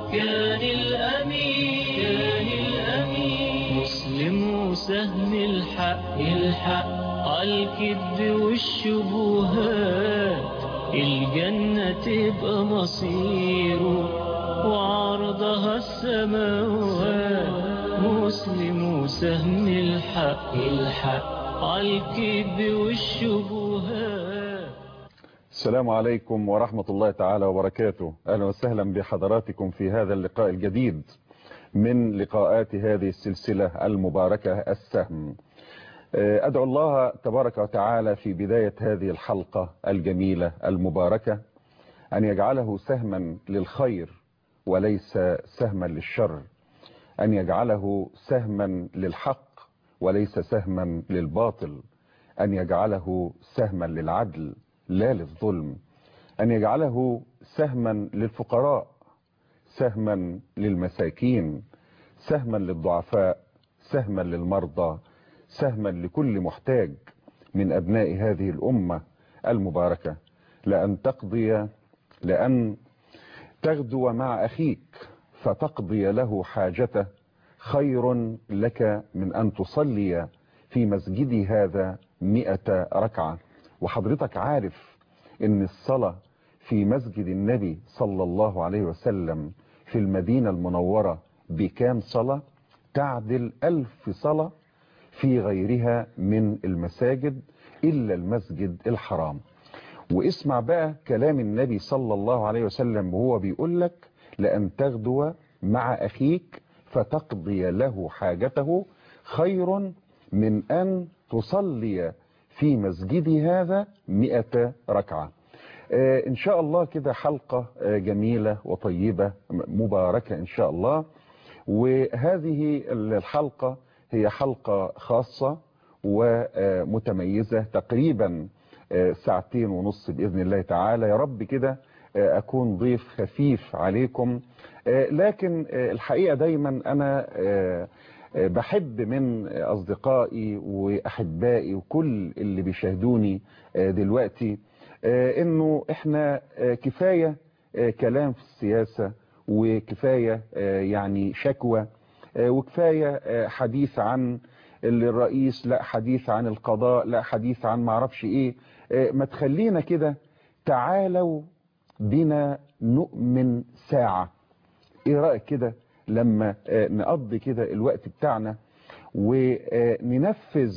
كان الأمين كان الأمين مسلم سهم الحق الحق الكذب والشبهات الجنة تبقى مصيره وعرضها السماوات مسلم سهم الحق الحق الكذب والشبهات السلام عليكم ورحمة الله تعالى وبركاته أهلا وسهلا بحضراتكم في هذا اللقاء الجديد من لقاءات هذه السلسلة المباركة السهم أدعو الله تبارك وتعالى في بداية هذه الحلقة الجميلة المباركة أن يجعله سهما للخير وليس سهما للشر أن يجعله سهما للحق وليس سهما للباطل أن يجعله سهما للعدل لا للظلم أن يجعله سهما للفقراء سهما للمساكين سهما للضعفاء سهما للمرضى سهما لكل محتاج من أبناء هذه الأمة المباركة لأن تقضي لأن تغدو مع أخيك فتقضي له حاجته خير لك من أن تصلي في مسجدي هذا مئة ركعة وحضرتك عارف ان الصلاة في مسجد النبي صلى الله عليه وسلم في المدينة المنورة بكام صلاة تعدل ألف صلاة في غيرها من المساجد إلا المسجد الحرام واسمع بقى كلام النبي صلى الله عليه وسلم وهو بيقول لك لأن تغدو مع أخيك فتقضي له حاجته خير من أن تصلي في مسجدي هذا مئة ركعة آه إن شاء الله كده حلقة آه جميلة وطيبة مباركة إن شاء الله وهذه الحلقة هي حلقة خاصة ومتميزة تقريبا آه ساعتين ونص بإذن الله تعالى يا رب كده أكون ضيف خفيف عليكم لكن الحقيقة دايما أنا بحب من أصدقائي وأحبائي وكل اللي بيشاهدوني دلوقتي إنه إحنا كفاية كلام في السياسة وكفاية يعني شكوى وكفاية حديث عن الرئيس لا حديث عن القضاء لا حديث عن معرفش إيه ما تخلينا كده تعالوا بنا نؤمن ساعة إيه رأيك كده لما نقضي كده الوقت بتاعنا وننفذ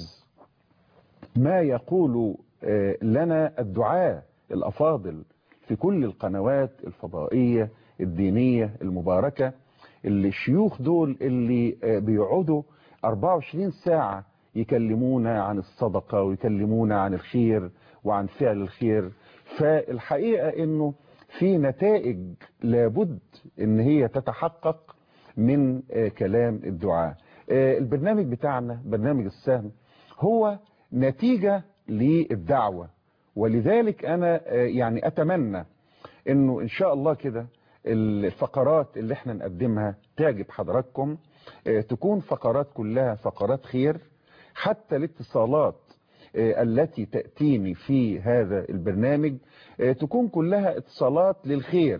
ما يقول لنا الدعاء الأفاضل في كل القنوات الفضائية الدينية المباركة اللي الشيوخ دول اللي بيقعدوا 24 ساعة يكلمونا عن الصدقة ويكلمونا عن الخير وعن فعل الخير فالحقيقة انه في نتائج لابد ان هي تتحقق من كلام الدعاء البرنامج بتاعنا برنامج السهم هو نتيجة للدعوة ولذلك انا يعني اتمنى انه ان شاء الله كده الفقرات اللي احنا نقدمها تعجب حضراتكم تكون فقرات كلها فقرات خير حتى الاتصالات التي تأتيني في هذا البرنامج تكون كلها اتصالات للخير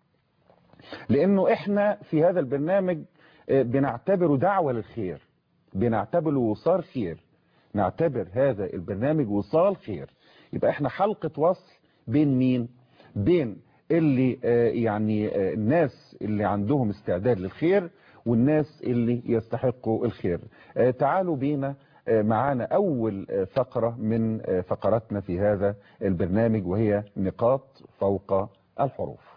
لانه احنا في هذا البرنامج بنعتبره دعوة للخير بنعتبره وصال خير نعتبر هذا البرنامج وصال خير يبقى احنا حلقة وصل بين مين بين اللي يعني الناس اللي عندهم استعداد للخير والناس اللي يستحقوا الخير تعالوا بينا معانا أول فقرة من فقراتنا في هذا البرنامج وهي نقاط فوق الحروف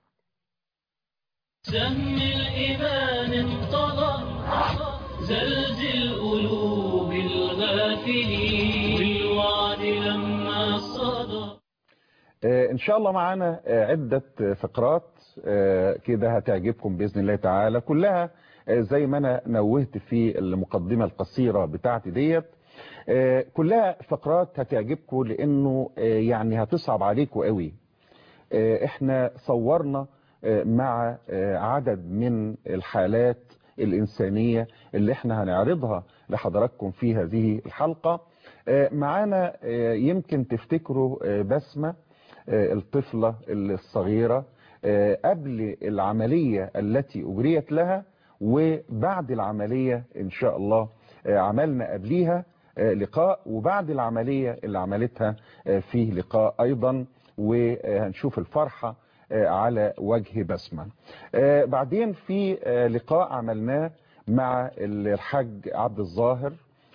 سهم الإيمان انطلق زلزل قلوب الغافلين والوعد لما صدى ان شاء الله معانا عدة فقرات كده هتعجبكم بإذن الله تعالى كلها زي ما انا نوهت في المقدمة القصيرة بتاعتي ديت كلها فقرات هتعجبكم لانه يعني هتصعب عليكم قوي احنا صورنا مع عدد من الحالات الإنسانية اللي احنا هنعرضها لحضراتكم في هذه الحلقة معانا يمكن تفتكروا بسمة الطفلة الصغيرة قبل العملية التي أجريت لها وبعد العملية إن شاء الله عملنا قبليها لقاء وبعد العملية اللي عملتها فيه لقاء أيضا وهنشوف الفرحة على وجه بسمة بعدين في لقاء عملناه مع الحاج عبد الظاهر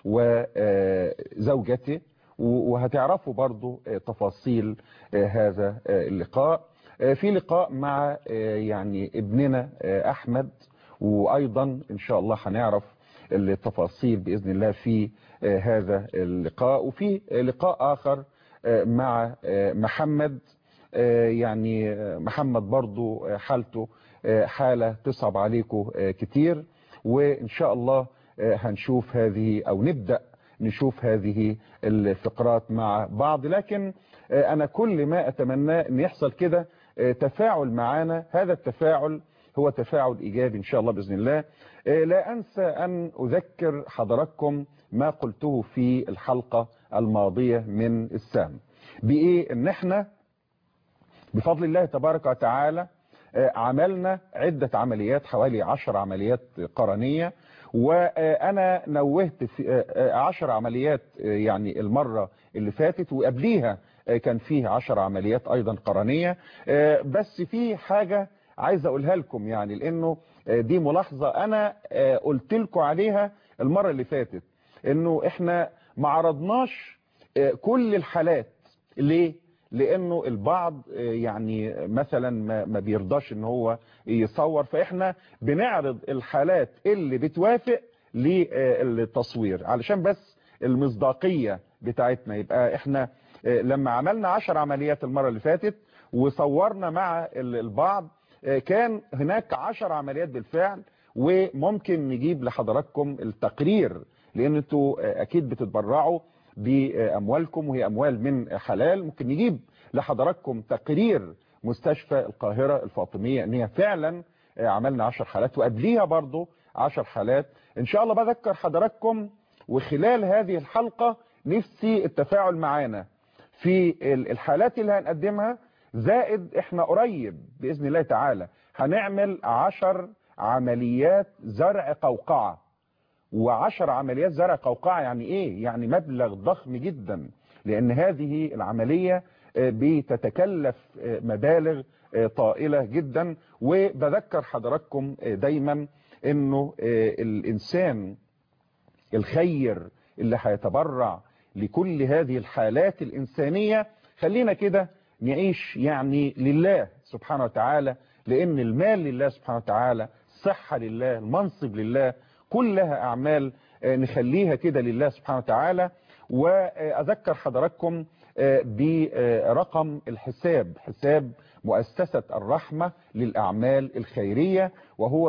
وزوجته وهتعرفوا برضو تفاصيل هذا اللقاء في لقاء مع يعني ابننا أحمد وأيضا إن شاء الله هنعرف التفاصيل بإذن الله في هذا اللقاء وفي لقاء آخر مع محمد يعني محمد برضو حالته حالة تصعب عليكم كتير وإن شاء الله هنشوف هذه أو نبدأ نشوف هذه الفقرات مع بعض لكن أنا كل ما أتمنى أن يحصل كده تفاعل معنا هذا التفاعل هو تفاعل إيجابي إن شاء الله بإذن الله لا أنسى أن أذكر حضراتكم ما قلته في الحلقة الماضية من السهم بإيه أن احنا بفضل الله تبارك وتعالى عملنا عدة عمليات حوالي عشر عمليات قرنية وأنا نوهت في عشر عمليات يعني المرة اللي فاتت وقبليها كان فيه عشر عمليات أيضا قرنية بس في حاجة عايز أقولها لكم يعني لأنه دي ملاحظة أنا قلت لكم عليها المرة اللي فاتت أنه إحنا ما عرضناش كل الحالات ليه؟ لانه البعض يعني مثلا ما بيرضاش ان هو يصور فاحنا بنعرض الحالات اللي بتوافق للتصوير علشان بس المصداقية بتاعتنا يبقى احنا لما عملنا عشر عمليات المرة اللي فاتت وصورنا مع البعض كان هناك عشر عمليات بالفعل وممكن نجيب لحضراتكم التقرير لان انتوا اكيد بتتبرعوا بأموالكم وهي أموال من حلال ممكن نجيب لحضراتكم تقرير مستشفى القاهرة الفاطمية ان هي فعلا عملنا عشر حالات وقبليها برضو عشر حالات ان شاء الله بذكر حضراتكم وخلال هذه الحلقة نفسي التفاعل معانا في الحالات اللي هنقدمها زائد احنا قريب بإذن الله تعالى هنعمل عشر عمليات زرع قوقعة وعشر عمليات زرع قوقعة يعني ايه يعني مبلغ ضخم جدا لان هذه العملية بتتكلف مبالغ طائلة جدا وبذكر حضراتكم دايما انه الانسان الخير اللي هيتبرع لكل هذه الحالات الانسانية خلينا كده نعيش يعني لله سبحانه وتعالى لان المال لله سبحانه وتعالى الصحة لله المنصب لله كلها أعمال نخليها كده لله سبحانه وتعالى وأذكر حضراتكم برقم الحساب حساب مؤسسة الرحمة للأعمال الخيرية وهو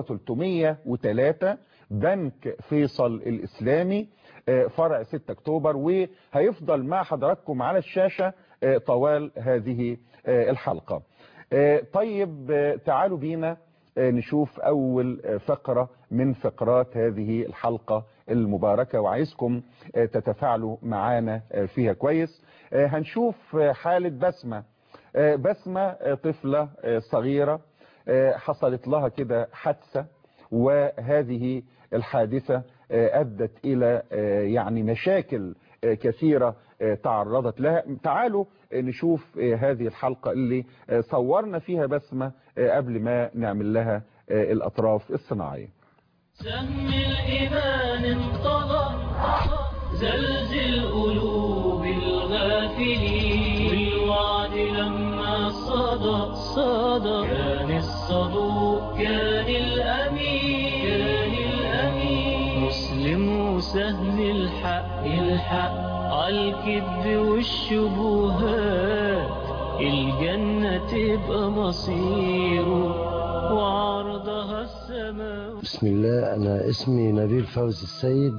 303 بنك فيصل الإسلامي فرع 6 أكتوبر وهيفضل مع حضراتكم على الشاشة طوال هذه الحلقة طيب تعالوا بينا نشوف أول فقرة من فقرات هذه الحلقة المباركة وعايزكم تتفاعلوا معانا فيها كويس هنشوف حالة بسمة بسمة طفلة صغيرة حصلت لها كده حادثة وهذه الحادثة أدت إلى يعني مشاكل كثيرة تعرضت لها تعالوا نشوف هذه الحلقة اللي صورنا فيها بسمة قبل ما نعمل لها الأطراف الصناعية سهم الإيمان انطلق زلزل قلوب الغافلين بالوعد لما صدى صدى كان الصدوق كان الأمين كان الأمين مسلم وسهم الحق الحق عالكذب والشبهات الجنة تبقى مصيره وعرضها السماء بسم الله أنا اسمي نبيل فوز السيد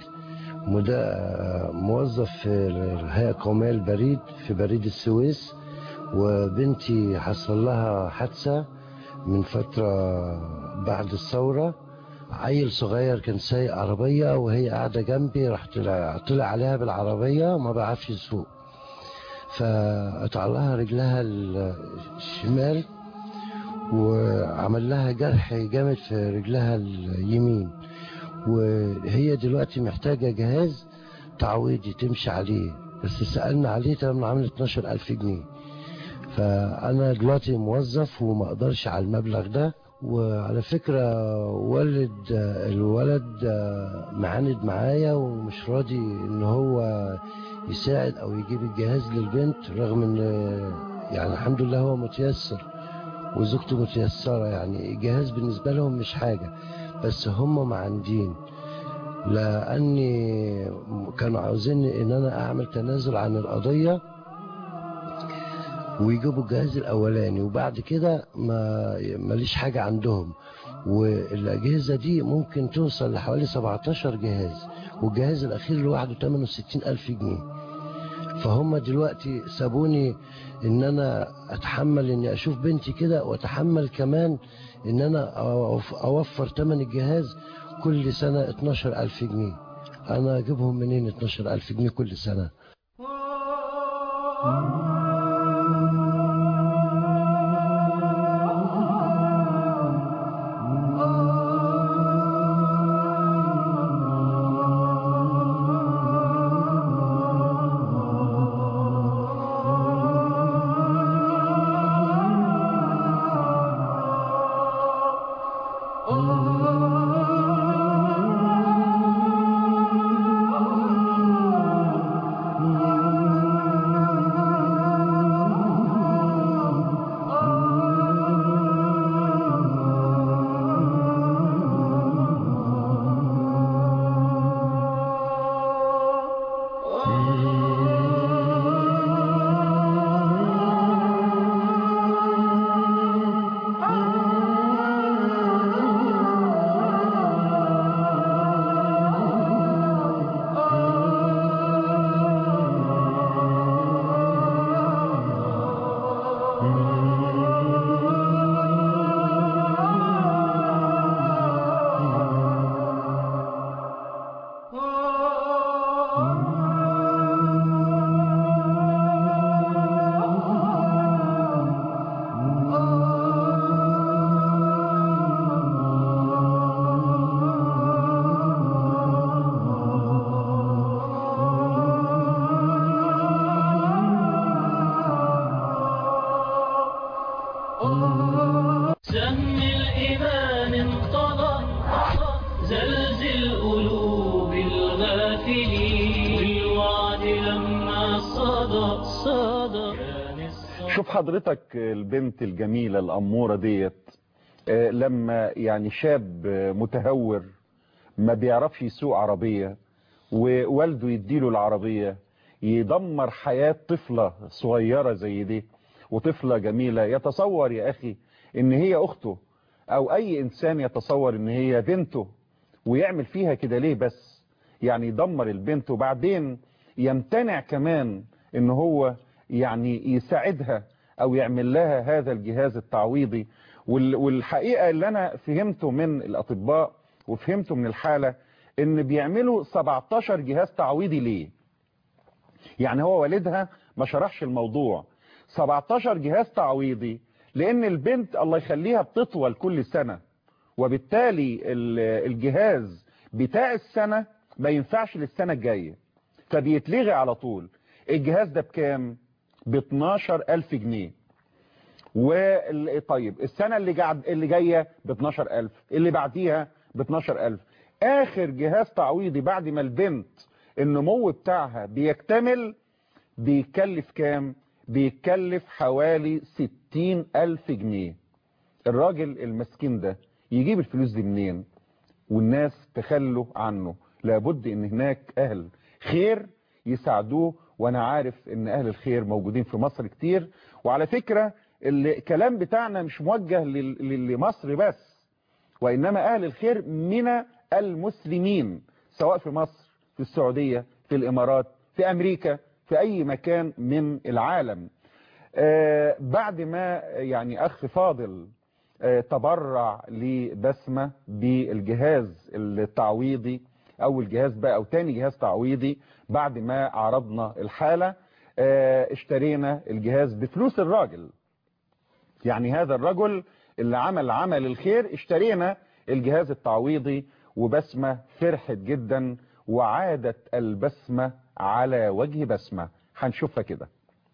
مدا- موظف في الهيئة القومية للبريد في بريد السويس وبنتي حصل لها حادثة من فترة بعد الثورة عيل صغير كان سايق عربية وهي قاعدة جنبي راح طلع, طلع عليها بالعربية وما بعرفش يسوق فقطع لها رجلها الشمال وعمل لها جرح جامد في رجلها اليمين وهي دلوقتي محتاجة جهاز تعويضي تمشي عليه بس سألنا عليه تمام عامل 12000 جنيه فأنا دلوقتي موظف وما أقدرش على المبلغ ده وعلى فكرة والد الولد معاند معايا ومش راضي ان هو يساعد او يجيب الجهاز للبنت رغم ان يعني الحمد لله هو متيسر وزوجته متيسرة يعني الجهاز بالنسبة لهم مش حاجة بس هم معاندين لاني كانوا عاوزين ان انا اعمل تنازل عن القضية ويجيبوا الجهاز الاولاني وبعد كده ما ماليش حاجة عندهم والاجهزة دي ممكن توصل لحوالي 17 جهاز والجهاز الاخير لوحده 68 الف جنيه فهم دلوقتي سابوني ان انا اتحمل اني اشوف بنتي كده واتحمل كمان ان انا اوفر تمن الجهاز كل سنة 12 الف جنيه انا اجيبهم منين 12 الف جنيه كل سنة سهم الإيمان انطلق زلزل قلوب الغافلين بالوعد لما صدى صدى كان الصدى شوف حضرتك البنت الجميلة الأمورة ديت آه، لما يعني شاب آه، متهور ما بيعرفش يسوق عربية ووالده يديله العربية يدمر حياة طفلة صغيرة زي دي وطفلة جميلة يتصور يا أخي إن هي أخته أو أي إنسان يتصور إن هي بنته ويعمل فيها كده ليه بس يعني يدمر البنت وبعدين يمتنع كمان إن هو يعني يساعدها أو يعمل لها هذا الجهاز التعويضي وال- والحقيقة اللي أنا فهمته من الأطباء وفهمته من الحالة إن بيعملوا 17 جهاز تعويضي ليه يعني هو والدها ما شرحش الموضوع 17 جهاز تعويضي لان البنت الله يخليها بتطول كل سنة وبالتالي ال- الجهاز بتاع السنة ما ينفعش للسنة الجاية فبيتلغي على طول الجهاز ده بكام ب 12 ألف جنيه وال- طيب السنة اللي قاعد اللي جاية ب 12000 اللي بعديها ب 12000 آخر جهاز تعويضي بعد ما البنت النمو بتاعها بيكتمل بيكلف كام بيكلف حوالي 60 ألف جنيه الراجل المسكين ده يجيب الفلوس دي منين والناس تخلوا عنه لابد ان هناك اهل خير يساعدوه وانا عارف ان اهل الخير موجودين في مصر كتير وعلى فكرة الكلام بتاعنا مش موجه لل- لل- لمصر بس وإنما أهل الخير من المسلمين سواء في مصر في السعودية في الإمارات في أمريكا في أي مكان من العالم آه، بعد ما يعني أخ فاضل آه، تبرع لبسمة بالجهاز التعويضي أول جهاز بقى أو تاني جهاز تعويضي بعد ما عرضنا الحالة آه، اشترينا الجهاز بفلوس الراجل يعني هذا الرجل اللي عمل عمل الخير اشترينا الجهاز التعويضي وبسمة فرحت جدا وعادت البسمة على وجه بسمة هنشوفها كده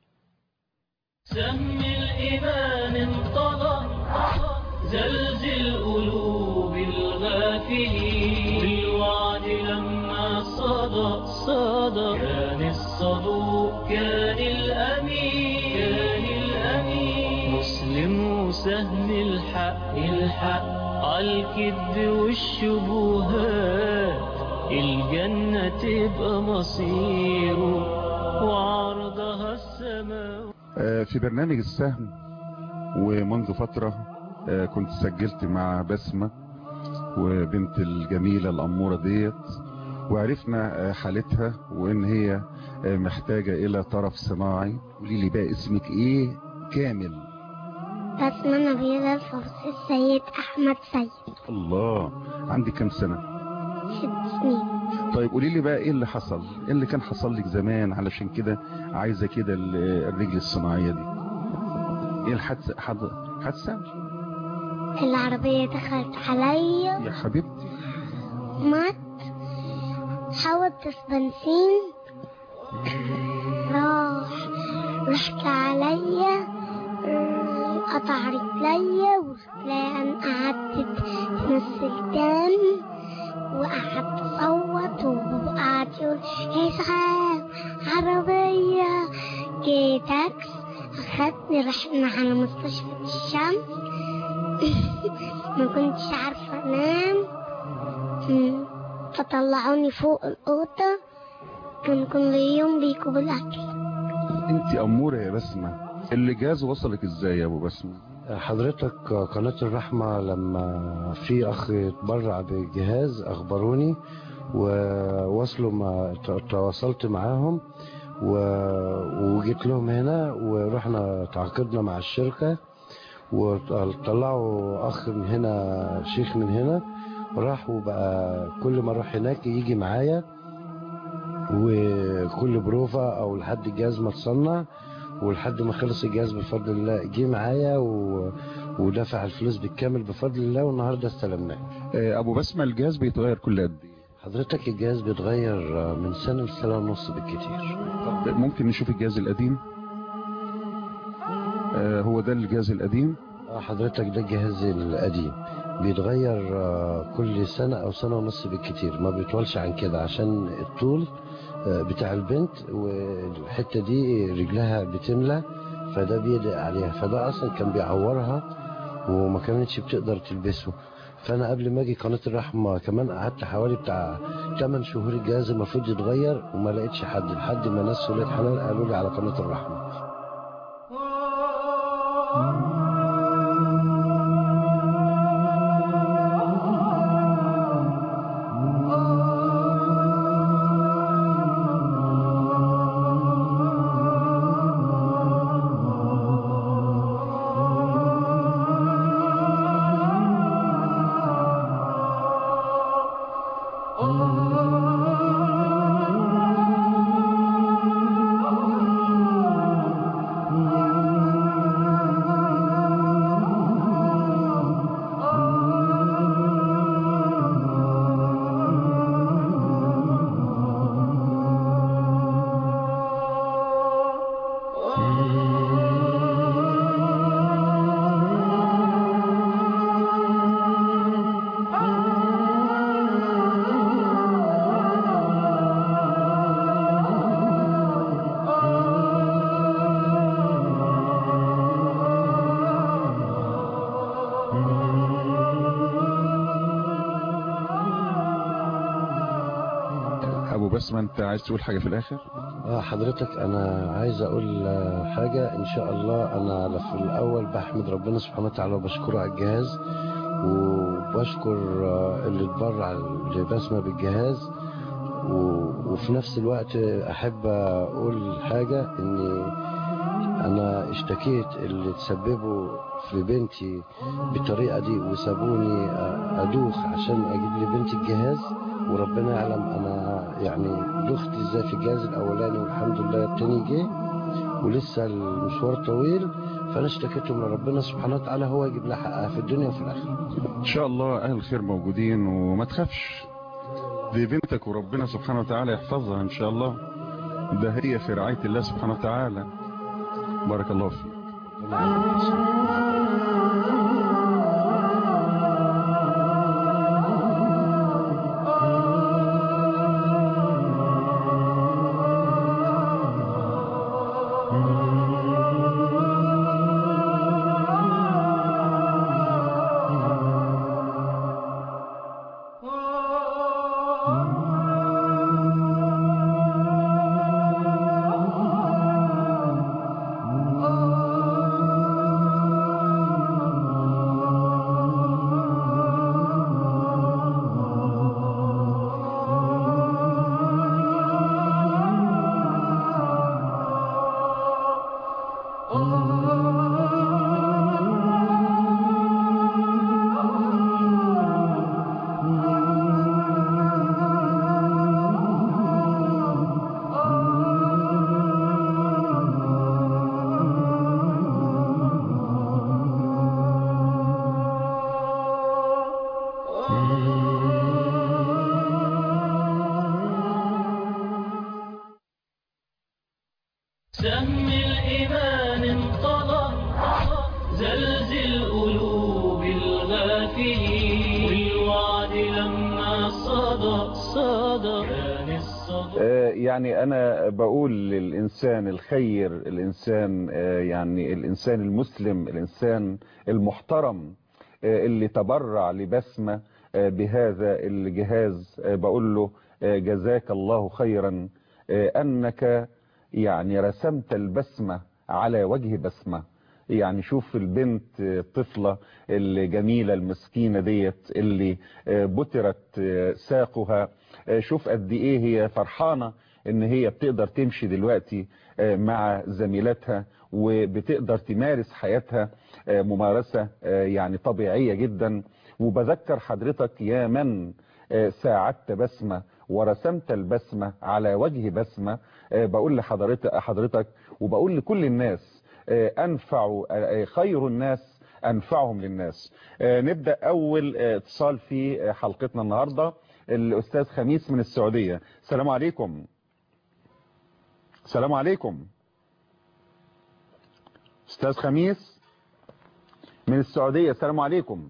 سم الإيمان انطلق زلزل قلوب الغافلين بالوعد لما صدى صدى كان الصدوق كان الأمين كان الأمين مسلم وسهم الحق الحق عالكذب والشبهات الجنة تبقى مصيره وعرضها السماوات آه، في برنامج السهم ومنذ فترة آه، كنت سجلت مع بسمة وبنت الجميلة الأمورة ديت وعرفنا آه، حالتها وإن هي آه، محتاجة إلى طرف صناعي قولي لي بقى اسمك إيه كامل بسمة نبيل الفوز السيد أحمد سيد الله عندي كام سنة ست سنين طيب قولي لي بقى ايه اللي حصل ايه اللي كان حصل لك زمان علشان كده عايزه كده ال- الرجل الصناعيه دي ايه الحادثه حد- حادثه العربية دخلت عليا يا حبيبتي مات حاولت بنزين راح رحت عليا آه، قطع رجليا ورجليا انقعدت تنزل دم وقعدت اصوت وقعد يقول اسعاف عربية جه تاكس اخدني رحنا على مستشفى الشمس ما كنتش عارفة انام مم. فطلعوني فوق الأوضة كان كل يوم بيجوا بالأكل انت اموره يا بسمه اللي جاز وصلك ازاي يا ابو بسمه حضرتك قناة الرحمة لما في أخ اتبرع بجهاز أخبروني ووصلوا مع تواصلت معاهم و- وجيت لهم هنا ورحنا تعاقدنا مع الشركة وطلعوا أخ من هنا شيخ من هنا راح وبقى كل ما أروح هناك يجي معايا وكل بروفا أو لحد الجهاز ما تصنع ولحد ما خلص الجهاز بفضل الله جه معايا و... ودفع الفلوس بالكامل بفضل الله والنهارده استلمناه آه، ابو بسمه الجهاز بيتغير كل قد ايه حضرتك الجهاز بيتغير من سنة لسنة ونص بالكتير طب ممكن نشوف الجهاز القديم آه، هو ده الجهاز القديم آه، حضرتك ده الجهاز القديم بيتغير آه، كل سنة أو سنة ونص بالكتير ما بيطولش عن كده عشان الطول آه، بتاع البنت والحتة دي رجلها بتملى فده بيضيق عليها فده أصلا كان بيعورها وما كانتش بتقدر تلبسه فأنا قبل ما أجي قناة الرحمة كمان قعدت حوالي بتاع 8 شهور الجهاز المفروض يتغير وما لقيتش حد لحد ما ناس ولاد حلال قالوا لي على قناة الرحمة ابو بسمه انت عايز تقول حاجه في الاخر آه حضرتك انا عايز اقول آه، حاجة ان شاء الله انا في الاول بحمد ربنا سبحانه وتعالى وبشكره على الجهاز وبشكر آه، اللي اتبرع لبسمة بالجهاز و- وفي نفس الوقت احب اقول حاجة اني انا اشتكيت اللي تسببوا في بنتي بالطريقة دي وسابوني آه، ادوخ عشان اجيب لي بنتي الجهاز وربنا يعلم انا يعني دخت ازاي في الجهاز الاولاني والحمد لله التاني جه ولسه المشوار طويل فانا اشتكيتهم لربنا سبحانه وتعالى هو يجيب لها حقها في الدنيا وفي الاخره ان شاء الله اهل الخير موجودين وما تخافش دي بنتك وربنا سبحانه وتعالى يحفظها ان شاء الله ده هي في رعاية الله سبحانه وتعالى بارك الله فيك سهم الإيمان انطلق زلزل قلوب الغافلين والوعد لما صدى صدى كان الصدى آه، يعني انا بقول للانسان الخير الانسان آه، يعني الانسان المسلم الانسان المحترم آه، اللي تبرع لبسمة آه، بهذا الجهاز آه، بقول له آه، جزاك الله خيرا آه، انك يعني رسمت البسمة على وجه بسمة يعني شوف البنت الطفلة الجميلة المسكينة ديت اللي بترت ساقها شوف قد ايه هي فرحانة ان هي بتقدر تمشي دلوقتي مع زميلاتها وبتقدر تمارس حياتها ممارسة يعني طبيعية جدا وبذكر حضرتك يا من ساعدت بسمة ورسمت البسمة على وجه بسمة بقول لحضرتك حضرتك وبقول لكل الناس أنفع خير الناس أنفعهم للناس نبدأ أول اتصال في حلقتنا النهاردة الأستاذ خميس من السعودية السلام عليكم السلام عليكم أستاذ خميس من السعودية السلام عليكم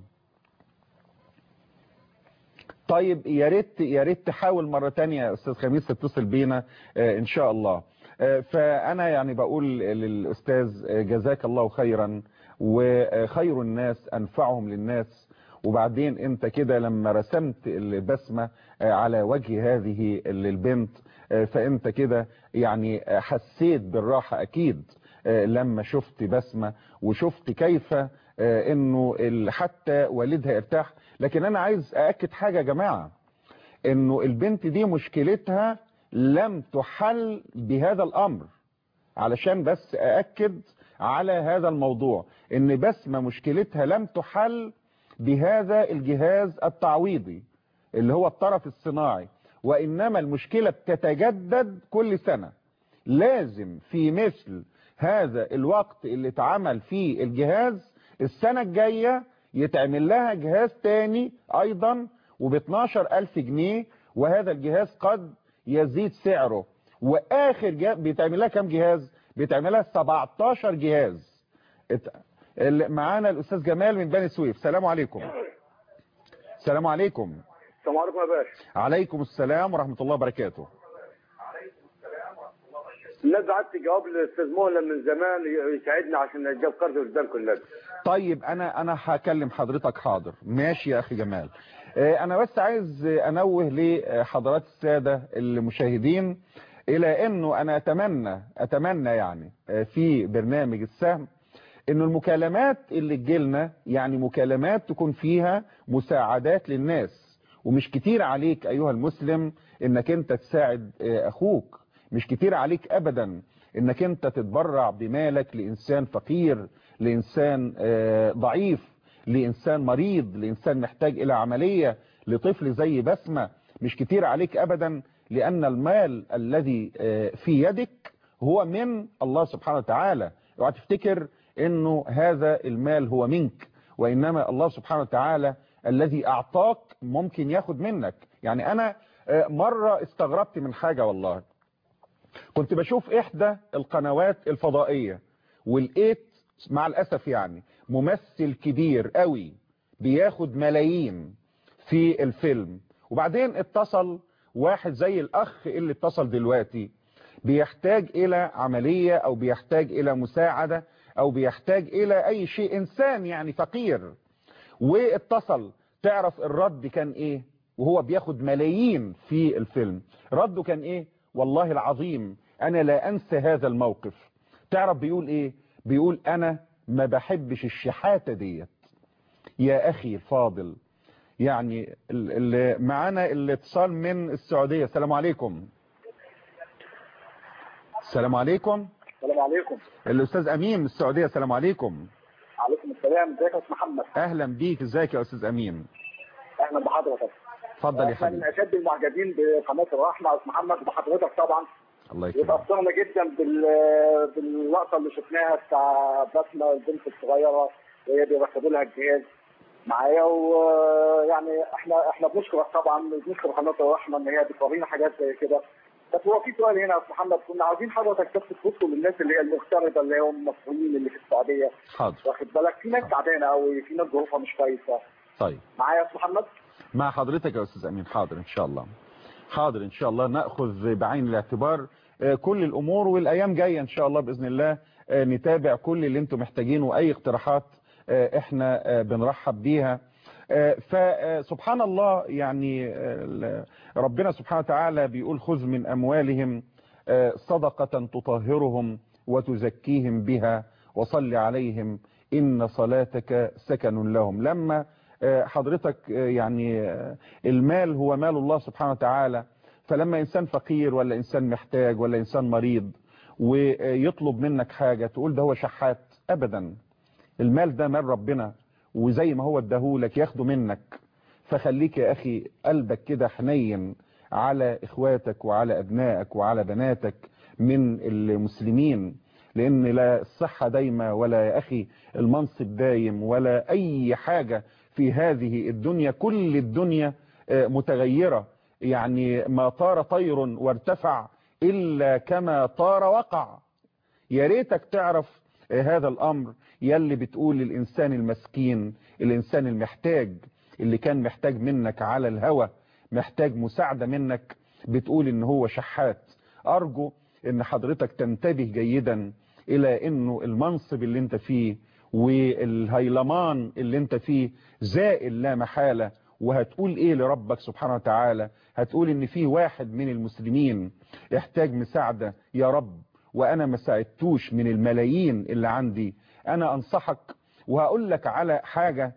طيب يا ريت يا ريت تحاول مرة تانية يا أستاذ خميس تتصل بينا إن شاء الله فأنا يعني بقول للأستاذ جزاك الله خيرا وخير الناس أنفعهم للناس وبعدين انت كده لما رسمت البسمة على وجه هذه البنت فانت كده يعني حسيت بالراحة اكيد لما شفت بسمة وشفت كيف انه حتى والدها ارتاح لكن انا عايز اأكد حاجة يا جماعة انه البنت دي مشكلتها لم تحل بهذا الامر علشان بس أأكد على هذا الموضوع ان بسمة مشكلتها لم تحل بهذا الجهاز التعويضي اللي هو الطرف الصناعي وإنما المشكلة بتتجدد كل سنة لازم في مثل هذا الوقت اللي اتعمل فيه الجهاز السنة الجاية يتعمل لها جهاز تاني أيضا وب 12 ألف جنيه وهذا الجهاز قد يزيد سعره وآخر جهاز بيتعمل لها كام جهاز بيتعمل لها 17 جهاز معانا الاستاذ جمال من بني سويف السلام عليكم السلام عليكم السلام عليكم يا باشا عليكم السلام ورحمة الله وبركاته الناس بعت جواب للاستاذ مهلة من زمان يساعدنا عشان نجيب قرض قدام كلنا طيب انا انا هكلم حضرتك حاضر ماشي يا اخي جمال انا بس عايز انوه لحضرات السادة المشاهدين الى انه انا اتمنى اتمنى يعني في برنامج السهم انه المكالمات اللي تجيلنا يعني مكالمات تكون فيها مساعدات للناس ومش كتير عليك ايها المسلم انك انت تساعد اخوك مش كتير عليك ابدا انك انت تتبرع بمالك لانسان فقير لانسان ضعيف لانسان مريض لانسان محتاج الى عملية لطفل زي بسمة مش كتير عليك ابدا لان المال الذي في يدك هو من الله سبحانه وتعالى اوعى تفتكر انه هذا المال هو منك وانما الله سبحانه وتعالى الذي اعطاك ممكن ياخد منك يعني انا آه، مرة استغربت من حاجة والله كنت بشوف احدى القنوات الفضائية ولقيت مع الاسف يعني ممثل كبير قوي بياخد ملايين في الفيلم وبعدين اتصل واحد زي الاخ اللي اتصل دلوقتي بيحتاج الى عملية او بيحتاج الى مساعدة او بيحتاج الى اي شيء انسان يعني فقير واتصل تعرف الرد كان ايه وهو بياخد ملايين في الفيلم رده كان ايه والله العظيم انا لا انسى هذا الموقف تعرف بيقول ايه بيقول انا ما بحبش الشحاتة ديت يا اخي الفاضل يعني ال- اللي معانا الاتصال من السعودية السلام عليكم السلام عليكم السلام عليكم الاستاذ امين من السعودية السلام عليكم عليكم السلام ازيك يا استاذ محمد اهلا بيك ازيك يا استاذ امين اهلا بحضرتك اتفضل يا احنا من حبيبي اشد المعجبين بقناه الرحمه يا استاذ محمد وبحضرتك طبعا الله يكرمك وتأثرنا جدا بال... باللقطه اللي شفناها بتاع بسمه البنت الصغيره وهي بيركبوا لها الجهاز معايا ويعني احنا احنا بنشكرك طبعا بنشكر قناه الرحمه ان هي بتورينا حاجات زي كده بس هو في سؤال هنا يا استاذ محمد كنا عاوزين حضرتك بس تبصوا للناس اللي هي المغتربه اللي هم المصريين اللي في السعوديه حاضر واخد بالك في ناس تعبانه قوي في ناس ظروفها مش كويسه طيب معايا يا استاذ محمد مع حضرتك يا استاذ امين حاضر ان شاء الله حاضر ان شاء الله ناخذ بعين الاعتبار آه، كل الامور والايام جايه ان شاء الله باذن الله آه، نتابع كل اللي انتم محتاجينه واي اقتراحات آه، احنا آه، بنرحب بيها آه، فسبحان الله يعني آه، ال- ربنا سبحانه وتعالى بيقول خذ من اموالهم آه، صدقة تطهرهم وتزكيهم بها وصل عليهم إن صلاتك سكن لهم لما آه، حضرتك آه، يعني آه، المال هو مال الله سبحانه وتعالى فلما إنسان فقير ولا إنسان محتاج ولا إنسان مريض ويطلب منك حاجة تقول ده هو شحات أبدا المال ده مال ربنا وزي ما هو اداهولك ياخده منك فخليك يا أخي قلبك كده حنين على إخواتك وعلى أبنائك وعلى بناتك من المسلمين لأن لا الصحة دايمة ولا يا أخي المنصب دايم ولا أي حاجة في هذه الدنيا كل الدنيا آه، متغيرة يعني ما طار طير وارتفع إلا كما طار وقع يا ريتك تعرف آه، هذا الأمر يلي بتقول للإنسان المسكين الإنسان المحتاج اللي كان محتاج منك على الهوى محتاج مساعدة منك بتقول إن هو شحات أرجو إن حضرتك تنتبه جيدا إلى إنه المنصب اللي انت فيه والهيلمان اللي انت فيه زائل لا محالة وهتقول ايه لربك سبحانه وتعالى هتقول ان في واحد من المسلمين احتاج مساعدة يا رب وانا ما ساعدتوش من الملايين اللي عندي انا انصحك وهقول لك على حاجة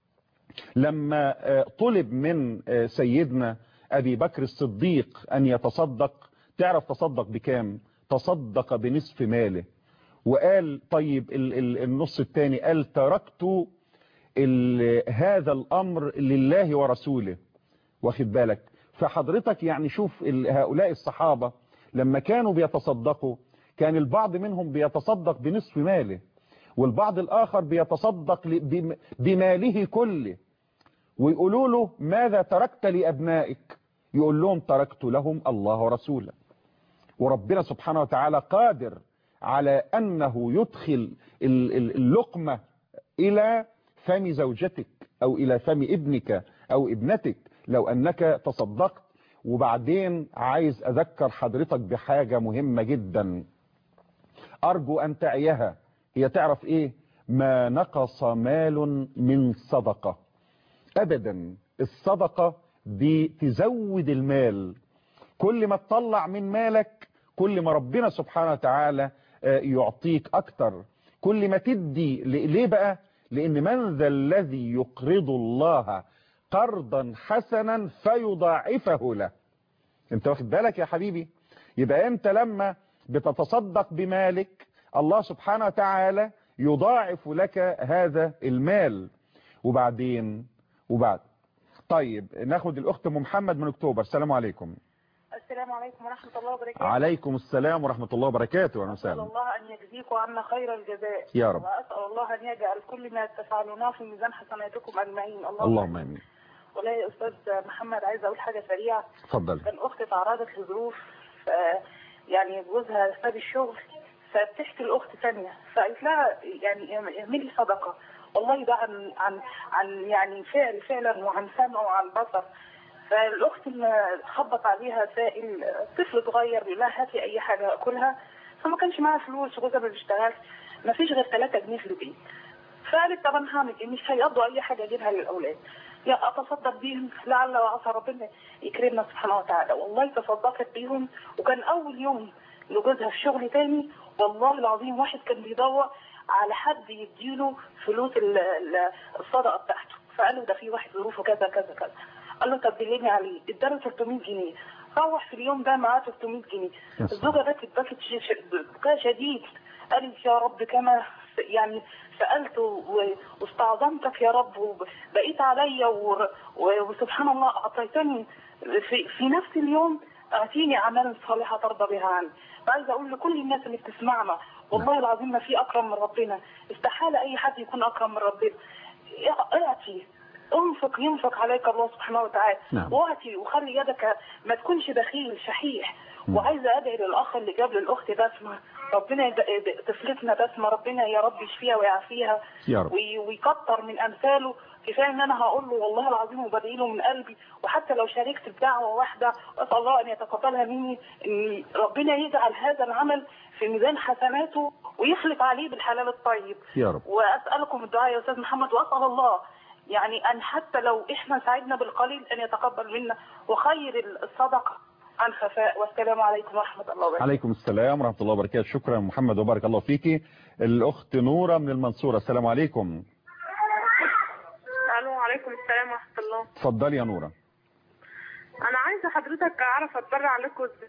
لما آه، طلب من آه، سيدنا ابي بكر الصديق ان يتصدق تعرف تصدق بكام تصدق بنصف ماله وقال طيب ال- ال- النص الثاني قال تركت ال- هذا الامر لله ورسوله واخد بالك فحضرتك يعني شوف ال- هؤلاء الصحابة لما كانوا بيتصدقوا كان البعض منهم بيتصدق بنصف ماله والبعض الآخر بيتصدق ل- بم- بماله كله ويقولوا له ماذا تركت لأبنائك يقول لهم تركت لهم الله ورسوله وربنا سبحانه وتعالى قادر على أنه يدخل ال- ال- اللقمة إلى فم زوجتك أو إلى فم ابنك أو ابنتك لو أنك تصدقت وبعدين عايز أذكر حضرتك بحاجة مهمة جدا أرجو أن تعيها هي تعرف إيه ما نقص مال من صدقة أبدا الصدقة بتزود المال كل ما تطلع من مالك كل ما ربنا سبحانه وتعالى آه، يعطيك أكتر كل ما تدي ل- ليه بقى لأن من ذا الذي يقرض الله قرضا حسنا فيضاعفه له انت واخد بالك يا حبيبي يبقى انت لما بتتصدق بمالك الله سبحانه وتعالى يضاعف لك هذا المال وبعدين وبعد طيب ناخد الاخت ام محمد من اكتوبر السلام عليكم السلام عليكم ورحمة الله وبركاته عليكم السلام ورحمة الله وبركاته أهلا أسأل وسهلا الله أن يجزيكم عنا خير الجزاء يا رب. وأسأل الله أن يجعل كل ما تفعلونه في ميزان حسناتكم أجمعين اللهم اللهم آمين ولا يا أستاذ محمد عايزة أقول حاجة سريعة اتفضل كان أختي تعرضت لظروف ف- يعني جوزها ساب الشغل فبتحكي الأخت ثانية فقالت لها يعني اعملي صدقة والله ده عن عن عن يعني فعل فعلا وعن سمع وعن بصر فالأخت اللي خبط عليها سائل طفل صغير بيقول لها هاتي أي حاجة أكلها فما كانش معاها فلوس وجوزها ما بيشتغلش ما فيش غير 3 جنيه في البيت فقالت طب انا هعمل ايه مش هيقضوا اي حاجه اجيبها للاولاد يا اتصدق بيهم لعل وعسى ربنا يكرمنا سبحانه وتعالى والله تصدقت بيهم وكان اول يوم لجوزها في شغل تاني والله العظيم واحد كان بيدور على حد يديله فلوس ال- ال- الصدقه بتاعته فقال له ده في واحد ظروفه كذا كذا كذا قال له طب دلني عليه اداله 300 جنيه روح في اليوم ده معاه 300 جنيه يا سلام. الزوجه بكت بكت ش- ش- بكاء شديد قالت يا رب كما س- يعني سألت و- واستعظمتك يا رب وبقيت عليا و- و- وسبحان الله أعطيتني في, في نفس اليوم أعطيني أعمال صالحة ترضى بها عني وعايزة أقول لكل الناس اللي بتسمعنا والله العظيم ما في أكرم من ربنا استحالة أي حد يكون أكرم من ربنا اعطي انفق ينفق عليك الله سبحانه وتعالى نعم. واعطي وخلي يدك ما تكونش بخيل شحيح وعايزه ادعي للاخ اللي جاب للاخت بسمه ربنا يد- يد- طفلتنا بسمه ربنا يا رب يشفيها ويعافيها يا رب. وي- ويكتر من امثاله كفايه ان انا هقول له والله العظيم وبدعي له من قلبي وحتى لو شاركت بدعوه واحده اسال الله ان يتقبلها مني ان ربنا يجعل هذا العمل في ميزان حسناته ويخلف عليه بالحلال الطيب يا رب واسالكم الدعاء يا استاذ محمد واسال الله يعني ان حتى لو احنا سعدنا بالقليل ان يتقبل منا وخير الصدقه عن خفاء والسلام عليكم ورحمه الله وبركاته عليكم السلام ورحمة الله وبركاته شكرا محمد وبارك الله فيكي الأخت نورة من المنصورة السلام عليكم الو عليكم السلام ورحمه الله اتفضلي يا نورة انا عايزه حضرتك اعرف اتبرع لكم ازاي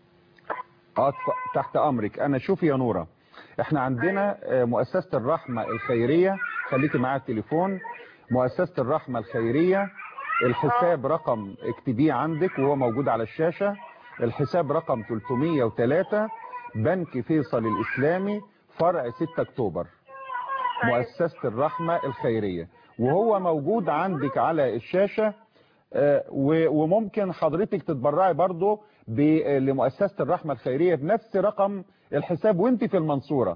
اه تف- تحت امرك انا شوفي يا نورة احنا عندنا آه، مؤسسة الرحمة الخيرية خليكي معايا التليفون مؤسسة الرحمة الخيرية الحساب رقم اكتبيه عندك وهو موجود على الشاشة الحساب رقم 303 بنك فيصل الاسلامي فرع 6 اكتوبر مؤسسة الرحمة الخيرية وهو موجود عندك على الشاشة آه، و- وممكن حضرتك تتبرعي برضو ب- لمؤسسة الرحمة الخيرية بنفس رقم الحساب وانت في المنصورة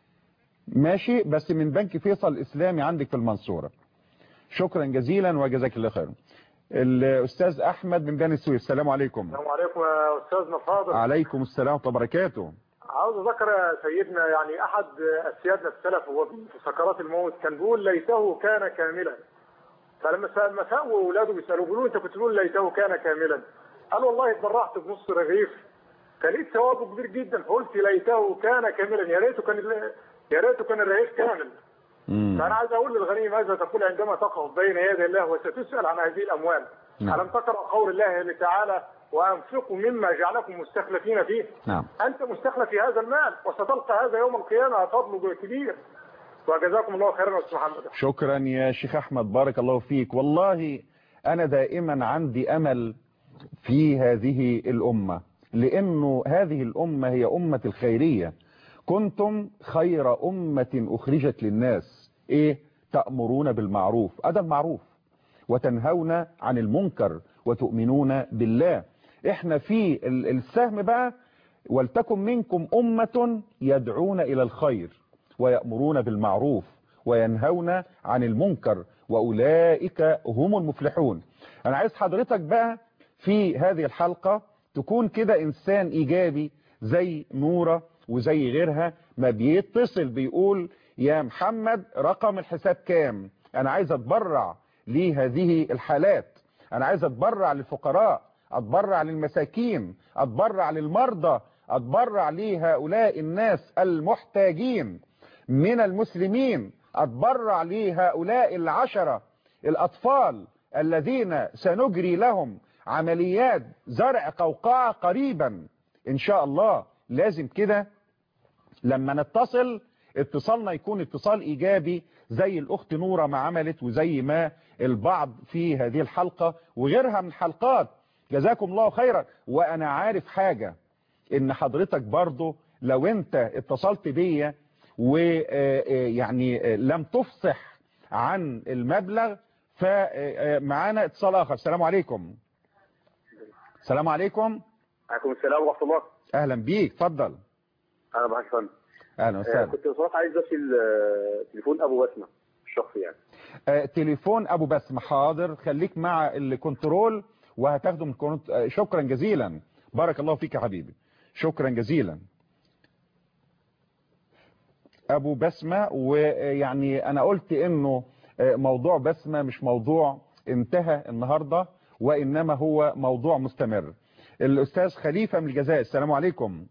ماشي بس من بنك فيصل الإسلامي عندك في المنصورة شكرا جزيلا وجزاك الله خيرا الأستاذ أحمد من بني سويف السلام عليكم السلام عليكم يا استاذنا فاضل عليكم السلام ورحمة الله وبركاته عاوز اذكر يا سيدنا يعني احد اسيادنا السلف وهو في سكرات الموت كان بيقول ليته كان كاملا فلما سأل لما سالوا اولاده بيسالوه بيقولوا انت كنت تقول ليته كان كاملا قال والله اتبرعت بنص رغيف فلقيت ثوابه كبير جدا فقلت ليته كان كاملا يا ريته كان ال- يا ريته كان الرغيف كامل مم. فانا عايز اقول للغني ماذا تقول عندما تقف بين يدي الله وستسال عن هذه الاموال نعم. الم تقرا قول الله تعالى وانفقوا مما جعلكم مستخلفين فيه نعم أنت مستخلف في هذا المال وستلقى هذا يوم القيامة فضل كبير وجزاكم الله خيرا يا أستاذ محمد شكرا يا شيخ أحمد بارك الله فيك والله أنا دائما عندي أمل في هذه الأمة لأنه هذه الأمة هي أمة الخيرية كنتم خير أمة أخرجت للناس إيه تأمرون بالمعروف هذا المعروف وتنهون عن المنكر وتؤمنون بالله احنا في ال- السهم بقى ولتكن منكم أمة يدعون إلى الخير ويأمرون بالمعروف وينهون عن المنكر وأولئك هم المفلحون أنا عايز حضرتك بقى في هذه الحلقة تكون كده إنسان إيجابي زي نورة وزي غيرها ما بيتصل بيقول يا محمد رقم الحساب كام أنا عايز أتبرع لهذه الحالات أنا عايز أتبرع للفقراء أتبرع للمساكين أتبرع للمرضى أتبرع لهؤلاء الناس المحتاجين من المسلمين أتبرع لهؤلاء العشرة الأطفال الذين سنجري لهم عمليات زرع قوقعة قريبا إن شاء الله لازم كده لما نتصل اتصالنا يكون اتصال إيجابي زي الأخت نورة ما عملت وزي ما البعض في هذه الحلقة وغيرها من الحلقات جزاكم الله خيرا وانا عارف حاجة ان حضرتك برضو لو انت اتصلت بيا ويعني لم تفصح عن المبلغ فمعانا اتصال اخر السلام عليكم السلام عليكم عليكم السلام ورحمه الله اهلا بيك اتفضل انا معاك فندم اهلا آه، وسهلا كنت بصراحه عايز بس ال- تليفون ابو بسمه الشخصي يعني آه، تليفون ابو بسمة حاضر خليك مع الكنترول وهتاخده من كنت... آه، شكرا جزيلا بارك الله فيك يا حبيبي شكرا جزيلا ابو بسمة ويعني انا قلت انه آه، موضوع بسمة مش موضوع انتهى النهاردة وانما هو موضوع مستمر الاستاذ خليفة من الجزائر السلام عليكم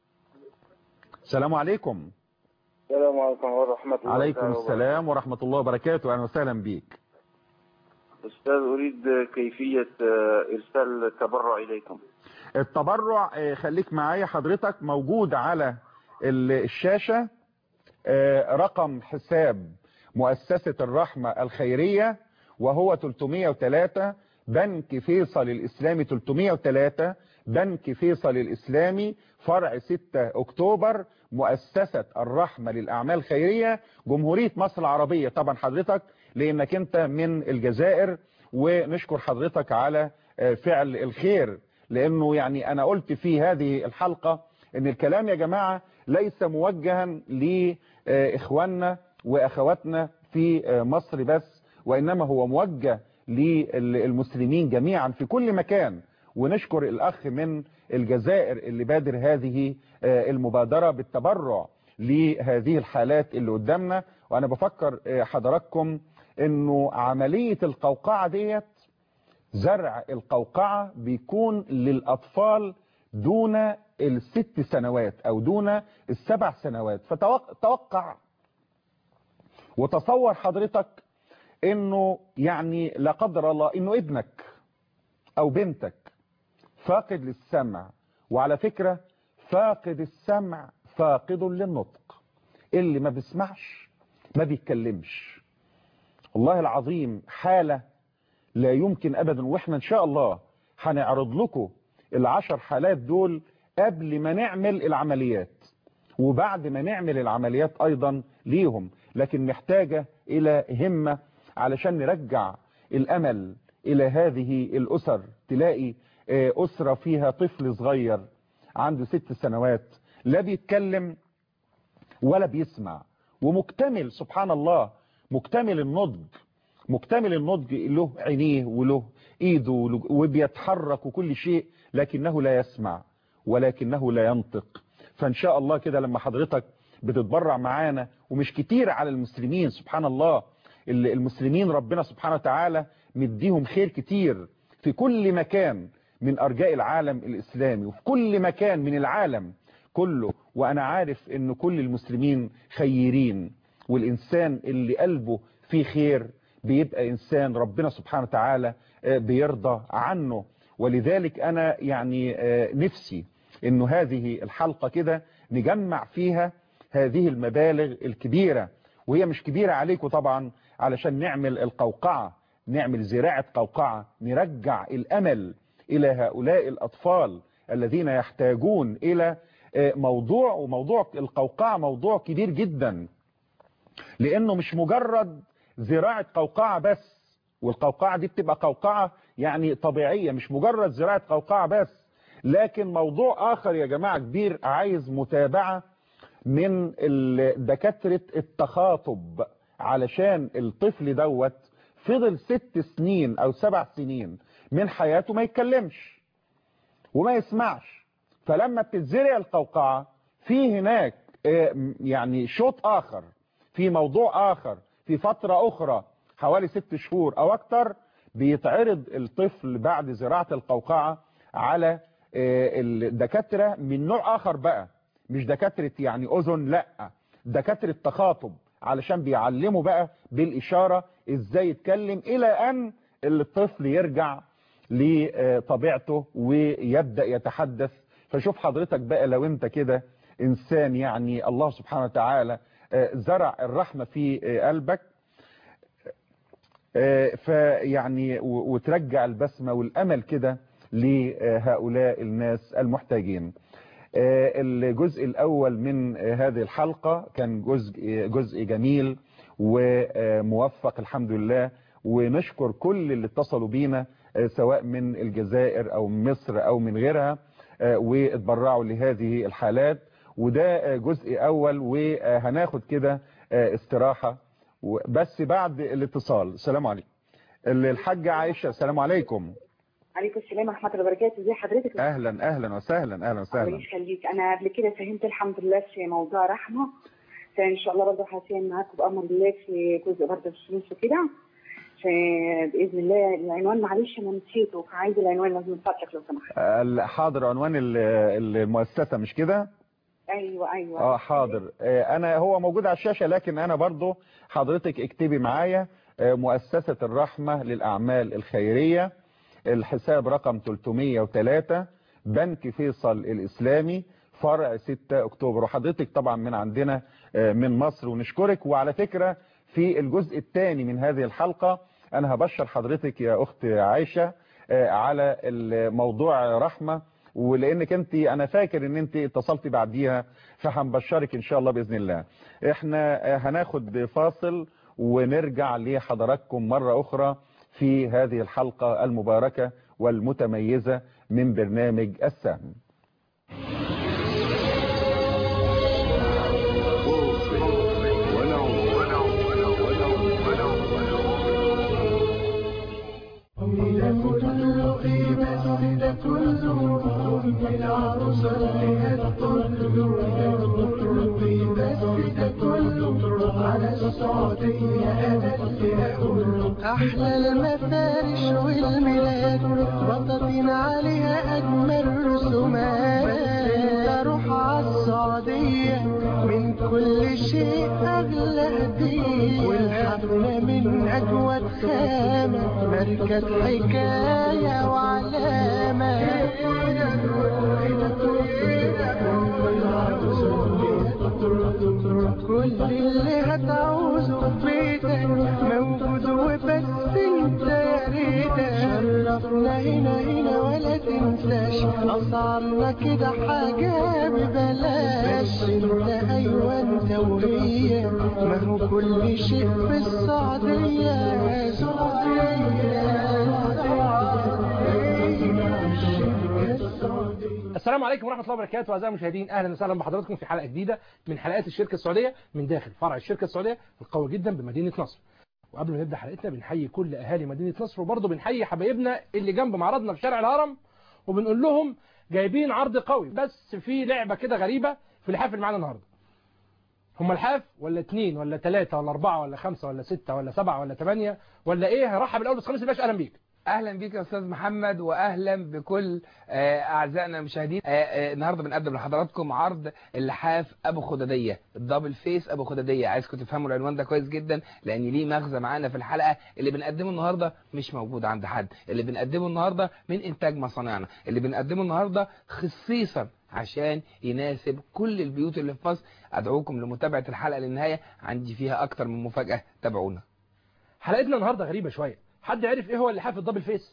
السلام عليكم السلام عليكم ورحمه الله عليكم تعالى السلام ورحمة الله وبركاته اهلا وسهلا بيك وبركاته. استاذ اريد كيفيه آه، ارسال التبرع اليكم التبرع آه، خليك معايا حضرتك موجود على ال- الشاشة آه، رقم حساب مؤسسة الرحمة الخيرية وهو 303 بنك فيصل الإسلامي 303 بنك فيصل الإسلامي فرع 6 أكتوبر مؤسسة الرحمة للأعمال الخيرية جمهورية مصر العربية طبعا حضرتك لأنك أنت من الجزائر ونشكر حضرتك على آه، فعل الخير لأنه يعني أنا قلت في هذه الحلقة أن الكلام يا جماعة ليس موجها لإخواننا وأخواتنا في آه، مصر بس وإنما هو موجه للمسلمين جميعا في كل مكان ونشكر الأخ من الجزائر اللي بادر هذه آه، المبادرة بالتبرع لهذه الحالات اللي قدامنا وأنا بفكر آه، حضراتكم أنه عملية القوقعة ديت زرع القوقعة بيكون للأطفال دون الست سنوات أو دون السبع سنوات فتوقع وتصور حضرتك انه يعني لا قدر الله انه ابنك او بنتك فاقد للسمع وعلى فكرة فاقد السمع فاقد للنطق اللي ما بيسمعش ما بيتكلمش والله العظيم حالة لا يمكن ابدا واحنا ان شاء الله هنعرض لكم العشر حالات دول قبل ما نعمل العمليات وبعد ما نعمل العمليات ايضا ليهم لكن محتاجة الى همة علشان نرجع الامل الى هذه الاسر تلاقي آه، اسرة فيها طفل صغير عنده ست سنوات لا بيتكلم ولا بيسمع ومكتمل سبحان الله مكتمل النضج مكتمل النضج له عينيه وله ايده وله- وبيتحرك وكل شيء لكنه لا يسمع ولكنه لا ينطق فان شاء الله كده لما حضرتك بتتبرع معانا ومش كتير على المسلمين سبحان الله ال- المسلمين ربنا سبحانه وتعالى مديهم خير كتير في كل مكان من ارجاء العالم الاسلامي وفي كل مكان من العالم كله وانا عارف ان كل المسلمين خيرين والانسان اللي قلبه فيه خير بيبقى انسان ربنا سبحانه وتعالى آه، بيرضى عنه ولذلك انا يعني آه، نفسي انه هذه الحلقة كده نجمع فيها هذه المبالغ الكبيرة وهي مش كبيرة عليكم طبعا علشان نعمل القوقعة نعمل زراعة قوقعة نرجع الامل الى هؤلاء الاطفال الذين يحتاجون الى آه، موضوع وموضوع القوقعة موضوع كبير جدا لانه مش مجرد زراعة قوقعة بس والقوقعة دي بتبقى قوقعة يعني طبيعية مش مجرد زراعة قوقعة بس لكن موضوع اخر يا جماعة كبير عايز متابعة من ال- دكاترة التخاطب علشان الطفل دوت فضل ست سنين او سبع سنين من حياته ما يتكلمش وما يسمعش فلما بتتزرع القوقعة في هناك آه، م- يعني شوط اخر في موضوع اخر في فترة اخرى حوالي ست شهور او اكتر بيتعرض الطفل بعد زراعة القوقعة على آه، الدكاترة من نوع اخر بقى مش دكاترة يعني اذن لا دكاترة تخاطب علشان بيعلموا بقى بالاشارة ازاي يتكلم الى ان الطفل يرجع لطبيعته ويبدأ يتحدث فشوف حضرتك بقى لو انت كده انسان يعني الله سبحانه وتعالى آه، زرع الرحمة في آه، قلبك آه، فيعني و- وترجع البسمة والامل كده لهؤلاء الناس المحتاجين الجزء الأول من هذه الحلقة كان جزء, جزء جميل وموفق الحمد لله ونشكر كل اللي اتصلوا بينا سواء من الجزائر أو من مصر أو من غيرها واتبرعوا لهذه الحالات وده جزء أول وهناخد كده استراحة بس بعد الاتصال السلام عليكم الحاجة عائشة السلام عليكم عليكم السلام ورحمة الله وبركاته ازي حضرتك اهلا اهلا وسهلا اهلا الله وسهلا يخليك انا قبل كده فهمت الحمد لله في موضوع رحمة فان شاء الله برضه هساهم معاكم بامر الله في جزء برضه الفلوس وكده فباذن الله العنوان معلش انا نسيته فعايز العنوان لازم من فضلك لو سمحت حاضر عنوان ال- المؤسسة مش كده ايوه ايوه اه حاضر آه، انا هو موجود على الشاشة لكن انا برضو حضرتك اكتبي معايا آه، مؤسسة الرحمة للأعمال الخيرية الحساب رقم 303 بنك فيصل الإسلامي فرع 6 أكتوبر وحضرتك طبعا من عندنا آه، من مصر ونشكرك وعلى فكرة في الجزء الثاني من هذه الحلقة أنا هبشر حضرتك يا أخت عائشة آه، على الموضوع رحمة ولانك انت انا فاكر ان انت اتصلت بعديها فهنبشرك ان شاء الله باذن الله احنا آه، هناخد فاصل ونرجع لحضراتكم مرة اخرى في هذه الحلقة المباركة والمتميزة من برنامج السهم أحلى المفارش والميلاد بطاطين عليها أجمل رسومات بس انت روح عالسعودية من كل شيء أغلى هدية والحفلة من أجود خامة مركز حكاية وعلامة كل اللي هتعوزه في بيتك موجود وبس انت يا ريتك شرفنا هنا هنا ولا تنساش اسعارنا كده حاجة ببلاش انت ايوه انت وهي ما هو كل شيء في السعودية السلام عليكم ورحمة الله وبركاته أعزائي المشاهدين أهلا وسهلا بحضراتكم في حلقة جديدة من حلقات الشركة السعودية من داخل فرع الشركة السعودية القوي جدا بمدينة نصر وقبل ما نبدأ حلقتنا بنحيي كل أهالي مدينة نصر وبرضه بنحيي حبايبنا اللي جنب معرضنا في شارع الهرم وبنقول لهم جايبين عرض قوي بس في لعبة كده غريبة في الحافل معانا النهاردة هم الحاف ولا اتنين ولا تلاتة ولا أربعة ولا خمسة ولا ستة ولا سبعة ولا تمانية ولا إيه هرحب الأول بس خميس الباشا أهلا بيك اهلا بيك يا استاذ محمد واهلا بكل آه، اعزائنا المشاهدين آه، آه، النهارده بنقدم لحضراتكم عرض اللحاف ابو خداديه الدبل فيس ابو خداديه عايزكم تفهموا العنوان ده كويس جدا لان ليه مغزى معانا في الحلقه اللي بنقدمه النهارده مش موجود عند حد اللي بنقدمه النهارده من انتاج مصانعنا اللي بنقدمه النهارده خصيصا عشان يناسب كل البيوت اللي في مصر ادعوكم لمتابعه الحلقه للنهايه عندي فيها اكتر من مفاجاه تابعونا حلقتنا النهارده غريبة شوية حد عارف ايه هو اللحاف الدبل فيس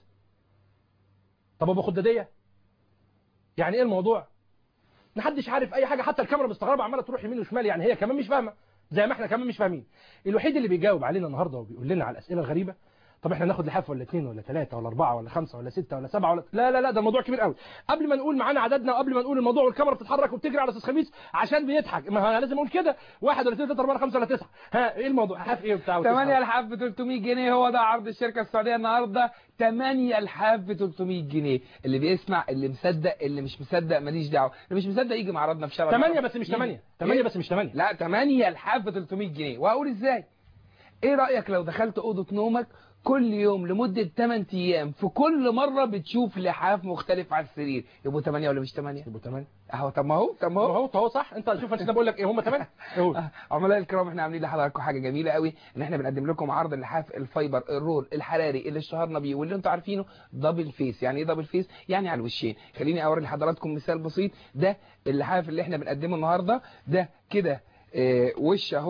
طب ابو خداديه يعني ايه الموضوع محدش عارف اي حاجه حتى الكاميرا مستغربه عماله تروح يمين وشمال يعني هي كمان مش فاهمه زي ما احنا كمان مش فاهمين الوحيد اللي بيجاوب علينا النهارده وبيقول لنا على الاسئله الغريبه طب احنا ناخد لحاف ولا اثنين ولا ثلاثة ولا أربعة ولا خمسة ولا ستة ولا سبعة ولا لا لا لا ده الموضوع كبير قوي قبل ما نقول معانا عددنا وقبل ما نقول الموضوع والكاميرا بتتحرك وبتجري على استاذ خميس عشان بيضحك ما انا لازم اقول كده واحد ولا اثنين ثلاثة أربعة خمسة ولا تسعة ها ايه الموضوع لحاف ايه وبتاع وتسعة؟ 8 لحاف ب 300 جنيه هو ده عرض الشركة السعودية النهاردة 8 لحاف ب 300 جنيه اللي بيسمع اللي مصدق اللي مش مصدق ماليش دعوه اللي مش مصدق يجي معرضنا في شارع تمانية بس مش تمانية. تمانية بس مش تمانية. لا 8 لحاف ب 300 جنيه وهقول ازاي ايه رأيك لو دخلت أوضة نومك كل يوم لمدة 8 ايام في كل مرة بتشوف لحاف مختلف على السرير يبقوا 8 ولا مش 8 يبقوا 8 اهو طب ما هو طب ما ما هو هو هو صح انت شوف انا بقول لك ايه هم 8 عملاء الكرام احنا عاملين لحضراتكم حاجه جميله قوي ان احنا بنقدم لكم عرض اللحاف الفايبر الرول الحراري اللي اشتهرنا بيه واللي انتوا عارفينه دبل فيس يعني ايه دبل فيس يعني على الوشين خليني اوري لحضراتكم مثال بسيط ده اللحاف اللي احنا بنقدمه النهارده ده كده اه وش اهوت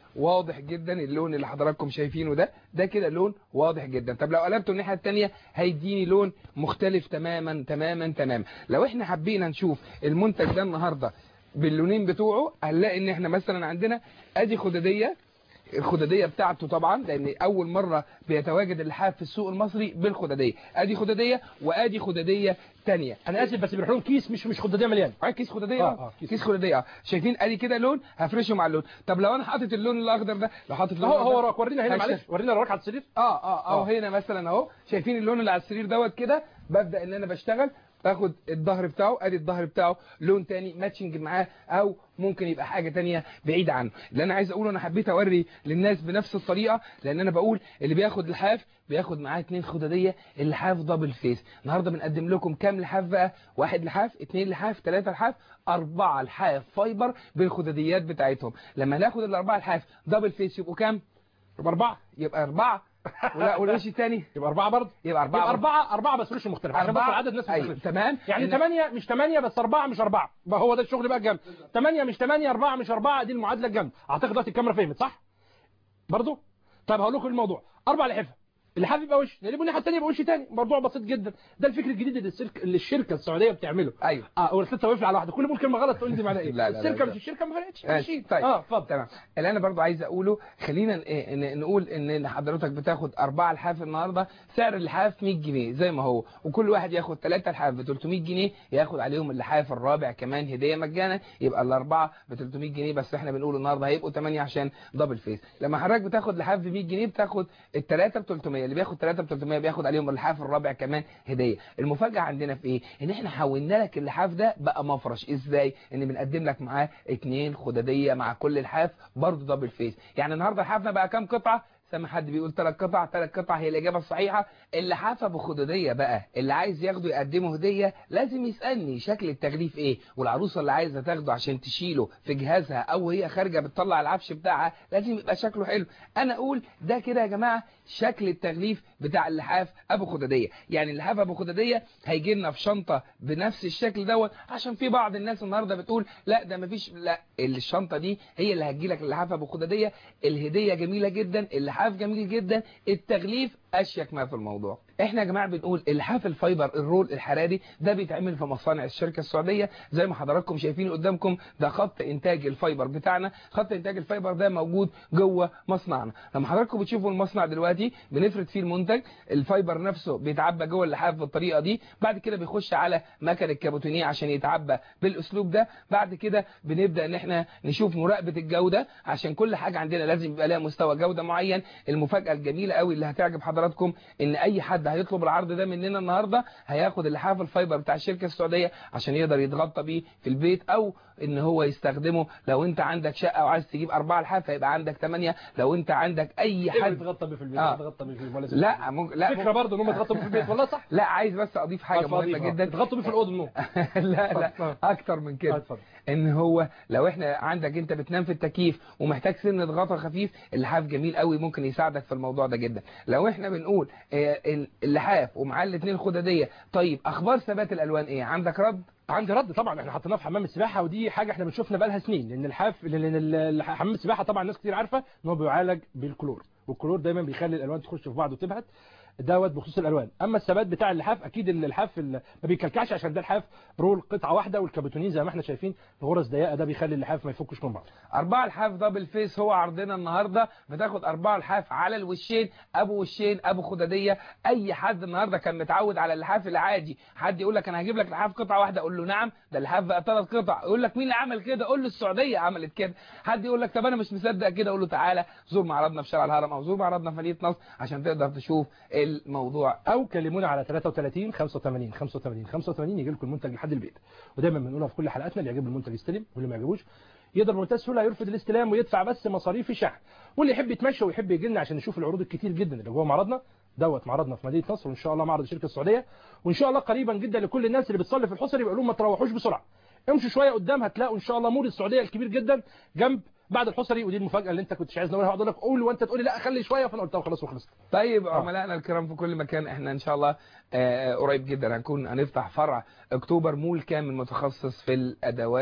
واضح جدا اللون اللي حضراتكم شايفينه ده ده كده لون واضح جدا طب لو قلبته الناحيه الثانيه هيديني لون مختلف تماما تماما تماما لو احنا حبينا نشوف المنتج ده النهارده باللونين بتوعه هنلاقي ان احنا مثلا عندنا ادي خداديه الخداديه بتاعته طبعا لان اول مره بيتواجد اللحاف في السوق المصري بالخداديه ادي خداديه وادي خداديه ثانيه انا اسف بس بيروح لهم كيس مش مش خداديه مليان اه كيس خداديه آه، اه آه، كيس. كيس خداديه اه شايفين ادي كده لون هفرشه مع اللون طب لو انا حاطط اللون الاخضر ده لو حاطط اللون هو الأخضر هو وراك ورينا هنا هشتغل. معلش ورينا وراك على السرير اه اه اه آه. هنا مثلا اهو شايفين اللون اللي على السرير دوت كده ببدا ان انا بشتغل باخد الظهر بتاعه ادي الظهر بتاعه لون تاني ماتشنج معاه او ممكن يبقى حاجه تانية بعيد عنه اللي انا عايز اقوله انا حبيت اوري للناس بنفس الطريقه لان انا بقول اللي بياخد لحاف بياخد معاه اتنين خداديه اللحاف دبل فيس النهارده بنقدم لكم كام لحاف بقى واحد لحاف اتنين لحاف ثلاثه لحاف اربعه لحاف فايبر بالخداديات بتاعتهم لما ناخد الاربعه لحاف دبل فيس يبقوا كام يبقى اربعه يبقى اربعه ولا والوش الثاني يبقى اربعه برضه يبقى اربعه يبقى برضه. اربعه اربعه بس وش مختلف عشان بس أربعة. عدد الناس أيوة، مختلف تمام يعني إن- ثمانية مش ثمانية بس أربعة مش أربعة بقى هو ده الشغل بقى الجامد ثمانية مش ثمانية أربعة مش أربعة دي المعادلة الجامدة أعتقد دلوقتي الكاميرا فهمت صح؟ برضه؟ طيب هقول لكم الموضوع أربع لحفة اللحاف يبقى وش نقلبه الناحية الثانية يبقى وش تاني موضوع بسيط جدا ده الفكر الجديد اللي السلك اللي الشركة السعودية بتعمله ايول اه ولسه واقف على واحدة كل ما اقول كلمة غلط تقول لي دي معناها ايه؟ لا، لا، لا، الشركة لا. مش الشركة ما فرقتش ماشي. ماشي طيب اه اتفضل تمام اللي انا برضو عايز اقوله خلينا ن- إيه، ن- نقول ان حضرتك بتاخد اربعة لحاف النهارده سعر اللحاف 100 جنيه زي ما هو وكل واحد ياخد ثلاثة لحاف ب 300 جنيه ياخد عليهم اللحاف الرابع كمان هديه مجانا يبقى الاربعه ب 300 جنيه بس احنا بنقول النهارده هيبقوا 8 عشان دبل فيس لما حضرتك بتاخد لحاف ب 100 جنيه بتاخد الثلاثه ب 300 اللي بياخد ثلاثه ب 300 بياخد عليهم اللحاف الرابع كمان هديه المفاجاه عندنا في ايه ان احنا حولنا لك اللحاف ده بقى مفرش ازاي ان بنقدم لك معاه اتنين خداديه مع كل لحاف برضه دبل فيس يعني النهارده لحافنا بقى كام قطعه سامع حد بيقول ثلاث قطع ثلاث قطع هي الاجابه الصحيحه اللحافه بخدوديه بقى اللي عايز ياخده يقدمه هديه لازم يسالني شكل التغليف ايه والعروسه اللي عايزه تاخده عشان تشيله في جهازها او هي خارجه بتطلع العفش بتاعها لازم يبقى شكله حلو انا اقول ده كده يا جماعه شكل التغليف بتاع اللحاف ابو خداديه يعني اللحاف ابو خداديه هيجي لنا في شنطه بنفس الشكل دوت عشان في بعض الناس النهارده بتقول لا ده مفيش لا الشنطه دي هي اللي هتجي لك اللحاف ابو خداديه الهديه جميله جدا اللحاف جميل جدا التغليف اشيك ما في الموضوع احنا يا جماعه بنقول اللحاف الفايبر الرول الحراري ده بيتعمل في مصانع الشركه السعوديه زي ما حضراتكم شايفين قدامكم ده خط انتاج الفايبر بتاعنا خط انتاج الفايبر ده موجود جوه مصنعنا لما حضراتكم بتشوفوا المصنع دلوقتي بنفرد فيه المنتج الفايبر نفسه بيتعبى جوه اللحاف بالطريقه دي بعد كده بيخش على مكن الكابوتينيه عشان يتعبى بالاسلوب ده بعد كده بنبدا ان احنا نشوف مراقبه الجوده عشان كل حاجه عندنا لازم يبقى لها مستوى جوده معين المفاجاه الجميله قوي اللي هتعجب حضراتكم ان اي حد هيطلب العرض ده مننا النهارده هياخد اللحاف الفايبر بتاع الشركه السعوديه عشان يقدر يتغطى بيه في البيت او ان هو يستخدمه لو انت عندك شقه وعايز تجيب اربعه لحاف هيبقى عندك ثمانيه لو انت عندك اي حد حد يتغطى بيه في البيت آه. يتغطى بيه في البيت لا ممكن لا فكره برضه ان هم يتغطوا بيه في البيت والله صح لا عايز بس اضيف حاجه اتفضل، مهمه اتفضل. جدا يتغطوا بيه في الاوضه النوم لا لا اتفضل. اكتر من آه، كده اتفضل. ان هو لو احنا عندك انت بتنام في التكييف ومحتاج سنه غطا خفيف اللحاف جميل قوي ممكن يساعدك في الموضوع ده جدا لو احنا بنقول آه، ال- اللحاف ومعاه الاثنين خداديه طيب اخبار ثبات الالوان ايه عندك رد عندي رد طبعا احنا حطيناه في حمام السباحه ودي حاجه احنا بنشوفنا بقالها سنين لان الحاف لان ال- ال- حمام السباحه طبعا ناس كتير عارفه ان هو بيعالج بالكلور والكلور دايما بيخلي الالوان تخش في بعض وتبهت دوت بخصوص الالوان اما الثبات بتاع اللحاف اكيد اللحاف ال- ما بيكلكعش عشان ده الحاف رول قطعه واحده والكابوتونين زي ما احنا شايفين الغرز ضيقه ده بيخلي اللحاف ما يفكش من بعض أربعة لحاف دبل فيس هو عرضنا النهاردة بتاخد أربعة لحاف على الوشين أبو وشين أبو خدادية أي حد النهاردة كان متعود على اللحاف العادي حد يقول لك أنا هجيب لك لحاف قطعة واحدة أقول له نعم ده اللحاف بقى ثلاث قطع يقول لك مين اللي عمل كده أقول له السعودية عملت كده حد يقول لك طب أنا مش مصدق كده أقول له تعالى زور معرضنا في شارع الهرم أو زور معرضنا في مدينة نصر عشان تقدر تشوف الموضوع او كلمونا على 33 85 85 85 يجي لكم المنتج لحد البيت ودايما بنقولها في كل حلقاتنا اللي يعجبه المنتج يستلم واللي ما يعجبوش يقدر بمنتهى السهوله يرفض الاستلام ويدفع بس مصاريف الشحن واللي يحب يتمشى ويحب يجي لنا عشان يشوف العروض الكتير جدا اللي جوه معرضنا دوت معرضنا في مدينه نصر وان شاء الله معرض الشركه السعوديه وان شاء الله قريبا جدا لكل الناس اللي بتصلي في الحصري بيقول لهم ما تروحوش بسرعه امشوا شويه قدام هتلاقوا ان شاء الله مول السعوديه الكبير جدا جنب بعد الحصري ودي المفاجاه اللي انت كنتش عايز نقولها هقعد اقول لك قول وانت تقول لي لا خلي شويه فانا قلتها وخلاص وخلصت طيب عملائنا الكرام في كل مكان احنا ان شاء الله آه، قريب جدا هنكون هنفتح فرع اكتوبر مول كامل متخصص في الادوات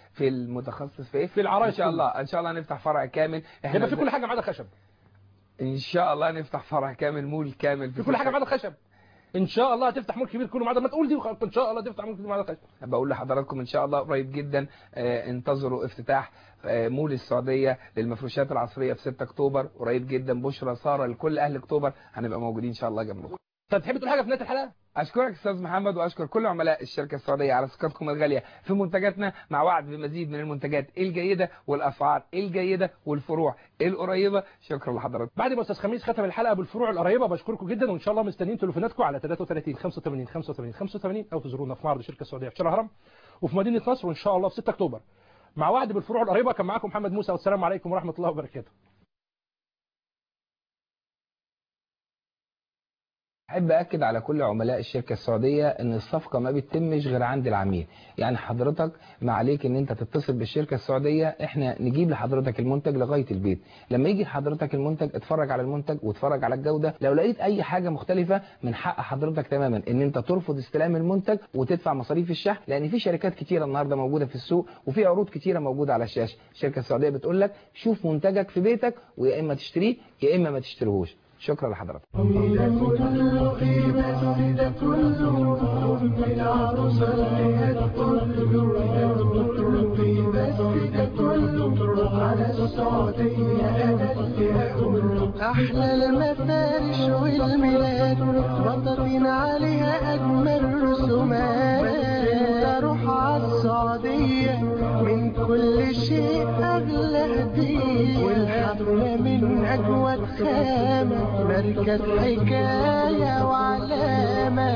في المتخصص في ايه في العرايس ان شاء كله. الله ان شاء الله نفتح فرع كامل هيبقى في كل حاجه ما عدا خشب ان شاء الله نفتح فرع كامل مول كامل في كل حاجه ما عدا خشب ان شاء الله هتفتح مول كبير كله ما عدا ما تقول دي وخلاص. ان شاء الله تفتح مول كبير ما عدا خشب بقول لحضراتكم ان شاء الله قريب جدا آه، انتظروا افتتاح آه، مول السعوديه للمفروشات العصريه في 6 اكتوبر قريب جدا بشرى ساره لكل اهل اكتوبر هنبقى موجودين ان شاء الله جنبكم طب تحب تقول حاجه في نهايه الحلقه اشكرك استاذ محمد واشكر كل عملاء الشركه السعوديه على ثقتكم الغاليه في منتجاتنا مع وعد بمزيد من المنتجات الجيده والاسعار الجيده والفروع القريبه شكرا لحضراتكم بعد ما استاذ خميس ختم الحلقه بالفروع القريبه بشكركم جدا وان شاء الله مستنيين تليفوناتكم على 33 85 85 85 او تزورونا في معرض الشركه السعوديه في شارع هرم وفي مدينه نصر وان شاء الله في 6 اكتوبر مع وعد بالفروع القريبه كان معاكم محمد موسى والسلام عليكم ورحمه الله وبركاته احب اكد على كل عملاء الشركه السعوديه ان الصفقه ما بتتمش غير عند العميل يعني حضرتك ما عليك ان انت تتصل بالشركه السعوديه احنا نجيب لحضرتك المنتج لغايه البيت لما يجي لحضرتك المنتج اتفرج على المنتج واتفرج على الجوده لو لقيت اي حاجه مختلفه من حق حضرتك تماما ان انت ترفض استلام المنتج وتدفع مصاريف الشحن لان في شركات كتيره النهارده موجوده في السوق وفي عروض كتيره موجوده على الشاشه الشركه السعوديه بتقول لك شوف منتجك في بيتك ويا اما تشتريه يا اما ما تشتريهوش شكرا لحضرتك أحلى المفارش والميلاد بطاطين عليها أجمل رسومات بس أروح عالسعودية من كل شيء أغلى هدية والحفلة من أجود خامة مركز حكاية وعلامة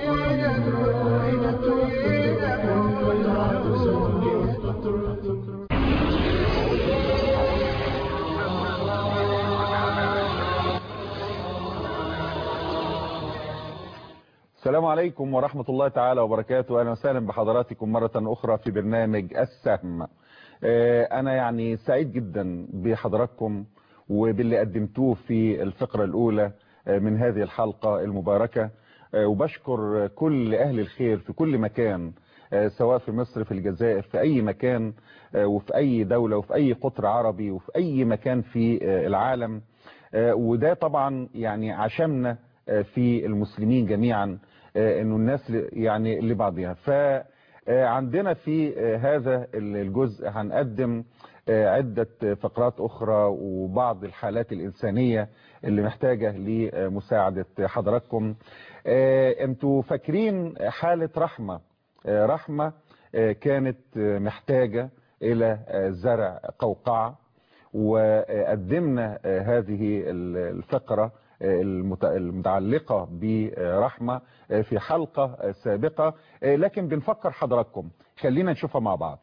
السلام عليكم ورحمة الله تعالى وبركاته أهلا وسهلا بحضراتكم مرة أخرى في برنامج السهم آه، أنا يعني سعيد جدا بحضراتكم وباللي قدمتوه في الفقرة الأولى آه، من هذه الحلقة المباركة آه، وبشكر كل أهل الخير في كل مكان آه، سواء في مصر في الجزائر في أي مكان آه، وفي أي دولة وفي أي قطر عربي وفي أي مكان في آه، العالم آه، وده طبعا يعني عشمنا آه، في المسلمين جميعا آه، انه الناس ل- يعني لبعضها فعندنا في آه، هذا الجزء هنقدم آه، عدة فقرات أخرى وبعض الحالات الإنسانية اللي محتاجة لمساعدة حضراتكم آه، انتوا فاكرين حالة رحمة آه، رحمة آه، كانت آه، محتاجة إلى آه، زرع قوقعة وقدمنا آه، هذه الفقرة آه، المت- المتعلقة برحمة آه، في حلقة آه، سابقة آه، لكن بنفكر حضراتكم خلينا نشوفها مع بعض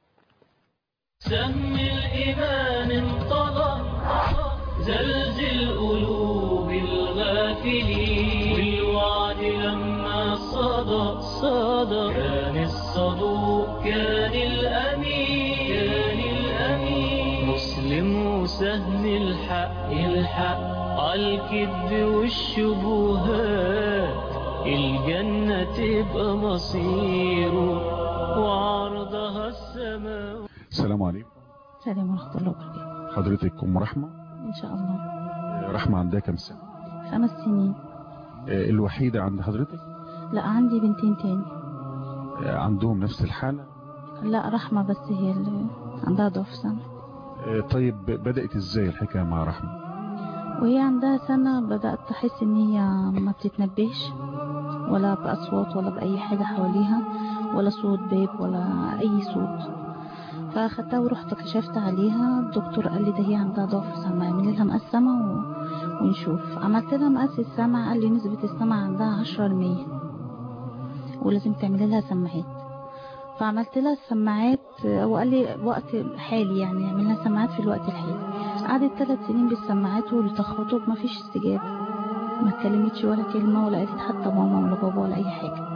سهم الإيمان انطلق زلزل قلوب الغافلين والوعد لما صدى صدى كان الصدوق كان الأمين كان الأمين مسلم وسهم الحق الحق عالكذب والشبهات الجنة تبقى مصيره وعرضها السماء السلام عليكم السلام ورحمة الله وبركاته حضرتك أم رحمة إن شاء الله آه، رحمة عندها كم سنة خمس سنين آه، الوحيدة عند حضرتك لا عندي بنتين تاني آه، عندهم نفس الحالة لا رحمة بس هي اللي عندها ضعف سنة آه، طيب بدأت ازاي الحكاية مع رحمة وهي عندها سنة بدأت تحس إن هي ما بتتنبهش ولا بأصوات ولا بأي حاجة حواليها ولا صوت باب ولا أي صوت فأخدتها ورحت كشفت عليها الدكتور قال لي ده هي عندها ضعف سمع اعملي لها مقاس سمع و... ونشوف عملت لها مقاس السمع قال لي نسبة السمع عندها عشرة المية ولازم تعملي لها سماعات فعملت لها السماعات وقال لي وقت حالي يعني اعمل لها سماعات في الوقت الحالي قعدت ثلاث سنين بالسماعات والتخبطات ما فيش استجابة ما اتكلمتش ولا كلمة ولا قالت حتى ماما ولا بابا ولا أي حاجة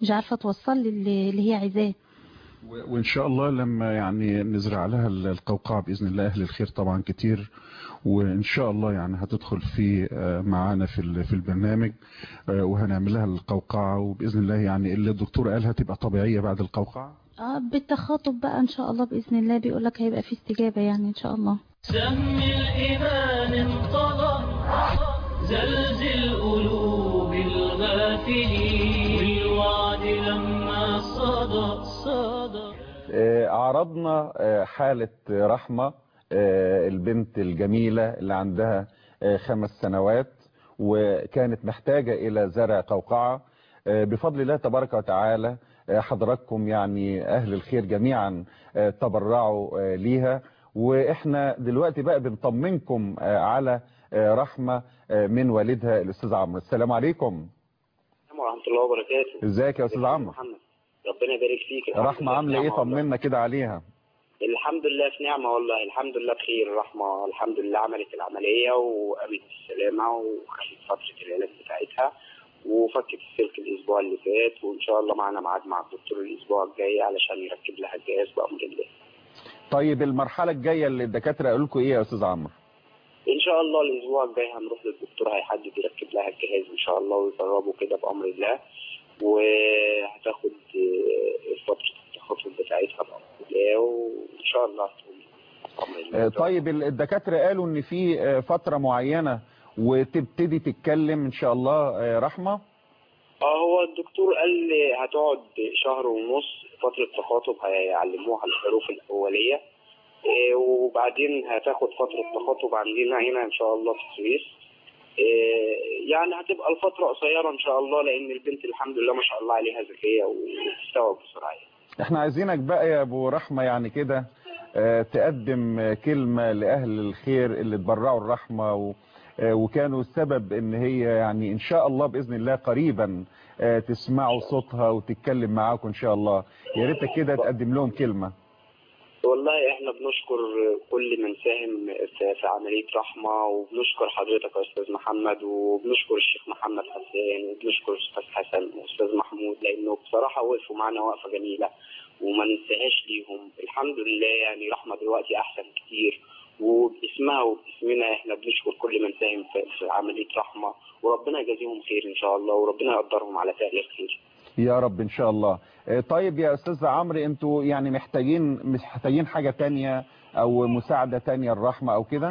مش عارفة توصل لي اللي اللي هي عايزاه و- وإن شاء الله لما يعني نزرع لها ال- القوقعة بإذن الله أهل الخير طبعا كتير وإن شاء الله يعني هتدخل في آه، معانا في ال- في البرنامج آه، وهنعمل لها القوقعة وبإذن الله يعني اللي الدكتور قالها تبقى طبيعية بعد القوقعة اه بالتخاطب بقى ان شاء الله بإذن الله بيقولك هيبقى في استجابة يعني ان شاء الله سهم الإيمان انطلق زلزل قلوب الغافلين بالوعد لما صدى صدى آه، عرضنا آه، حالة رحمة آه، البنت الجميلة اللي عندها آه، خمس سنوات وكانت محتاجة إلى زرع قوقعة آه، بفضل الله تبارك وتعالى آه، حضراتكم يعني أهل الخير جميعا آه، تبرعوا آه، ليها وإحنا دلوقتي بقى بنطمنكم آه، على آه، رحمة آه، من والدها الأستاذ عمرو السلام عليكم السلام ورحمة الله وبركاته ازيك يا أستاذ عمرو محمد ربنا يبارك فيك الحمد رحمة لله عاملة في إيه نعمة والله. طمنا كده عليها الحمد لله في نعمة والله الحمد لله بخير رحمة الحمد لله عملت العملية وقامت بالسلامة وخلت فترة العلاج بتاعتها وفكت السلك الأسبوع اللي فات وإن شاء الله معانا ميعاد مع الدكتور الأسبوع الجاي علشان يركب لها الجهاز بأمر الله طيب المرحلة الجاية اللي الدكاترة قالوا لكم إيه يا أستاذ عمرو إن شاء الله الأسبوع الجاي هنروح للدكتور هيحدد يركب لها الجهاز إن شاء الله ويجربه كده بأمر الله وهتاخد آه، فترة التخطب بتاعتها بأمر الله وإن شاء الله هتقوم بأمر الله آه، طيب ال- الدكاترة قالوا ان في آه، فترة معينة وتبتدي تتكلم ان شاء الله آه، رحمة اه هو الدكتور قال لي هتقعد شهر ونص فترة تخاطب هيعلموها الحروف الأولية إيه، وبعدين هتاخد فترة تخاطب عندنا هنا إن شاء الله في السويس إيه، يعني هتبقى الفترة قصيرة إن شاء الله لأن البنت الحمد لله ما شاء الله عليها ذكية وبتستوعب بسرعة احنا عايزينك بقى يا ابو رحمة يعني كده آه، تقدم آه، كلمة لأهل الخير اللي تبرعوا الرحمة و آه، وكانوا السبب ان هي يعني ان شاء الله باذن الله قريبا آه، تسمعوا صوتها وتتكلم معاكم ان شاء الله يا ريتك كده تقدم لهم كلمة والله احنا بنشكر كل من ساهم في في عملية رحمة وبنشكر حضرتك يا استاذ محمد وبنشكر الشيخ محمد حسان وبنشكر الاستاذ حسن واستاذ محمود لانه بصراحة وقفوا معنا وقفة جميلة وما ننساهاش ليهم الحمد لله يعني رحمة دلوقتي احسن كتير وباسمها وباسمنا احنا بنشكر كل من ساهم في, في عملية رحمة وربنا يجازيهم خير ان شاء الله وربنا يقدرهم على فعل الخير يا رب ان شاء الله آه، طيب يا استاذ عمرو انتوا يعني محتاجين محتاجين حاجة تانية او مساعدة تانية الرحمة او كده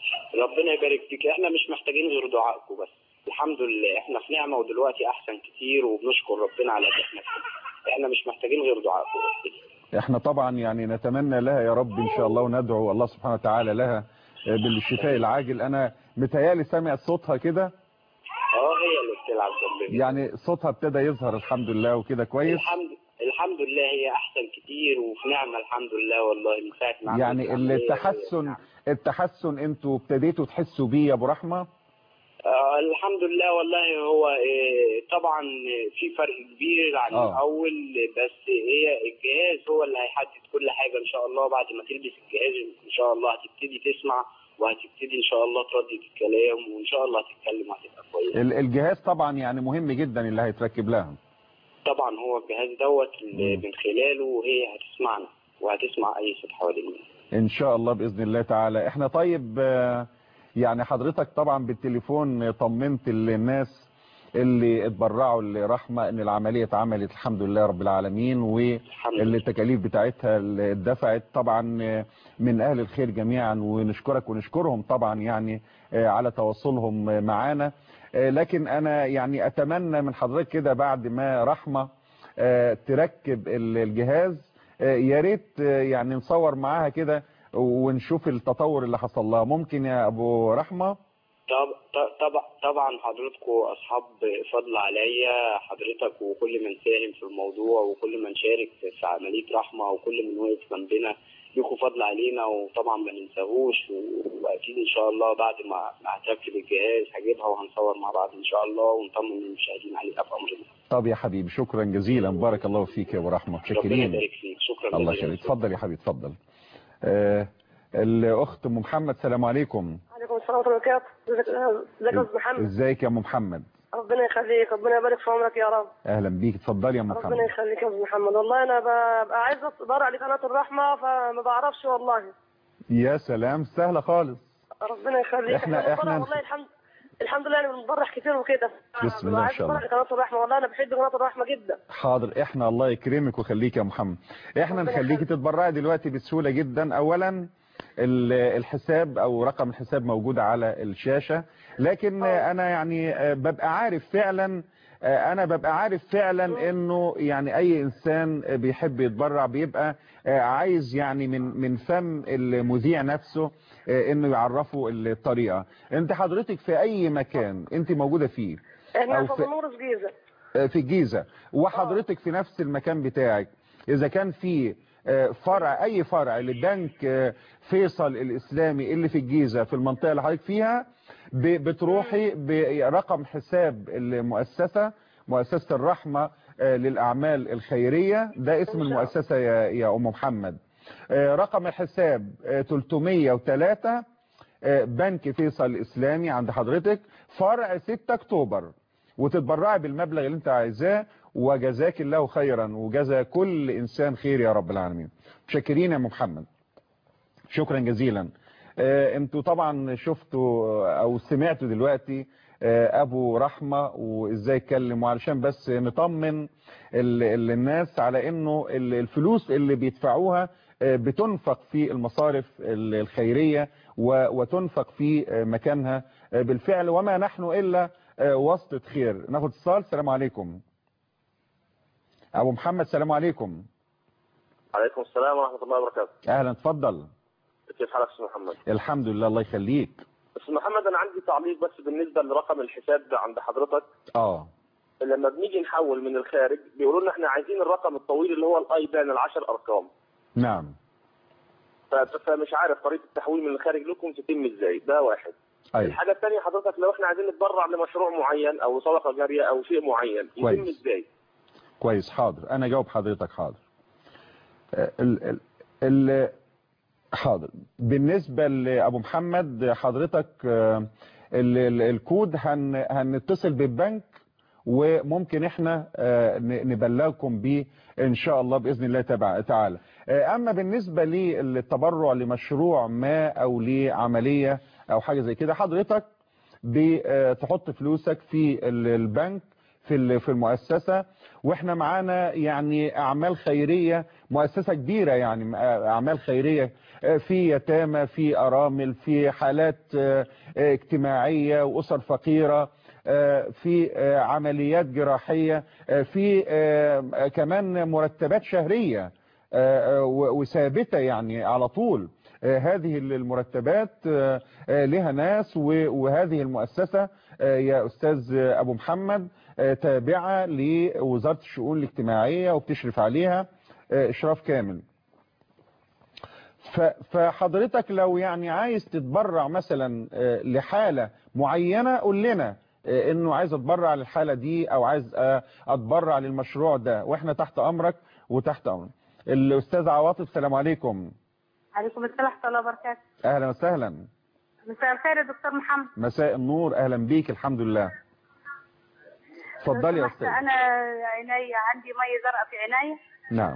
ربنا يبارك فيك احنا مش محتاجين غير دعائكم بس الحمد لله احنا في نعمه ودلوقتي احسن كتير وبنشكر ربنا على اللي احنا فيه احنا مش محتاجين غير دعائكم بس احنا طبعا يعني نتمنى لها يا رب ان شاء الله وندعو الله سبحانه وتعالى لها آه، بالشفاء العاجل انا متهيالي سامع صوتها كده اه هي اللي بتلعب جنبنا يعني صوتها ابتدى يظهر الحمد لله وكده كويس الحمد الحمد لله هي احسن كتير وفي نعمه الحمد لله والله من ساعه ما عملت يعني العملية التحسن التحسن انتوا ابتديتوا تحسوا بيه يا ابو رحمه آه الحمد لله والله هو آه طبعا في فرق كبير عن آه. الاول بس هي الجهاز هو اللي هيحدد كل حاجه ان شاء الله بعد ما تلبس الجهاز ان شاء الله هتبتدي تسمع وهتبتدي ان شاء الله تردد الكلام وان شاء الله هتتكلم وهتبقى كويسه ال- الجهاز طبعا يعني مهم جدا اللي هيتركب لها طبعا هو الجهاز دوت اللي من خلاله هي هتسمعنا وهتسمع اي صوت حوالينا ان شاء الله باذن الله تعالى احنا طيب آه، يعني حضرتك طبعا بالتليفون طمنت الناس اللي اتبرعوا لرحمة ان العملية اتعملت الحمد لله رب العالمين والتكاليف بتاعتها اللي اتدفعت طبعا آه، من اهل الخير جميعا ونشكرك ونشكرهم طبعا يعني آه، على تواصلهم آه، معانا آه، لكن انا يعني اتمنى من حضرتك كده بعد ما رحمة آه، تركب ال- الجهاز آه، يا ريت آه، يعني نصور معاها كده ونشوف التطور اللي حصل لها ممكن يا ابو رحمة طب ط- طبعا طبعا حضرتكم اصحاب فضل عليا حضرتك وكل من ساهم في الموضوع وكل من شارك في في عمليه رحمه وكل من وقف جنبنا ليكوا فضل علينا وطبعا ما ننساهوش و- واكيد ان شاء الله بعد ما ما هتركب الجهاز هجيبها وهنصور مع بعض ان شاء الله ونطمن المشاهدين عليها بامر الله طب يا حبيبي شكرا جزيلا بارك الله فيك يا ابو رحمة ربنا متشكرين يبارك فيك شكرا الله جزيلا. يخليك اتفضل يا حبيبي اتفضل آه الاخت ام محمد سلام عليكم عليكم السلام ورحمة الله وبركاته ازيك ازيك يا استاذ محمد ازيك يا ام محمد ربنا يخليك ربنا يبارك في عمرك يا رب اهلا بيك اتفضلي يا ربنا محمد يخليك يا استاذ محمد والله انا ببقى عايزه اتبرع لقناه الرحمه فما بعرفش والله يا سلام سهله خالص ربنا يخليك إحنا- بنتبرع إحنا- والله الحمد الحمد لله يعني بنتبرع كتير وكده بسم الله ما شاء الله. عايز اتبرع لقناه الرحمه والله انا بحب قناه الرحمه جدا حاضر احنا الله يكرمك ويخليك يا محمد احنا نخليكي تتبرعي دلوقتي بسهولة جدا اولا ال- الحساب او رقم الحساب موجود على الشاشة لكن انا يعني آه، ببقى عارف فعلا آه، انا ببقى عارف فعلا انه يعني اي انسان بيحب يتبرع بيبقى آه، عايز يعني من من فم المذيع نفسه آه، انه يعرفه الطريقة انت حضرتك في اي مكان انت موجودة فيه احنا أو في في- نور في جيزه في الجيزة وحضرتك في نفس المكان بتاعك إذا كان في آه، فرع أي فرع لبنك آه، فيصل الإسلامي اللي في الجيزة في المنطقة اللي حضرتك فيها ب- بتروحي برقم حساب المؤسسة مؤسسة الرحمة آه، للأعمال الخيرية ده اسم المؤسسة يا يا أم محمد آه، رقم الحساب آه، 303 آه، بنك فيصل الإسلامي عند حضرتك فرع 6 أكتوبر وتتبرعي بالمبلغ اللي انت عايزاه وجزاك الله خيرا وجزا كل انسان خير يا رب العالمين متشكرين يا ام محمد شكرا جزيلا آه، انتوا طبعا شفتوا او سمعتوا دلوقتي آه، ابو رحمة وازاي اتكلم وعلشان بس نطمن ال- ال- الناس على انه ال- الفلوس اللي بيدفعوها آه، بتنفق في المصارف ال- الخيرية و- وتنفق في آه، مكانها آه، بالفعل وما نحن الا آه، واسطة خير ناخد اتصال السلام عليكم ابو محمد السلام عليكم عليكم السلام ورحمة الله وبركاته اهلا اتفضل كيف حالك استاذ محمد الحمد لله الله يخليك استاذ محمد انا عندي تعليق بس بالنسبة لرقم الحساب ده عند حضرتك اه لما بنيجي نحول من الخارج بيقولوا لنا احنا عايزين الرقم الطويل اللي هو الاي بان العشر ارقام نعم ف- فمش عارف طريقة التحويل من الخارج لكم تتم ازاي ده واحد ايوه الحاجة الثانية حضرتك لو احنا عايزين نتبرع لمشروع معين او صدقة جارية او شيء معين يتم كويس. ازاي كويس حاضر انا جاوب حضرتك حاضر آه، ال ال ال حاضر بالنسبة لأبو محمد حضرتك آه، ال ال الكود هن هنتصل بالبنك وممكن احنا آه، ن- نبلغكم بيه ان شاء الله باذن الله تبع- تعالى آه، اما بالنسبة للتبرع لمشروع ما او لعملية او حاجة زي كده حضرتك بتحط فلوسك في ال- البنك في ال- في المؤسسة واحنا معانا يعني اعمال خيرية مؤسسة كبيرة يعني اعمال خيرية في يتامى في ارامل في حالات آه، آه، اجتماعية واسر فقيرة آه، في آه، عمليات جراحية آه، في آه، كمان مرتبات شهرية آه، آه، و- وثابتة يعني على طول آه، هذه المرتبات آه، آه، لها ناس و- وهذه المؤسسة آه، يا أستاذ أبو محمد آه، تابعة لوزارة الشؤون الاجتماعية وبتشرف عليها آه، إشراف كامل ف- فحضرتك لو يعني عايز تتبرع مثلا آه، لحالة معينة قول لنا آه، انه عايز اتبرع للحالة دي او عايز آه، اتبرع للمشروع ده واحنا تحت امرك وتحت امرك الاستاذ عواطف السلام عليكم عليكم السلام ورحمة الله وبركاته اهلا وسهلا مساء الخير يا دكتور محمد مساء النور اهلا بيك الحمد لله اتفضلي يا سمحت استاذ أنا عيني عندي مية زرقاء في عيني نعم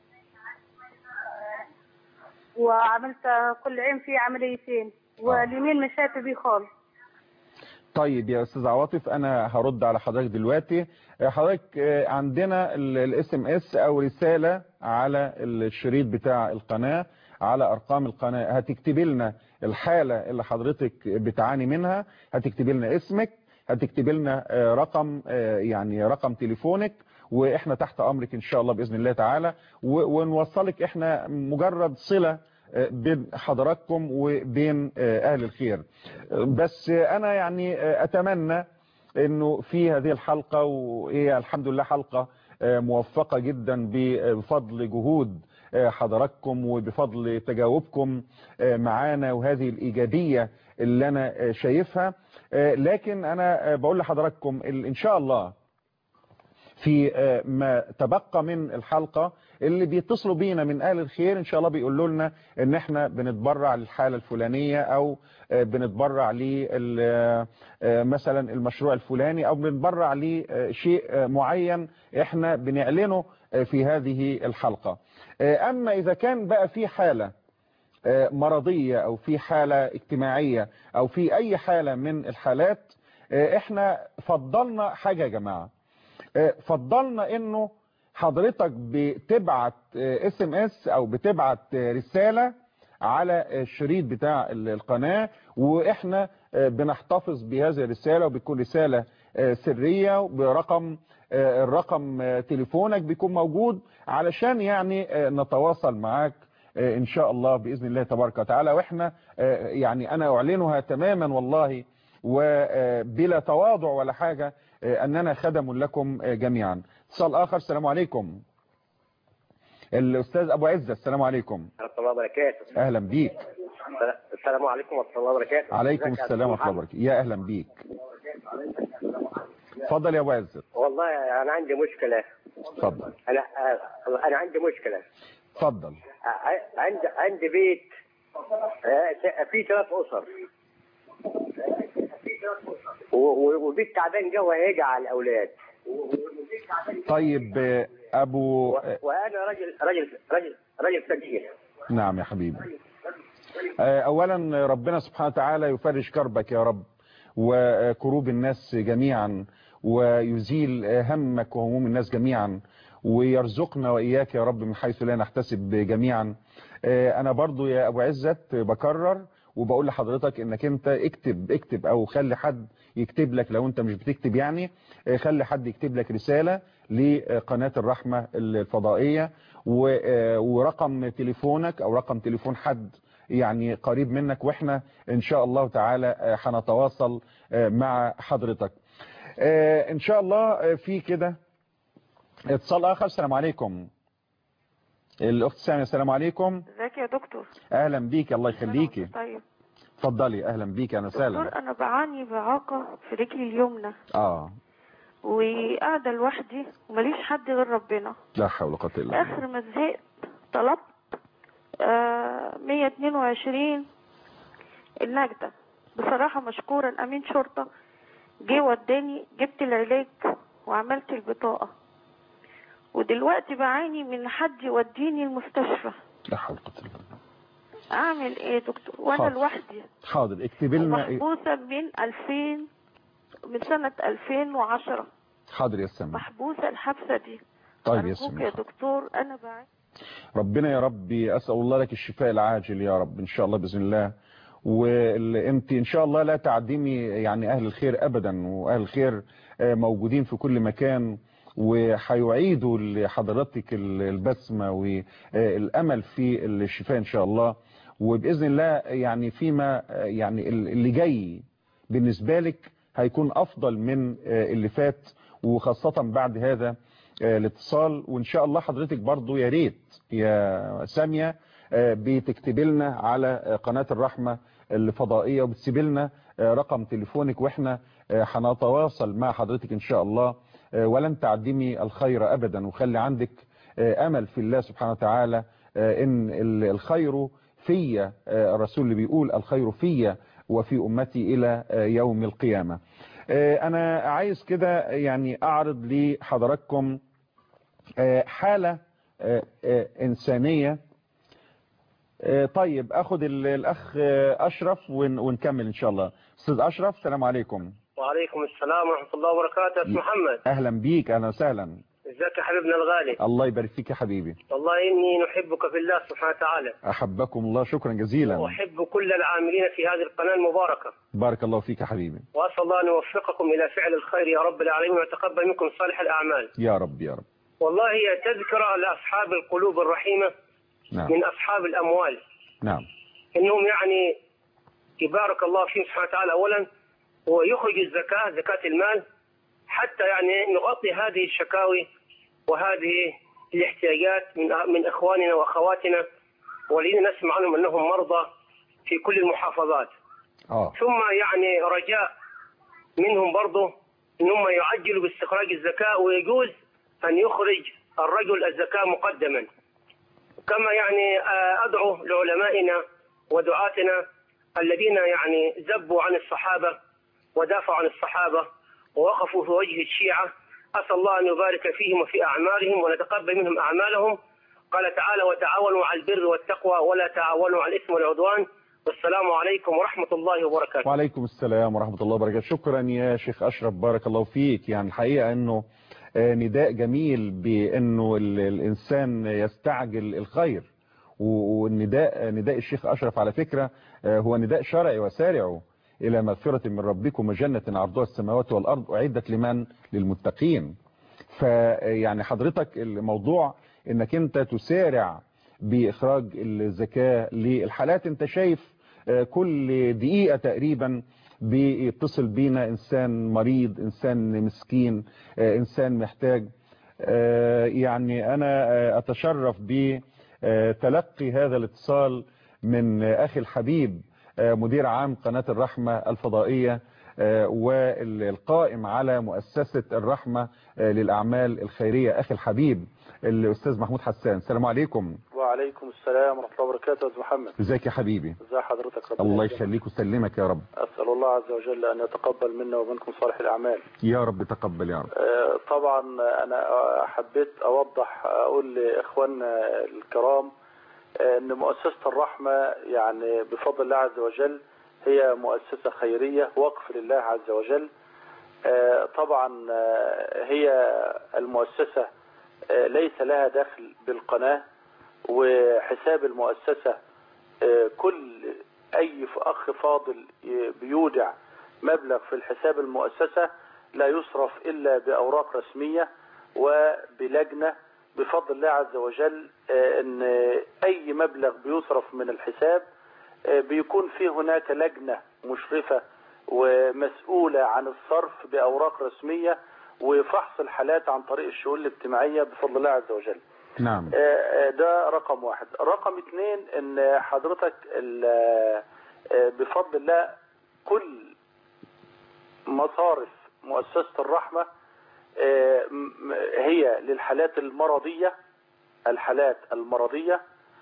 وعملت كل عين فيه عمليتين واليمين مش شايفة بيه خالص طيب يا استاذ عواطف انا هرد على حضرتك دلوقتي آه، حضرتك آه، عندنا الاس ام اس او رسالة على الشريط بتاع القناة على ارقام القناة هتكتبي لنا الحالة اللي حضرتك بتعاني منها هتكتبي لنا اسمك هتكتبي لنا آه، رقم آه، يعني رقم تليفونك واحنا تحت امرك ان شاء الله باذن الله تعالى و- ونوصلك احنا مجرد صلة آه، بين حضراتكم وبين آه، اهل الخير آه، بس آه، انا يعني آه، اتمنى انه في هذه الحلقة وهي الحمد لله حلقة آه، موفقة جدا بفضل جهود آه، حضراتكم وبفضل تجاوبكم آه، معانا وهذه الإيجابية اللي أنا آه، شايفها آه، لكن أنا آه، بقول لحضراتكم ال- إن شاء الله في آه، ما تبقى من الحلقة اللي بيتصلوا بينا من اهل الخير ان شاء الله بيقولوا لنا ان احنا بنتبرع للحالة الفلانية او آه، بنتبرع لل آه، آه، مثلا المشروع الفلاني او بنتبرع لشيء آه، معين احنا بنعلنه آه، في هذه الحلقة آه، اما اذا كان بقى في حالة آه، مرضية او في حالة اجتماعية او في اي حالة من الحالات آه، احنا فضلنا حاجة يا جماعة آه، فضلنا انه حضرتك بتبعت اس ام اس او بتبعت آه، رسالة على الشريط بتاع ال- القناة واحنا آه، بنحتفظ بهذه الرسالة وبتكون رسالة آه، سرية برقم آه، الرقم آه، تليفونك بيكون موجود علشان يعني آه، نتواصل معاك آه، ان شاء الله باذن الله تبارك وتعالى واحنا آه، يعني انا اعلنها تماما والله وبلا تواضع ولا حاجة آه، اننا خدم لكم آه، جميعا اتصال اخر السلام عليكم الاستاذ ابو عزة السلام عليكم ورحمة الله وبركاته اهلا بيك السلام عليكم ورحمة الله وبركاته عليكم ازيك يا السلام ورحمه الله وبركاته يا اهلا بيك اتفضل يا ابو عزة والله أنا عندي مشكلة اتفضل أنا آه، أنا عندي مشكلة اتفضل آه، عندي عندي بيت آه، فيه ثلاث أسر و- و- والبيت تعبان جو هيجي على الأولاد طيب آه، ابو آه، وأنا راجل راجل راجل راجل كبير نعم يا حبيبي آه، اولا ربنا سبحانه وتعالى يفرج كربك يا رب وكروب الناس جميعا ويزيل همك وهموم الناس جميعا ويرزقنا وإياك يا رب من حيث لا نحتسب جميعا آه، أنا برضو يا أبو عزت بكرر وبقول لحضرتك انك انت اكتب اكتب او خلي حد يكتب لك لو انت مش بتكتب يعني آه، خلي حد يكتب لك رسالة لقناة الرحمة الفضائية و- آه، ورقم تليفونك او رقم تليفون حد يعني قريب منك واحنا ان شاء الله تعالى آه، هنتواصل آه، مع حضرتك آه، ان شاء الله آه، في كده اتصال اخر السلام عليكم الاخت سامية السلام عليكم ازيك يا دكتور اهلا بيك الله يخليكي طيب اتفضلي اهلا بيك انا دكتور وسهلا انا بعاني باعاقه في رجلي اليمنى اه وقاعده لوحدي ومليش حد غير ربنا لا حول ولا قوه الا بالله اخر ما زهقت طلبت آه 122 النجدة بصراحة مشكورا امين شرطة جه وداني جبت العلاج وعملت البطاقة ودلوقتي بعاني من حد يوديني المستشفى لا حول ولا قوه الا بالله اعمل ايه يا دكتور وانا حاضر. لوحدي حاضر اكتبي لنا إيه؟ محبوسة من 2000 من سنة 2010 حاضر يا سامي محبوسة الحبسة دي طيب يا أرجوك سامي يا دكتور أنا بعاني ربنا يا ربي أسأل الله لك الشفاء العاجل يا رب إن شاء الله بإذن الله وانت إن شاء الله لا تعدمي يعني أهل الخير أبدا وأهل الخير آه، موجودين في كل مكان وهيعيدوا لحضرتك ال- البسمة والأمل في الشفاء إن شاء الله وبإذن الله يعني فيما آه، يعني ال- اللي جاي بالنسبة لك هيكون أفضل من آه، اللي فات وخاصة بعد هذا آه، الاتصال وإن شاء الله حضرتك برضو يا ريت يا سامية آه، بتكتبي لنا على آه، قناة الرحمة الفضائية وبتسيبي لنا آه، رقم تليفونك وإحنا آه، هنتواصل مع حضرتك إن شاء الله آه، ولن تعدمي الخير أبدا وخلي عندك آه، أمل في الله سبحانه وتعالى آه، إن ال- الخير في الرسول اللي بيقول الخير في وفي أمتي إلى آه، يوم القيامة آه، أنا عايز كده يعني أعرض لحضراتكم آه، حالة آه، آه، إنسانية آه، طيب أخد ال- الأخ آه، أشرف ون- ونكمل إن شاء الله أستاذ أشرف السلام عليكم وعليكم السلام ورحمة الله وبركاته أستاذ محمد أهلا بيك أهلا وسهلا ازيك يا حبيبنا الغالي الله يبارك فيك يا حبيبي والله إني نحبك في الله سبحانه وتعالى أحبكم الله شكرا جزيلا وأحب كل العاملين في هذه القناة المباركة بارك الله فيك يا حبيبي وأسأل الله أن يوفقكم إلى فعل الخير يا رب العالمين ويتقبل منكم صالح الأعمال يا رب يا رب والله هي تذكرة لأصحاب القلوب الرحيمة نعم من أصحاب الأموال نعم إنهم يعني يبارك الله فيهم سبحانه وتعالى أولا ويخرج الزكاة زكاة المال حتى يعني نغطي هذه الشكاوي وهذه الاحتياجات من من إخواننا وأخواتنا والذين نسمع عنهم أنهم مرضى في كل المحافظات اه ثم يعني رجاء منهم برضه ان هم يعجلوا باستخراج الزكاه ويجوز أن يخرج الرجل الزكاة مقدما كما يعني آه، أدعو لعلمائنا ودعاتنا الذين يعني زبوا عن الصحابة ودافعوا عن الصحابة ووقفوا في وجه الشيعة أسأل الله أن يبارك فيهم وفي أعمالهم ونتقبل منهم أعمالهم قال تعالى وتعاونوا على البر والتقوى ولا تعاونوا على الإثم والعدوان والسلام عليكم ورحمة الله وبركاته وعليكم السلام ورحمة الله وبركاته شكرا يا شيخ أشرف بارك الله فيك يعني الحقيقة أنه آه، نداء جميل بأنه ال- الإنسان يستعجل الخير و- والنداء نداء الشيخ أشرف على فكرة آه، هو نداء شرعي وسارعوا إلى مغفرة من ربكم وجنة عرضها السماوات والأرض أعدت لمن للمتقين فيعني حضرتك الموضوع انك انت تسارع باخراج الزكاة للحالات انت شايف آه، كل دقيقة تقريبا بيتصل بينا انسان مريض انسان مسكين آه، انسان محتاج آه، يعني انا آه، اتشرف بتلقي هذا الاتصال من آه، اخي الحبيب آه، مدير عام قناة الرحمة الفضائية آه، والقائم على مؤسسة الرحمة آه، للأعمال الخيرية أخي الحبيب الأستاذ محمود حسان السلام عليكم وعليكم السلام ورحمة الله وبركاته يا أستاذ محمد ازيك يا حبيبي ازي حضرتك ربنا الله يسلمك. يخليك ويسلمك يا رب أسأل الله عز وجل أن يتقبل منا ومنكم صالح الأعمال يا رب تقبل يا رب آه، طبعا أنا حبيت أوضح أقول لإخواننا الكرام آه، أن مؤسسة الرحمة يعني بفضل الله عز وجل هي مؤسسة خيرية وقف لله عز وجل آه، طبعا آه، هي المؤسسة آه، ليس لها دخل بالقناة وحساب المؤسسة آه، كل أي أخ فاضل ي- بيودع مبلغ في الحساب المؤسسة لا يصرف إلا بأوراق رسمية وبلجنة بفضل الله عز وجل آه، أن أي مبلغ بيصرف من الحساب آه، بيكون في هناك لجنة مشرفة ومسؤولة عن الصرف بأوراق رسمية وفحص الحالات عن طريق الشؤون الاجتماعية بفضل الله عز وجل نعم آه، آه، ده رقم واحد رقم اتنين ان حضرتك ال- آه، بفضل الله كل مصارف مؤسسة الرحمة آه، م- هي للحالات المرضية الحالات المرضية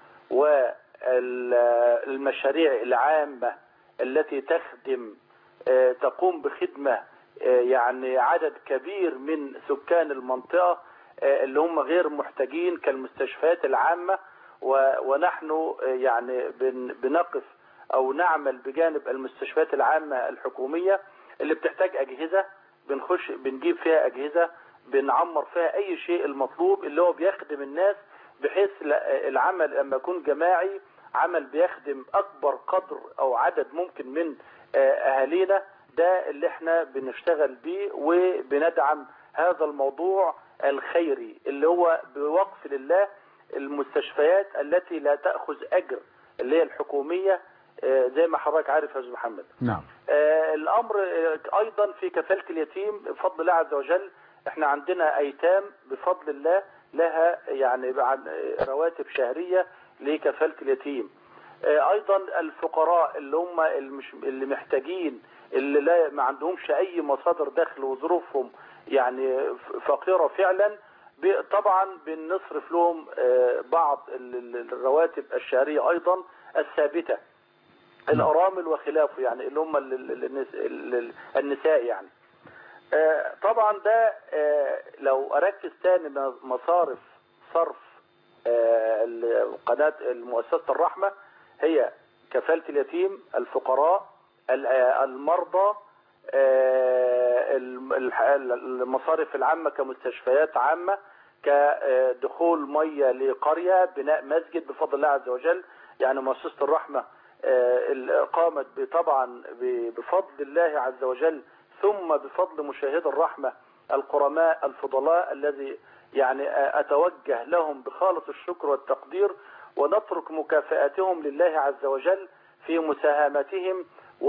والمشاريع العامة التي تخدم آه، تقوم بخدمة آه، يعني عدد كبير من سكان المنطقة آه، اللي هم غير محتاجين كالمستشفيات العامة و- ونحن آه، يعني بن- بنقف أو نعمل بجانب المستشفيات العامة الحكومية اللي بتحتاج أجهزة بنخش بنجيب فيها أجهزة بنعمر فيها أي شيء المطلوب اللي هو بيخدم الناس بحيث لا- العمل لما يكون جماعي عمل بيخدم أكبر قدر أو عدد ممكن من آه، أهالينا ده اللي احنا بنشتغل بيه وبندعم هذا الموضوع الخيري اللي هو بوقف لله المستشفيات التي لا تأخذ أجر اللي هي الحكومية آه، زي ما حضرتك عارف يا أستاذ محمد نعم آه، الامر آه، ايضا في كفاله اليتيم بفضل الله عز وجل احنا عندنا ايتام بفضل الله لها يعني بعد- آه، رواتب شهريه لكفاله اليتيم آه، ايضا الفقراء اللي هم المش- اللي محتاجين اللي لا ما عندهمش اي مصادر دخل وظروفهم يعني ف- فقيره فعلا ب- طبعا بنصرف لهم آه، بعض ال- ال- الرواتب الشهريه ايضا الثابته الارامل وخلافه يعني اللي هم ال- ال- النس- ال- النساء يعني آه، طبعا ده آه، لو اركز تاني م- مصارف صرف آه، ال- قناه المؤسسه الرحمه هي كفاله اليتيم الفقراء ال- آه، المرضى آه، الم- الح- المصارف العامه كمستشفيات عامه كدخول ميه لقريه بناء مسجد بفضل الله عز وجل يعني مؤسسه الرحمه آه، ال- قامت ب- طبعا ب- بفضل الله عز وجل ثم بفضل مشاهد الرحمة القرماء الفضلاء الذي يعني آه، أتوجه لهم بخالص الشكر والتقدير ونترك مكافآتهم لله عز وجل في مساهمتهم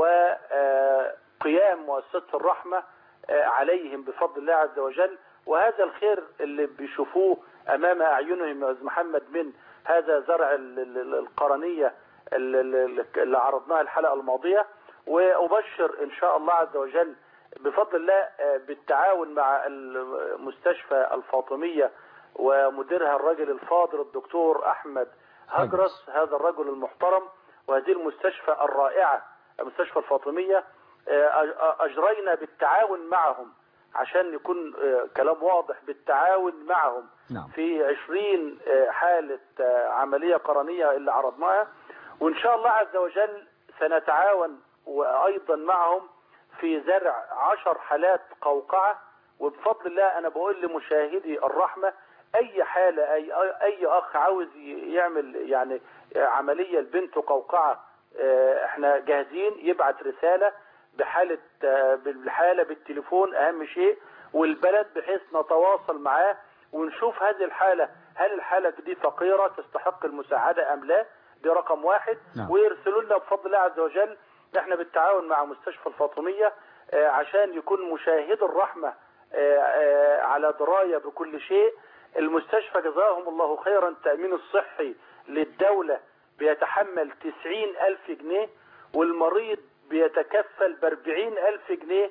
وقيام مؤسسة الرحمة آه، عليهم بفضل الله عز وجل وهذا الخير اللي بيشوفوه أمام أعينهم يا أستاذ محمد من هذا زرع ال- ال- القرنية ال- ال- اللي عرضناها الحلقة الماضية وأبشر إن شاء الله عز وجل بفضل الله آه، بالتعاون مع المستشفى الفاطمية ومديرها الرجل الفاضل الدكتور أحمد هجرس هذا الرجل المحترم وهذه المستشفى الرائعة المستشفى الفاطمية آه، أج- أجرينا بالتعاون معهم عشان يكون آه، كلام واضح بالتعاون معهم نعم. في 20 آه، حالة آه، عملية قرنية اللي عرضناها وإن شاء الله عز وجل سنتعاون وأيضا معهم في زرع عشر حالات قوقعة وبفضل الله أنا بقول لمشاهدي الرحمة أي حالة أي, أي أخ عاوز ي- يعمل يعني عملية لبنته قوقعة آه، احنا جاهزين يبعت رسالة بحالة آه، بالحالة بالتليفون أهم شيء والبلد بحيث نتواصل معاه ونشوف هذه الحالة هل الحالة دي فقيرة تستحق المساعدة أم لا دي رقم واحد نعم. ويرسلوا لنا بفضل الله عز وجل احنا بالتعاون مع مستشفى الفاطمية آه، عشان يكون مشاهد الرحمة آه، آه، على دراية بكل شيء المستشفى جزاهم الله خيرا التأمين الصحي للدولة بيتحمل تسعين ألف جنيه والمريض بيتكفل بأربعين ألف جنيه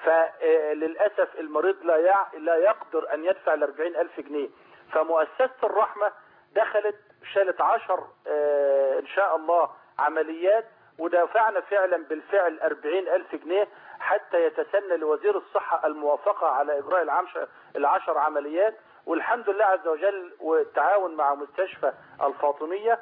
فللأسف المريض لا يع... لا يقدر أن يدفع الأربعين ألف جنيه فمؤسسة الرحمة دخلت شالت عشر آه، إن شاء الله عمليات ودافعنا فعلا بالفعل أربعين ألف جنيه حتى يتسنى لوزير الصحة الموافقة على إجراء العمش... العشر عمليات والحمد لله عز وجل والتعاون مع مستشفى الفاطمية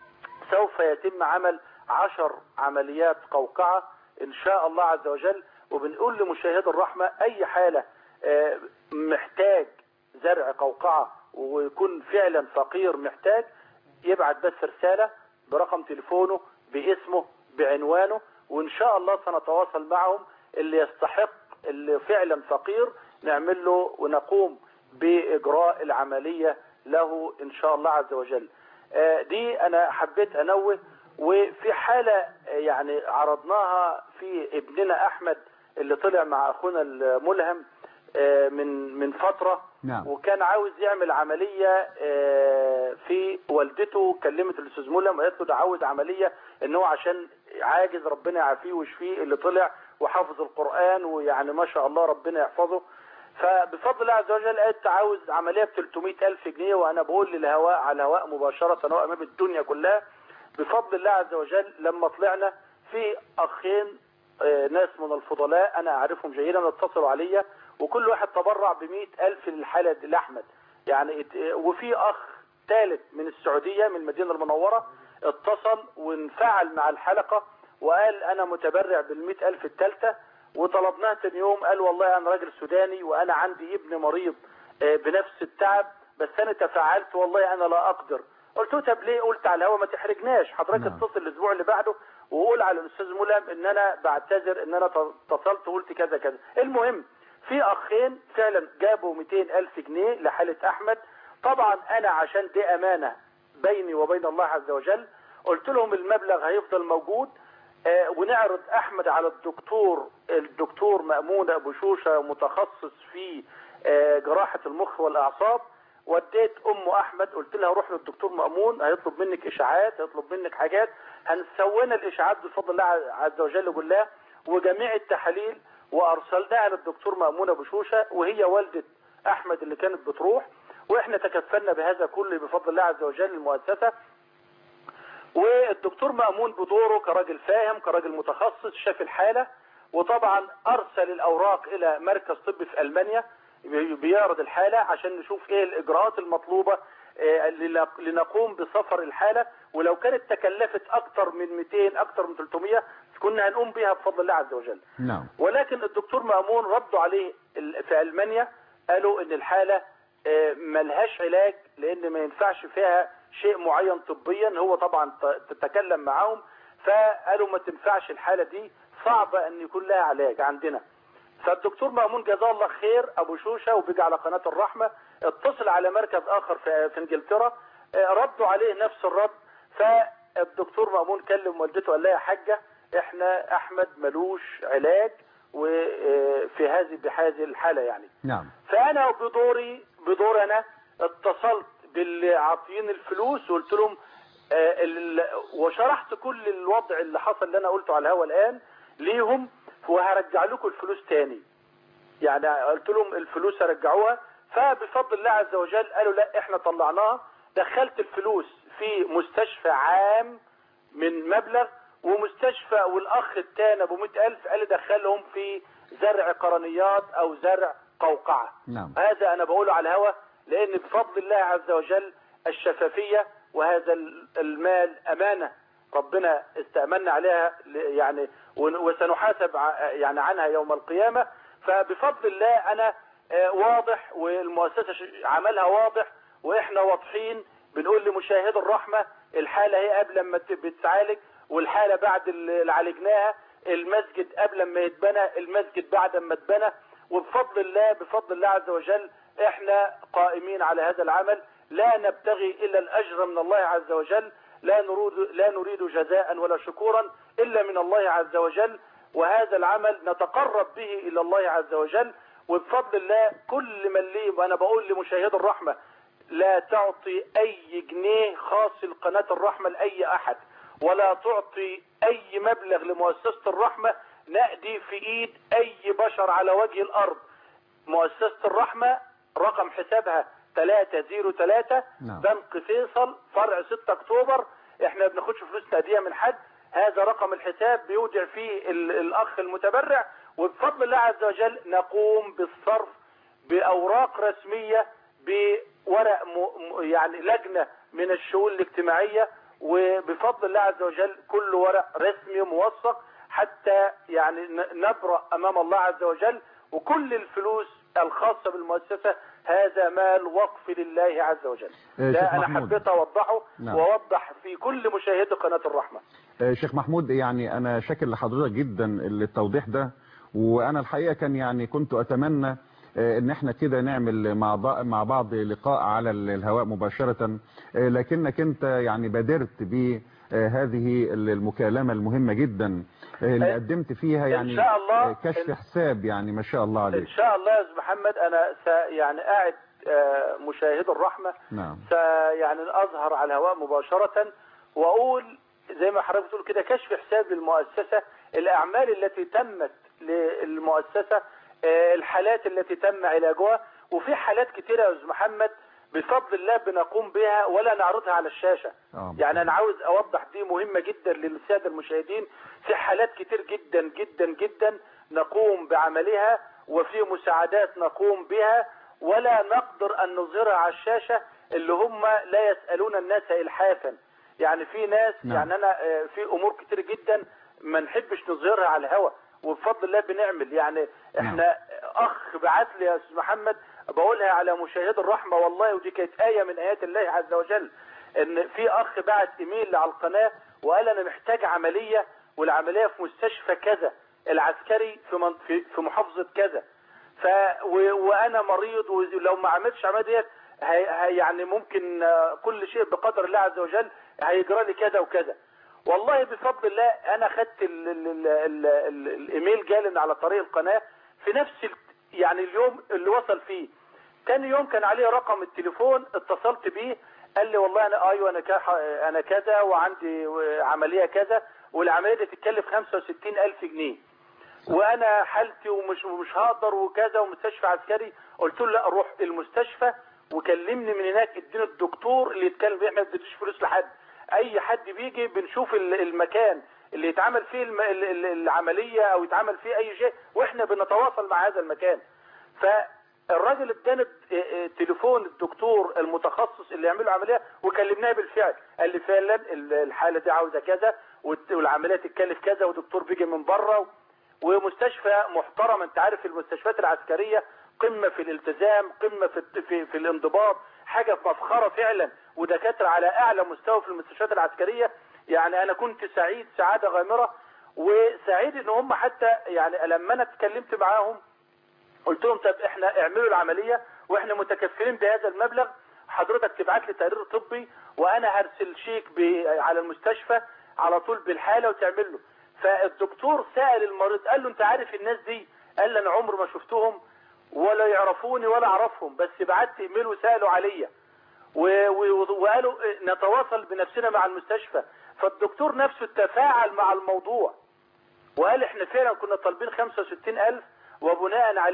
سوف يتم عمل عشر عمليات قوقعة إن شاء الله عز وجل وبنقول لمشاهد الرحمة أي حالة آه، محتاج زرع قوقعة ويكون فعلا فقير محتاج يبعت بس رسالة برقم تليفونه باسمه بعنوانه وإن شاء الله سنتواصل معهم اللي يستحق اللي فعلا فقير نعمل له ونقوم بإجراء العملية له إن شاء الله عز وجل آه، دي أنا حبيت أنوه وفي حالة آه، يعني عرضناها في ابننا أحمد اللي طلع مع أخونا الملهم آه، من من فترة نعم وكان عاوز يعمل عملية آه، في والدته كلمت الاستاذ ملهم وقالت له ده عاوز عملية ان هو عشان عاجز ربنا يعافيه ويشفيه اللي طلع وحافظ القرآن ويعني ما شاء الله ربنا يحفظه فبفضل الله عز وجل قالت عاوز عملية ب 300 ألف جنيه وأنا بقول للهواء على الهواء مباشرة هو أمام الدنيا كلها بفضل الله عز وجل لما طلعنا في أخين آه، ناس من الفضلاء أنا أعرفهم جيدا اتصلوا عليا وكل واحد تبرع ب ألف للحالة دي لأحمد يعني ات- وفي أخ ثالث من السعودية من المدينة المنورة اتصل وانفعل مع الحلقة وقال أنا متبرع بالمئة ألف الثالثة وطلبناه تاني يوم قال والله أنا راجل سوداني وأنا عندي ابن مريض آه، بنفس التعب بس أنا تفاعلت والله أنا لا أقدر قلت له طب ليه قلت على الهوا ما تحرجناش حضرتك اتصل الأسبوع اللي بعده وقول على الأستاذ ملهم إن أنا بعتذر إن أنا اتصلت وقلت كذا كذا المهم في أخين فعلا جابوا 200 ألف جنيه لحالة أحمد طبعا أنا عشان دي أمانة بيني وبين الله عز وجل قلت لهم المبلغ هيفضل موجود آه، ونعرض احمد على الدكتور الدكتور مأمون ابو شوشة متخصص في آه، جراحة المخ والاعصاب وديت ام احمد قلت لها روح للدكتور مأمون هيطلب منك اشاعات هيطلب منك حاجات هنسوينا الاشاعات بفضل الله عز وجل بالله وجميع التحاليل وارسلناها للدكتور مأمون ابو شوشة وهي والدة احمد اللي كانت بتروح واحنا تكفلنا بهذا كله بفضل الله عز وجل المؤسسة والدكتور مأمون بدوره كراجل فاهم كراجل متخصص شاف الحالة وطبعا أرسل الأوراق إلى مركز طبي في ألمانيا بيعرض الحالة عشان نشوف إيه الإجراءات المطلوبة آه، لنق- لنقوم بسفر الحالة ولو كانت تكلفت أكتر من 200 أكتر من 300 كنا هنقوم بها بفضل الله عز وجل نعم ولكن الدكتور مأمون ردوا عليه ال- في ألمانيا قالوا ان الحالة آه، ملهاش علاج لان ما ينفعش فيها شيء معين طبيا هو طبعا ت- تتكلم معاهم فقالوا ما تنفعش الحالة دي صعبة ان يكون لها علاج عندنا فالدكتور مأمون جزاه الله خير ابو شوشة وبيجي على قناة الرحمة اتصل على مركز اخر في, في انجلترا آه، ردوا عليه نفس الرد فالدكتور مأمون كلم والدته قال لها يا حاجة احنا احمد ملوش علاج وفي هذه بهذه الحالة يعني نعم فانا بدوري بدور انا اتصلت باللي عاطيين الفلوس وقلت لهم آه، ال- وشرحت كل الوضع اللي حصل اللي انا قلته على الهوا الان ليهم وهرجع لكم الفلوس تاني يعني قلت لهم الفلوس هرجعوها فبفضل الله عز وجل قالوا لا احنا طلعناها دخلت الفلوس في مستشفى عام من مبلغ ومستشفى والاخ التاني ابو 100000 قال لي دخلهم في زرع قرنيات او زرع قوقعه نعم هذا انا بقوله على الهوى لان بفضل الله عز وجل الشفافيه وهذا المال امانه ربنا استأمنا عليها ل- يعني ون- وسنحاسب ع- يعني عنها يوم القيامة فبفضل الله أنا آه، واضح والمؤسسة ش- عملها واضح وإحنا واضحين بنقول لمشاهد الرحمة الحالة هي قبل ما ت- بتتعالج والحالة بعد اللي عالجناها المسجد قبل ما يتبنى المسجد بعد ما اتبنى وبفضل الله بفضل الله عز وجل احنا قائمين على هذا العمل لا نبتغي الا الاجر من الله عز وجل لا نريد لا نريد جزاء ولا شكورا الا من الله عز وجل وهذا العمل نتقرب به الى الله عز وجل وبفضل الله كل من لي وانا بقول لمشاهد الرحمه لا تعطي اي جنيه خاص لقناه الرحمه لاي احد ولا تعطي اي مبلغ لمؤسسه الرحمه نأدي في ايد اي بشر على وجه الارض مؤسسة الرحمة رقم حسابها 303 نعم. بنك فيصل فرع 6 اكتوبر احنا ما بناخدش فلوس تأدية من حد هذا رقم الحساب بيودع فيه ال- الاخ المتبرع وبفضل الله عز وجل نقوم بالصرف باوراق رسمية بورق م... م- يعني لجنة من الشؤون الاجتماعية وبفضل الله عز وجل كل ورق رسمي موثق حتى يعني ن- نبرأ امام الله عز وجل وكل الفلوس الخاصة بالمؤسسة هذا مال وقف لله عز وجل آه، ده شيخ انا محمود. حبيت اوضحه نعم. واوضح في كل مشاهدي قناة الرحمة آه، شيخ محمود يعني انا شاكر لحضرتك جدا التوضيح ده وانا الحقيقه كان يعني كنت اتمنى آه، ان احنا كده نعمل مع بعض مع بعض لقاء على ال- الهواء مباشره آه، لكنك انت يعني بادرت بهذه المكالمه المهمه جدا آه، اللي آه، قدمت فيها إن يعني شاء الله- آه، كشف حساب يعني ما شاء الله ان عليك شاء الله يا استاذ محمد انا س يعني قاعد آه، مشاهد الرحمة نعم سيعني اظهر على الهواء مباشرة واقول زي ما حضرتك بتقول كده كشف حساب للمؤسسة الاعمال التي تمت للمؤسسة آه، الحالات التي تم علاجها وفي حالات كتيرة يا استاذ محمد بفضل الله بنقوم بها ولا نعرضها على الشاشة آه. يعني انا عاوز اوضح دي مهمة جدا للسادة المشاهدين في حالات كتير جدا جدا جدا نقوم بعملها وفي مساعدات نقوم بها ولا نقدر ان نظهرها على الشاشة اللي هم لا يسألون الناس الحافا يعني في ناس نعم. يعني انا آه، في امور كتير جدا ما نحبش نظهرها على الهوا وبفضل الله بنعمل يعني احنا اخ بعت لي يا استاذ محمد بقولها على مشاهد الرحمه والله ودي كانت ايه من ايات الله عز وجل ان في اخ بعت ايميل على القناه وقال انا محتاج عمليه والعمليه في مستشفى كذا العسكري في من- في في محافظه كذا ف و... وانا مريض ولو ما عملتش عمليه ديت هي... هي يعني ممكن آه، كل شيء بقدر الله عز وجل هيجرى لي كذا وكذا والله بفضل الله انا خدت ال... ال... ال... ال... ال... الايميل جالنا على طريق القناه في نفس ال... يعني اليوم اللي وصل فيه تاني يوم كان عليه رقم التليفون اتصلت بيه قال لي والله انا ايوه انا كح... انا كذا وعندي عمليه كذا والعمليه دي تتكلف 65000 جنيه وانا حالتي ومش ومش هقدر وكذا ومستشفى عسكري قلت له لا روح المستشفى وكلمني من هناك اديني الدكتور اللي يتكلم فيه احنا ما بنديش فلوس لحد اي حد بيجي بنشوف ال- المكان اللي يتعمل فيه الم... ال- ال- العمليه او يتعمل فيه اي شيء واحنا بنتواصل مع هذا المكان فالراجل اداني اه- اه تليفون الدكتور المتخصص اللي يعمل له عمليه وكلمناه بالفعل قال لي فعلا ال- الحاله دي عاوزه كذا والت- والعمليه تتكلف كذا ودكتور بيجي من بره ومستشفى محترم انت عارف المستشفيات العسكريه قمه في الالتزام قمه في الت- في, في الانضباط حاجه مفخره فعلا ودكاتره على اعلى مستوى في المستشفيات العسكريه يعني انا كنت سعيد سعاده غامره وسعيد ان هم حتى يعني لما انا اتكلمت معاهم قلت لهم طب احنا اعملوا العمليه واحنا متكفلين بهذا المبلغ حضرتك تبعت لي تقرير طبي وانا هرسل شيك ب- على المستشفى على طول بالحاله وتعمل له فالدكتور سأل المريض قال له انت عارف الناس دي قال لي انا عمر ما شفتهم ولا يعرفوني ولا اعرفهم بس بعت ايميل وسالوا عليا و- و- وقالوا نتواصل بنفسنا مع المستشفى فالدكتور نفسه تفاعل مع الموضوع وقال احنا فعلا كنا طالبين 65000 وبناء عليه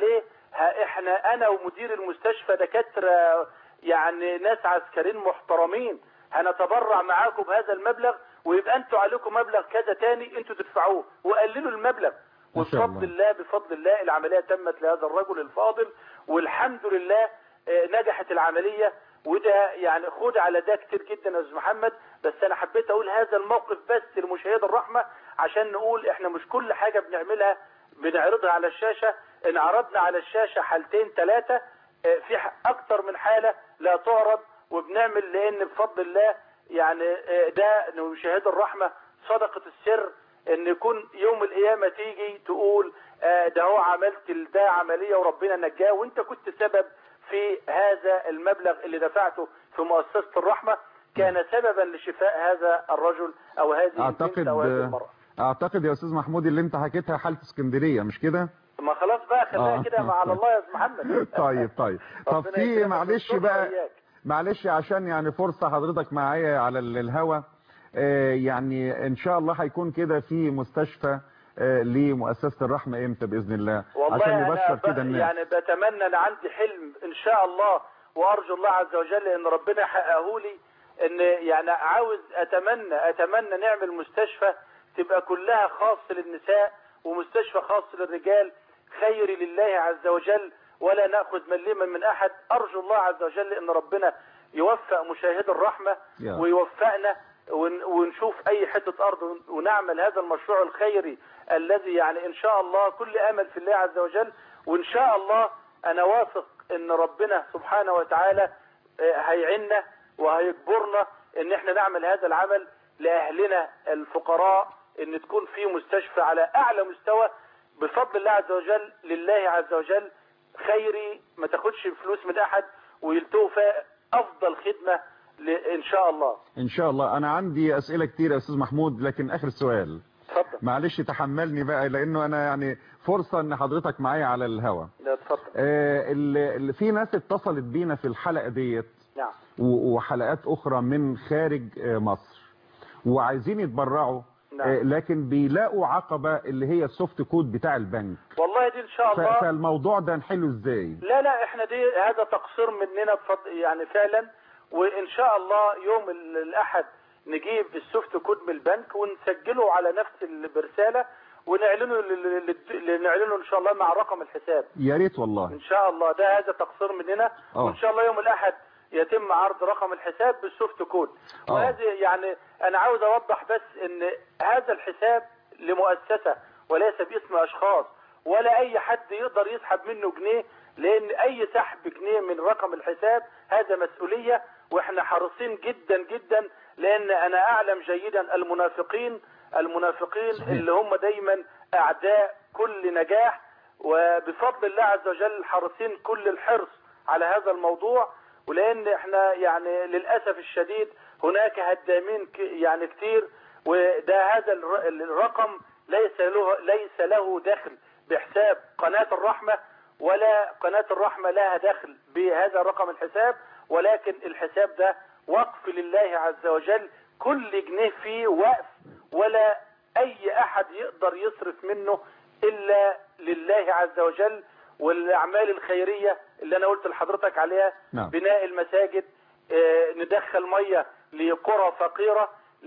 ها احنا انا ومدير المستشفى دكاتره يعني ناس عسكريين محترمين هنتبرع معاكم بهذا المبلغ ويبقى انتوا عليكم مبلغ كذا تاني انتوا تدفعوه وقللوا المبلغ ما شاء وبفضل الله بفضل الله العملية تمت لهذا الرجل الفاضل والحمد لله آه، نجحت العملية وده يعني خد على ده كتير جدا يا استاذ محمد بس انا حبيت اقول هذا الموقف بس لمشاهد الرحمة عشان نقول احنا مش كل حاجة بنعملها بنعرضها على الشاشة ان عرضنا على الشاشة حالتين ثلاثة في ح- اكتر من حالة لا تعرض وبنعمل لان بفضل الله يعني آه، ده لمشاهد الرحمة صدقة السر ان يكون يوم القيامة تيجي تقول آه، ده هو عملت ده عملية وربنا نجاه وانت كنت سبب في هذا المبلغ اللي دفعته في مؤسسة الرحمة كان سببا لشفاء هذا الرجل او هذه البنت اعتقد او هذه المرأة اعتقد يا استاذ محمود اللي انت حكيتها حالة اسكندرية مش كده ما خلاص بقى خليها آه. كده مع على الله يا استاذ محمد طيب طيب طب ربنا في يكرمك معلش ويسترها بقى وإياك. معلش عشان يعني فرصة حضرتك معايا على ال- الهوا آه، يعني ان شاء الله هيكون كده في مستشفى آه، لمؤسسة الرحمة امتى بإذن الله والله عشان أنا يبشر ب- كده الناس يعني بتمنى انا عندي حلم ان شاء الله وارجو الله عز وجل ان ربنا يحققه لي ان يعني عاوز اتمنى اتمنى نعمل مستشفى تبقى كلها خاص للنساء ومستشفى خاص للرجال خير لله عز وجل ولا ناخذ مليما من احد ارجو الله عز وجل ان ربنا يوفق مشاهد الرحمه يا رب. ويوفقنا ون- ونشوف اي حته ارض ون- ونعمل هذا المشروع الخيري الذي يعني ان شاء الله كل امل في الله عز وجل وان شاء الله انا واثق ان ربنا سبحانه وتعالى آه، هيعنا وهيجبرنا ان احنا نعمل هذا العمل لاهلنا الفقراء ان تكون في مستشفى على اعلى مستوى بفضل الله عز وجل لله عز وجل خيري ما تاخدش فلوس من احد ويلتقوا فيها افضل خدمه ل- ان شاء الله ان شاء الله انا عندي اسئلة كتير يا استاذ محمود لكن اخر سؤال اتفضل معلش تحملني بقى لانه انا يعني فرصة ان حضرتك معايا على الهوا لا اتفضل آه، ال- ال- في ناس اتصلت بينا في الحلقة ديت نعم و- وحلقات اخرى من خارج آه، مصر وعايزين يتبرعوا نعم. آه، لكن بيلاقوا عقبة اللي هي السوفت كود بتاع البنك والله دي ان شاء ف- الله فالموضوع ده نحله ازاي لا لا احنا دي هذا تقصير مننا بفضل يعني فعلا وان شاء الله يوم ال- الاحد نجيب السوفت كود من البنك ونسجله على نفس البرسالة ونعلنه لل- لل- نعلنه ان شاء الله مع رقم الحساب يا ريت والله ان شاء الله ده هذا تقصير مننا آه. وان شاء الله يوم الاحد يتم عرض رقم الحساب بالسوفت كود آه. وهذه يعني انا عاوز اوضح بس ان هذا الحساب لمؤسسة وليس باسم اشخاص ولا اي حد يقدر يسحب منه جنيه لان اي سحب جنيه من رقم الحساب هذا مسؤولية واحنا حريصين جدا جدا لان انا اعلم جيدا المنافقين المنافقين صحيح. اللي هم دايما اعداء كل نجاح وبفضل الله عز وجل حريصين كل الحرص على هذا الموضوع ولان احنا يعني للاسف الشديد هناك هدامين ك- يعني كتير وده هذا الر- الرقم ليس له ليس له دخل بحساب قناة الرحمة ولا قناة الرحمة لها دخل بهذا رقم الحساب ولكن الحساب ده وقف لله عز وجل كل جنيه فيه وقف ولا اي احد يقدر يصرف منه الا لله عز وجل والاعمال الخيرية اللي انا قلت لحضرتك عليها نعم. بناء المساجد آه، ندخل مية لقرى فقيرة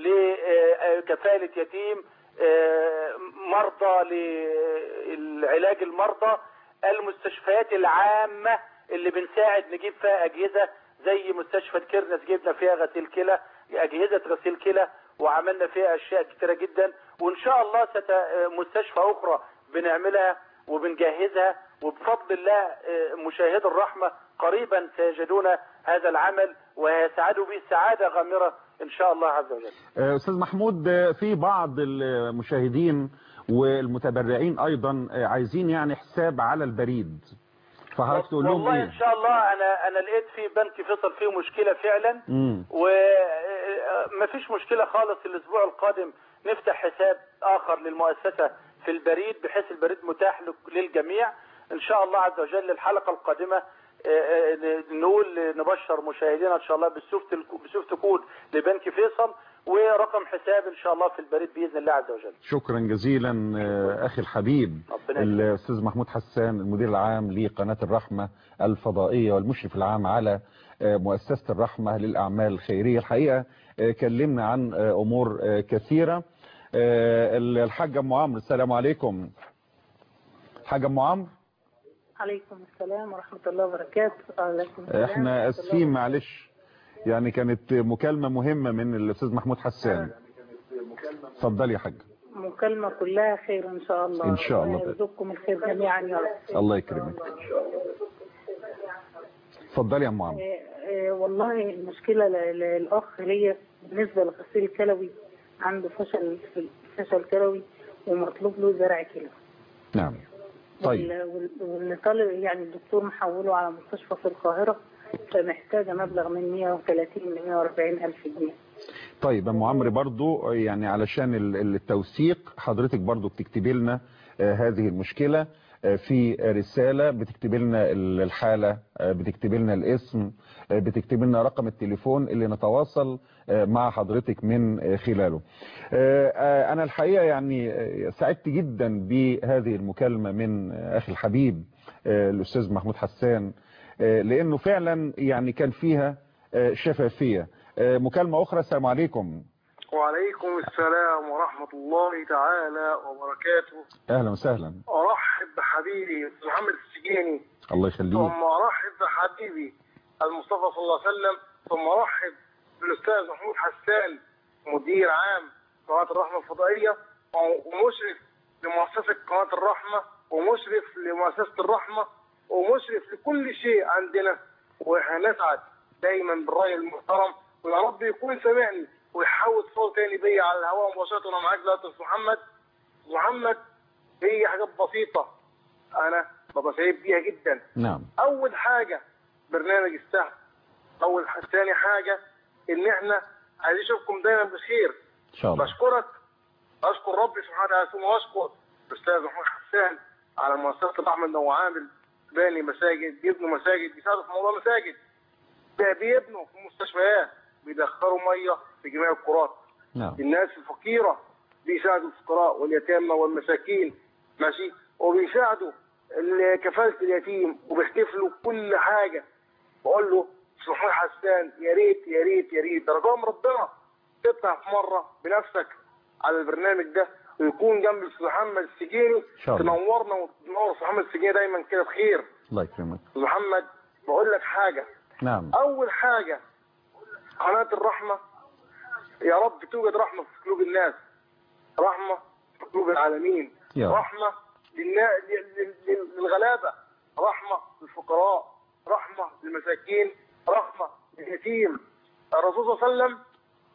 لكفالة يتيم آه، مرضى للعلاج المرضى المستشفيات العامة اللي بنساعد نجيب فيها أجهزة زي مستشفى كيرنس جبنا فيها غسيل كلى أجهزة غسيل كلى وعملنا فيها أشياء كتيرة جدا وإن شاء الله ست... مستشفى أخرى بنعملها وبنجهزها وبفضل الله آه، مشاهد الرحمة قريبا سيجدون هذا العمل ويسعدوا به سعادة غامرة إن شاء الله عز وجل آه، استاذ محمود آه، في بعض المشاهدين والمتبرعين ايضا آه، عايزين يعني حساب على البريد فحضرتك تقول لهم والله ايه ان شاء الله انا انا لقيت في بنك فيصل فيه مشكله فعلا مم. ومفيش مشكله خالص الاسبوع القادم نفتح حساب اخر للمؤسسه في البريد بحيث البريد متاح ل- للجميع ان شاء الله عز وجل الحلقه القادمه آه، آه، نقول نبشر مشاهدينا ان شاء الله بالسوفت بسوفت كود لبنك فيصل ورقم حساب ان شاء الله في البريد باذن الله عز وجل شكرا جزيلا آه، أخي الحبيب ربنا يكرمك. الأستاذ محمود حسان المدير العام لقناة الرحمة الفضائية والمشرف العام على آه، مؤسسة الرحمة للأعمال الخيرية الحقيقة آه، كلمنا عن آه، أمور آه، كثيرة آه، الحاج أم عمرو السلام عليكم الحاج أم عمرو عليكم السلام ورحمة الله وبركاته عليكم السلام احنا ورحمة الله اسفين معلش يعني كانت مكالمة مهمة من الأستاذ محمود حسان اتفضل يا حاج مكالمة كلها خير إن شاء الله إن شاء الله. ربنا يرزقكم الخير جميعا يا رب الله يكرمك اتفضلي يا ام عمرو آه، آه، والله المشكلة ل- ل- الأخ ليا بالنسبة لغسيل الكلوي عنده فشل في فشل كلوي ومطلوب له زرع كلى نعم طيب وال- وال- واللي طالب يعني الدكتور محوله على مستشفى في القاهرة فمحتاجة مبلغ من 130 ل 140 ألف جنيه طيب يا ام عمرو برضو يعني علشان ال- التوثيق حضرتك برضو بتكتبي لنا آه، هذه المشكلة آه، في رسالة بتكتبي لنا ال- الحالة آه، بتكتبي لنا الاسم آه، بتكتبي لنا رقم التليفون اللي نتواصل آه، مع حضرتك من آه، خلاله آه، آه، انا الحقيقة يعني آه، سعدت جدا بهذه المكالمة من آه، اخي الحبيب آه، الاستاذ محمود حسان آه، لانه فعلا يعني كان فيها آه، شفافية آه، مكالمة اخرى السلام عليكم وعليكم السلام ورحمة الله تعالى وبركاته اهلا وسهلا أرحب بحبيبي محمد السجيني الله يخليك ثم أرحب بحبيبي المصطفى صلى الله عليه وسلم ثم أرحب بالأستاذ محمود حسان مدير عام قناة الرحمة الفضائية ومشرف لمؤسسة قناة الرحمة ومشرف لمؤسسة الرحمة ومشرف لكل شيء عندنا واحنا نسعد دايما بالرأي المحترم ويا رب يكون سامعني ويحاول صوت تاني بيا على الهواء مباشرة وانا معاك دلوقتي يا أستاذ محمد محمد هي حاجات بسيطة انا ببقى سعيد بيها جدا نعم اول حاجة برنامج السهم اول ح- ثاني حاجة ان احنا عايزين نشوفكم دايما بخير ان شاء الله بشكرك اشكر ربي سبحانه وتعالى ثم اشكر الاستاذ محمود حسان على مؤسسه الرحمه انه هو عامل باني مساجد بيبنوا مساجد بيساعدوا في موضوع مساجد ده بيبنوا في مستشفيات بيدخلوا ميه في جميع القرى نعم الناس الفقيره بيساعدوا الفقراء واليتامى والمساكين ماشي وبيساعدوا ال- كفاله اليتيم وبيحتفلوا كل حاجه بقول له سبحان حسان يا ريت يا ريت يا ريت ده رجاء من ربنا تطلع في مره بنفسك على البرنامج ده ويكون جنب الاستاذ محمد السجيني شاء الله. تنورنا وتنور أستاذ محمد السجيني دايما كده بخير الله يكرمك أستاذ محمد بقول لك حاجه نعم اول حاجه قناه الرحمه يا رب توجد رحمه في قلوب الناس رحمه في قلوب العالمين يا رب. رحمه للنا- لل- لل- للغلابه رحمه للفقراء رحمه للمساكين رحمه لليتيم الرسول صلى الله عليه وسلم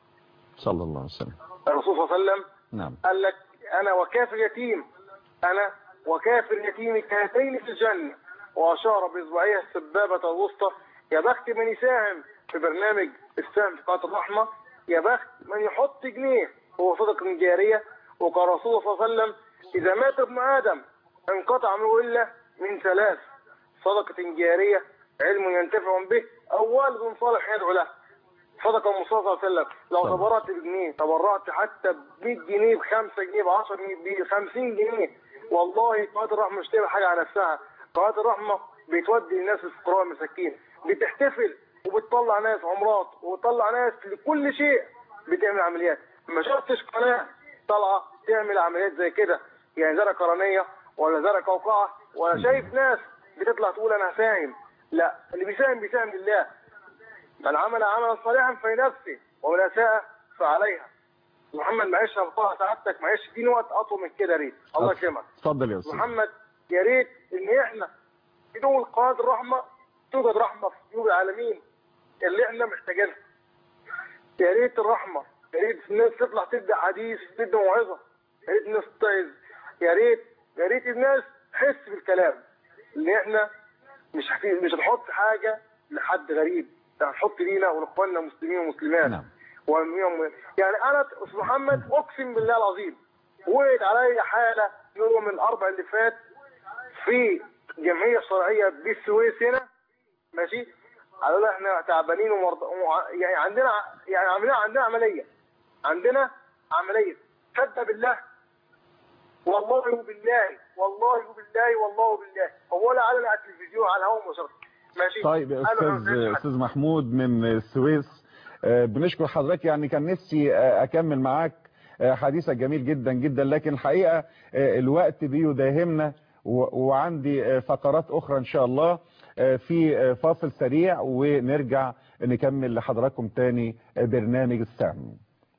صلى الله عليه وسلم الرسول صلى الله عليه وسلم نعم قال لك انا وكافر يتيم انا وكافر يتيم كهاتين في الجنه واشار باصبعيه السبابه الوسطى يا بخت من يساهم في برنامج السهم في قناه الرحمه يا بخت من يحط جنيه هو صدقه جاريه وقال الرسول صلى الله عليه وسلم اذا مات ابن ادم انقطع منه الا من ثلاث صدقه جاريه علم ينتفع به او والد صالح يدعو له صدق المصطفى صلى الله عليه وسلم لو صدق. تبرعت بجنيه تبرعت حتى ب 100 جنيه ب 5 جنيه ب 10 جنيه ب 50 جنيه والله قناه الرحمه مش تعمل حاجه على نفسها قناه الرحمه بتودي الناس الفقراء المساكين بتحتفل وبتطلع ناس عمرات وبتطلع ناس لكل شيء بتعمل عمليات ما شفتش قناه طالعه تعمل عمليات زي كده يعني زرع قرنيه ولا زرع قوقعه ولا شايف ناس بتطلع تقول انا هساهم لا اللي بيساهم بيساهم لله من عمل عملا صالحا فلنفسه ومن اساء فعليها محمد معلش هقطع سعادتك معلش اديني وقت اطول من كده يا ريت الله يكرمك اتفضل يا استاذ محمد يا ريت ان احنا بدون قناه الرحمه توجد رحمه في قلوب العالمين اللي احنا محتاجينها يا ريت الرحمه يا ريت الناس تطلع تدي حديث تدي موعظه يا ريت الناس تتعظ يا ريت يا ريت الناس تحس بالكلام ان احنا مش هت- مش هنحط حاجه لحد غريب ده هنحط لينا ولاخواننا مسلمين ومسلمات نعم ومؤمنين يعني انا استاذ محمد اقسم بالله العظيم وقعت عليا حاله يوم الاربع اللي فات في جمعيه شرعيه بالسويس هنا ماشي قالوا لنا احنا تعبانين ومرضى وع- يعني عندنا يعني عاملين عندنا عمليه عندنا عمليه صدق بالله والله وبالله والله وبالله والله وبالله هو ولا على التلفزيون على الهواء مباشره ماشي طيب يا أنا استاذ ما استاذ محمود من السويس آه، بنشكر حضرتك يعني كان نفسي آه، اكمل معاك آه، حديثك جميل جدا جدا لكن الحقيقه آه، الوقت بيداهمنا و- وعندي آه، فقرات اخرى ان شاء الله آه، في آه، فاصل سريع ونرجع نكمل لحضراتكم تاني آه، برنامج السهم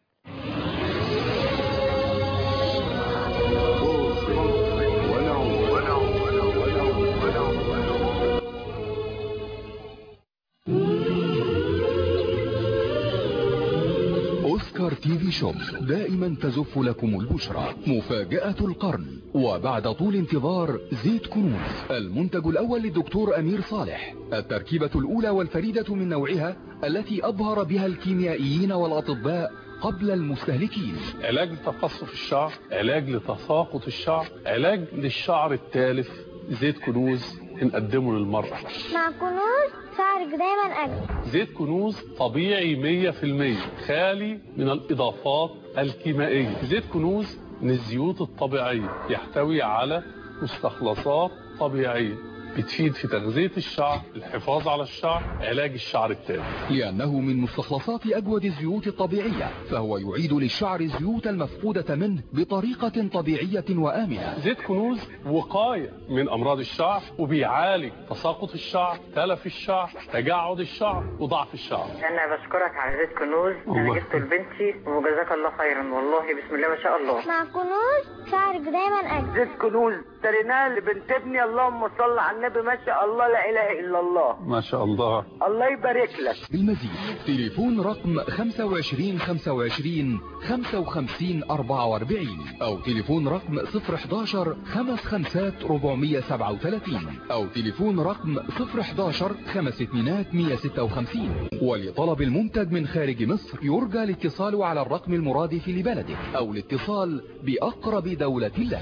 أوسكار تي في شوب دائما تزف لكم البشرى مفاجأة القرن وبعد طول انتظار زيت كنوز المنتج الأول للدكتور أمير صالح التركيبة الأولى والفريدة من نوعها التي أبهر بها الكيميائيين والأطباء قبل المستهلكين علاج لتقصف الشعر علاج لتساقط الشعر علاج للشعر التالف زيت كنوز بنقدمه للمرأة مع كنوز شعرك دايما أجمل زيت كنوز طبيعي 100% خالي من الإضافات الكيميائية زيت كنوز من الزيوت الطبيعية يحتوي على مستخلصات طبيعية بتفيد في تغذية الشعر الحفاظ على الشعر علاج الشعر التالف لأنه من مستخلصات أجود الزيوت الطبيعية فهو يعيد للشعر الزيوت المفقودة منه بطريقة طبيعية وآمنة زيت كنوز وقاية من أمراض الشعر وبيعالج تساقط الشعر تلف الشعر تجعد الشعر وضعف الشعر انا بشكرك على زيت كنوز انا الله. جبته لبنتي وجزاك الله خيرا والله بسم الله ما شاء الله مع كنوز شعرك دايما أجمل زيت كنوز اشتريناه لبنت ابني اللهم صل على النبي ما شاء الله لا اله الا الله ما شاء الله الله يبارك لك بالمزيد تليفون رقم 25 25 55 44 أو تليفون رقم 011 55 437 أو تليفون رقم 011 5200 156 ولطلب المنتج من خارج مصر يرجى الاتصال على الرقم المرادف لبلدك أو الاتصال بأقرب دولة لك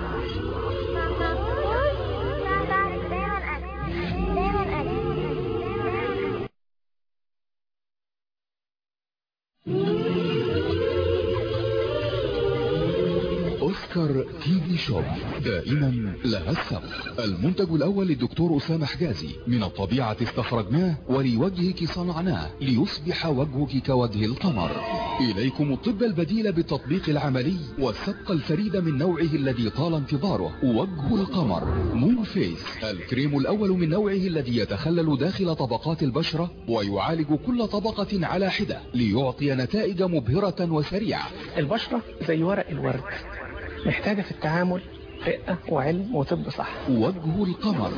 أوسكار تي في شوب دائما لها السبق المنتج الأول للدكتور أسامة حجازي من الطبيعة استخرجناه ولوجهك صنعناه ليصبح وجهك كوجه القمر إليكم الطب البديل بالتطبيق العملي والسبق الفريد من نوعه الذي طال انتظاره وجه القمر مون فيس الكريم الأول من نوعه الذي يتخلل داخل طبقات البشرة ويعالج كل طبقة على حدة ليعطي نتائج مبهرة وسريعة البشرة زي ورق الورد محتاجة في التعامل رقة وعلم وطب صح وجه القمر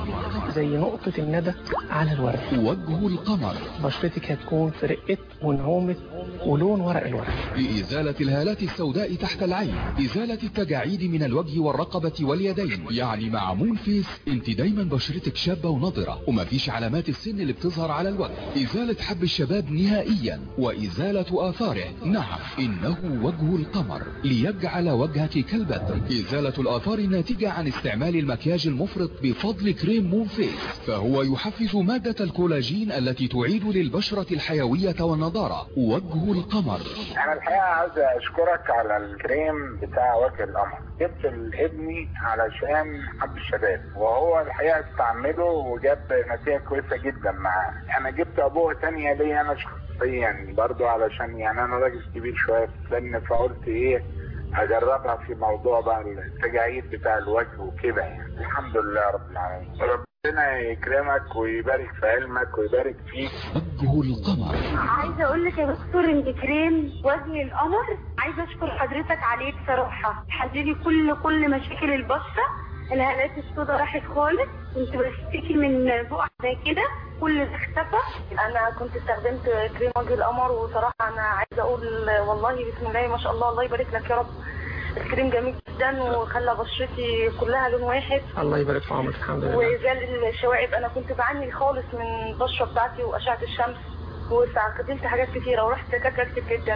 زي نقطة الندى على الورد وجه القمر بشرتك هتكون في رقة ونعومة ولون ورق الورد لإزالة الهالات السوداء تحت العين إزالة التجاعيد من الوجه والرقبة واليدين يعني مع مون فيس انت دايما بشرتك شابة ونضرة ومفيش علامات السن اللي بتظهر على الوجه إزالة حب الشباب نهائيا وإزالة آثاره نعم إنه وجه القمر ليجعل وجهك كالبدر إزالة الآثار الناتجة عن استعمال المكياج المفرط بفضل كريم مون فيس فهو يحفز مادة الكولاجين التي تعيد للبشرة الحيوية والنضارة وجه القمر انا الحقيقه عاوز اشكرك على الكريم بتاع وجه القمر جبت لابني علشان حب الشباب وهو الحقيقه استعمله وجاب نتيجه كويسه جدا معاه انا جبت ابوه تانية ليا انا شخصيا برضو علشان يعني انا راجل كبير شويه في السن فقلت ايه اجربها في موضوع بقى التجاعيد بتاع الوجه وكده يعني الحمد لله رب العالمين ربنا يكرمك ويبارك في علمك ويبارك فيك وجه القمر عايزه اقول لك يا دكتور انت كريم وجه القمر عايزه اشكر حضرتك عليه بصراحه حللي كل كل مشاكل البشره الهالات السوداء راحت خالص كنت بشتكي من بقع زي كده كل ده اختفى انا كنت استخدمت كريم وجه القمر وصراحه انا عايزه اقول والله بسم الله ما شاء الله الله يبارك لك يا رب الكريم جميل جدا وخلى بشرتي كلها لون واحد الله يبارك في عمرك الحمد لله وزال الشوائب انا كنت بعاني خالص من البشره بتاعتي واشعه الشمس واستخدمت حاجات كتيره ورحت دكاتره كتير جدا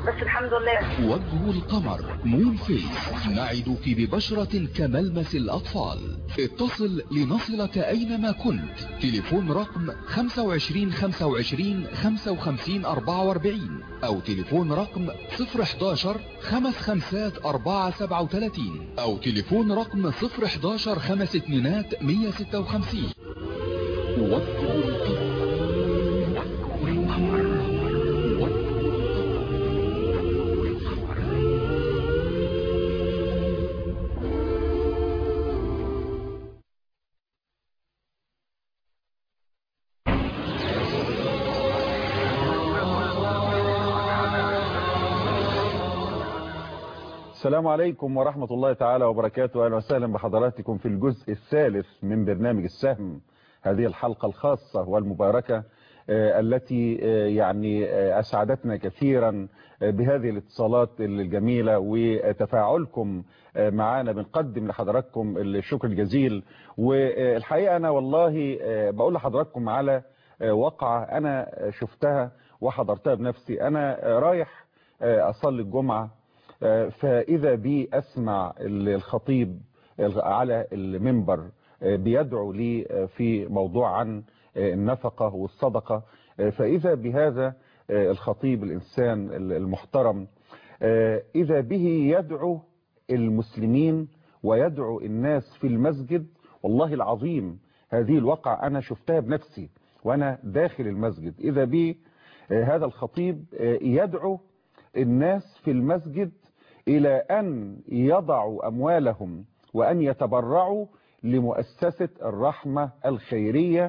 بس الحمد لله وجه القمر مون فيس نعدك ببشرة كملمس الأطفال اتصل لنصلك أينما كنت تليفون رقم 25 25 55 44 أو تليفون رقم 011 خمس خمسات 4 37 أو تليفون رقم 011 خمس اتنينات 156 وجه القمر السلام عليكم ورحمة الله تعالى وبركاته أهلا وسهلا بحضراتكم في الجزء الثالث من برنامج السهم هذه الحلقة الخاصة والمباركة آه، التي آه، يعني آه، أسعدتنا كثيرا بهذه الاتصالات الجميلة وتفاعلكم معنا بنقدم لحضراتكم الشكر الجزيل والحقيقة أنا والله بقول لحضراتكم على وقعة أنا شفتها وحضرتها بنفسي أنا رايح أصلي الجمعة فإذا بي أسمع الخطيب على المنبر بيدعو لي في موضوع عن النفقة والصدقة فإذا بهذا الخطيب الإنسان المحترم إذا به يدعو المسلمين ويدعو الناس في المسجد والله العظيم هذه الواقع أنا شفتها بنفسي وأنا داخل المسجد إذا به هذا الخطيب يدعو الناس في المسجد إلى أن يضعوا أموالهم وأن يتبرعوا لمؤسسة الرحمة الخيرية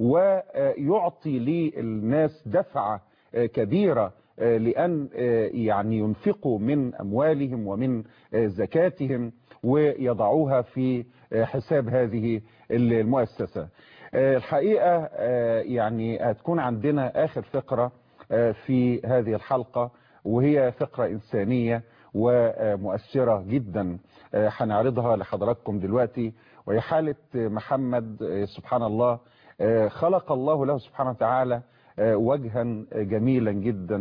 ويعطي للناس دفعة كبيرة لأن يعني ينفقوا من أموالهم ومن زكاتهم ويضعوها في حساب هذه المؤسسة الحقيقة يعني هتكون عندنا آخر فقرة في هذه الحلقة وهي فقرة إنسانية ومؤثرة جدا هنعرضها لحضراتكم دلوقتي وهي حالة محمد سبحان الله خلق الله له سبحانه وتعالى وجها جميلا جدا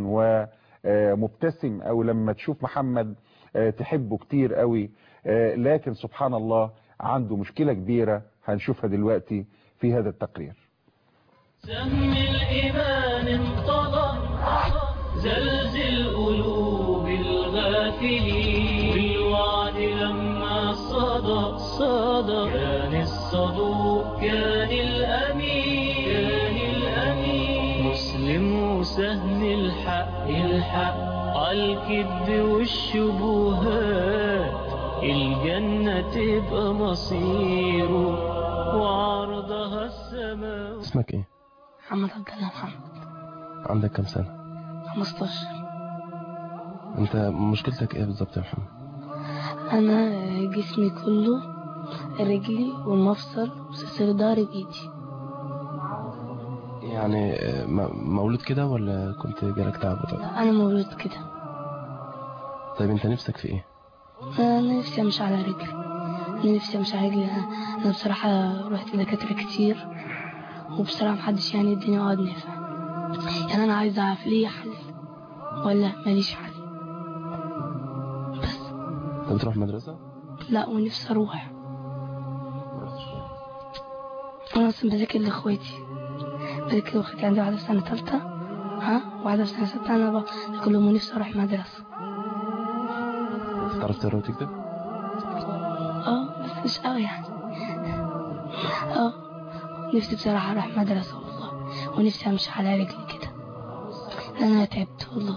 ومبتسم او لما تشوف محمد تحبه كتير قوي لكن سبحان الله عنده مشكلة كبيرة هنشوفها دلوقتي في هذا التقرير سهم الإيمان انطلق زلزل قلوب الغافلين بالوعد لما صدى صدى كان الصدوق كان الأمين كان الأمين مسلم وسهم الحق الحق عالكذب والشبهات الجنة تبقى مصيره وعرضها السماء اسمك ايه محمد عبد الله محمد عندك كام سنة 15 انت مشكلتك ايه بالظبط يا محمد انا جسمي كله رجلي والمفصل وسلسلة ضهري بايدي يعني م- مولود كده ولا كنت جالك تعب وطبعا لا انا مولود كده طيب انت نفسك في ايه انا نفسي امشي على رجلي انا نفسي امشي على رجلي انا أنا بصراحة رحت لدكاترة كتير وبصراحة محدش يعني اداني عقد نافع يعني انا عايز اعرف ليه حل ولا ماليش حل انت بتروح مدرسة لا ونفسي اروح انا اصلا بذاكر لاخواتي بذاكر لاخواتي عندي واحدة في سنة تالتة ها واحدة في سنة ستة انا بذاكر لهم ونفسي اروح مدرسة تعرف تقرا وتكتب اه بس مش قوي يعني اه نفسي بصراحة اروح مدرسة والله ونفسي امشي على رجلي كده لأن انا تعبت والله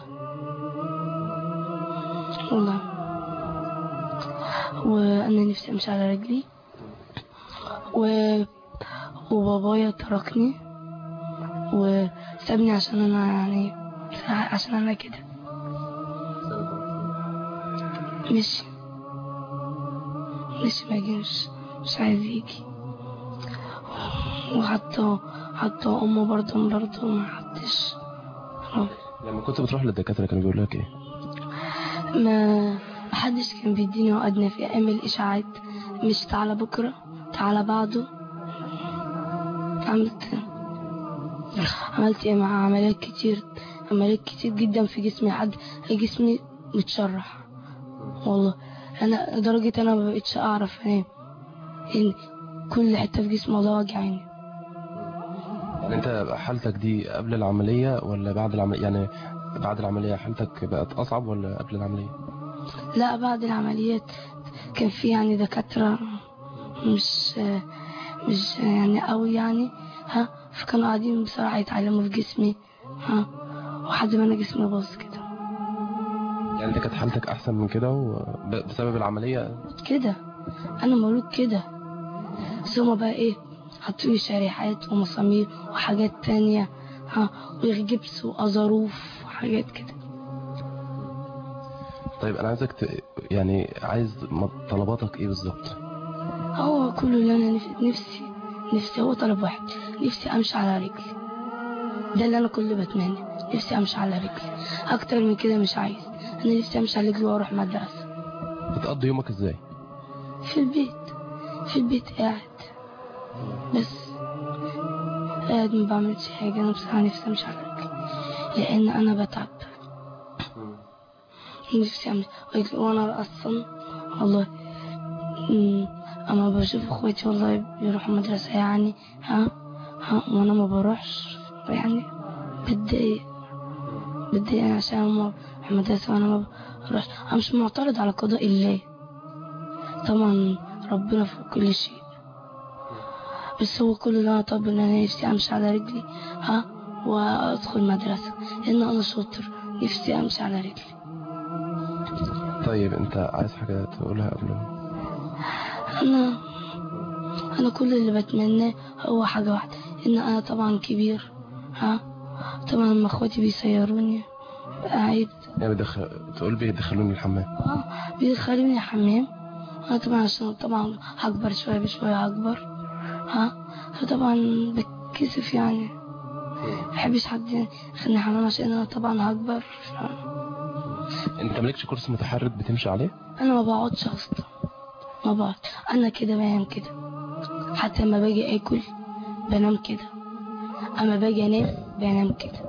والله وانا نفسي امشي على رجلي و... وبابايا تركني وسابني عشان انا يعني عشان انا كده مش مش ما يجيش مش عايز يجي وحتى حتى امه برضه برضه ما حدش لما كنت بتروح للدكاترة كانوا بيقولوا لك ايه ما محدش كان بيديني وقتنا في ايام الاشاعات مش تعالى بكره تعالى بعده عملت عملت ايه مع عمليات كتير عمليات كتير جدا في جسمي لحد جسمي متشرح والله انا لدرجة انا ما بقتش اعرف انام ان كل حتة في جسمي والله وجعاني يعني انت حالتك دي قبل العملية ولا بعد العملية يعني بعد العملية حالتك بقت أصعب ولا قبل العملية لا بعد العمليات كان في يعني دكاترة مش مش يعني قوي يعني ها فكانوا قاعدين بصراحة يتعلموا في جسمي ها وحد ما انا جسمي باظ كده يعني انت كانت حالتك أحسن من كده وب- بسبب العملية كده انا مولود كده بس هما بقى ايه حطوا لي شريحات ومسامير وحاجات تانية ها وجبس وأظروف وحاجات كده طيب أنا عايزك ت... يعني عايز م- طلباتك إيه بالظبط هو كل اللي انا نف- نفسي نفسي هو طلب واحد نفسي امشي على رجلي ده اللي انا كل بتمنى نفسي امشي على رجلي اكتر من كده مش عايز انا نفسي امشي على رجلي واروح مدرسة بتقضي يومك إزاي في البيت في البيت قاعد بس قاعد ما بعملش حاجة انا بصراحة نفسي امشي على رجلي لان انا بتعب نفسي امشي رجلي وانا اصلا والله أمم، اما بشوف اخواتي والله بيروحوا مدرسة يعني ها ها وانا ما بروحش يعني بتضايق بتضايق يعني عشان هما في المدرسة وانا ما بروحش انا مش معترض على قضاء الله طبعا ربنا فوق كل شيء بس هو كل اللي انا طب ان انا نفسي امشي على رجلي ها وادخل مدرسة لان انا شاطر نفسي امشي على رجلي طيب انت عايز حاجة تقولها قبل ما انا انا كل اللي بتمناه هو حاجة واحدة ان انا طبعا كبير ها طبعا لما اخواتي بيسيروني قاعد يعني بدخل... تقول بيدخلوني الحمام اه بيدخلوني حمام انا طبعا عشان طبعا هكبر شوية بشوية هكبر ها فطبعا بتكسف يعني محبش حد يخليني حمام عشان انا طبعا هكبر انت مالكش كرسي متحرك بتمشي عليه انا ما بقعدش اصلا ما بقعد انا كده بنام كده حتى لما باجي اكل بنام كده اما باجي انام بنام كده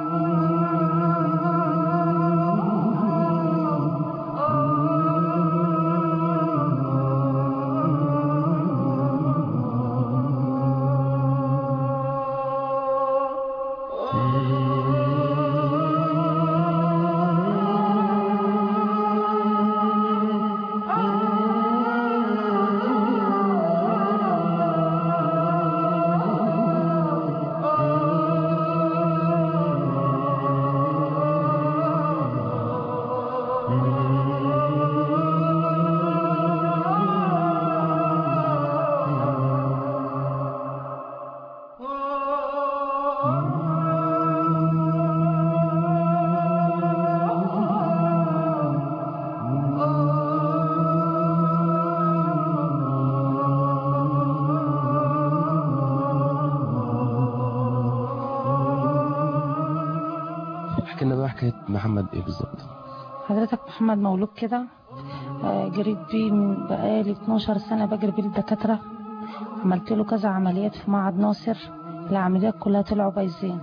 احكي لنا بقى حكاية محمد ايه بالظبط حضرتك محمد مولود كده آه، جريت بيه من بقالي 12 سنة بجري بيه الدكاترة عملت له كذا عمليات في معهد ناصر العمليات كلها طلعوا بايظين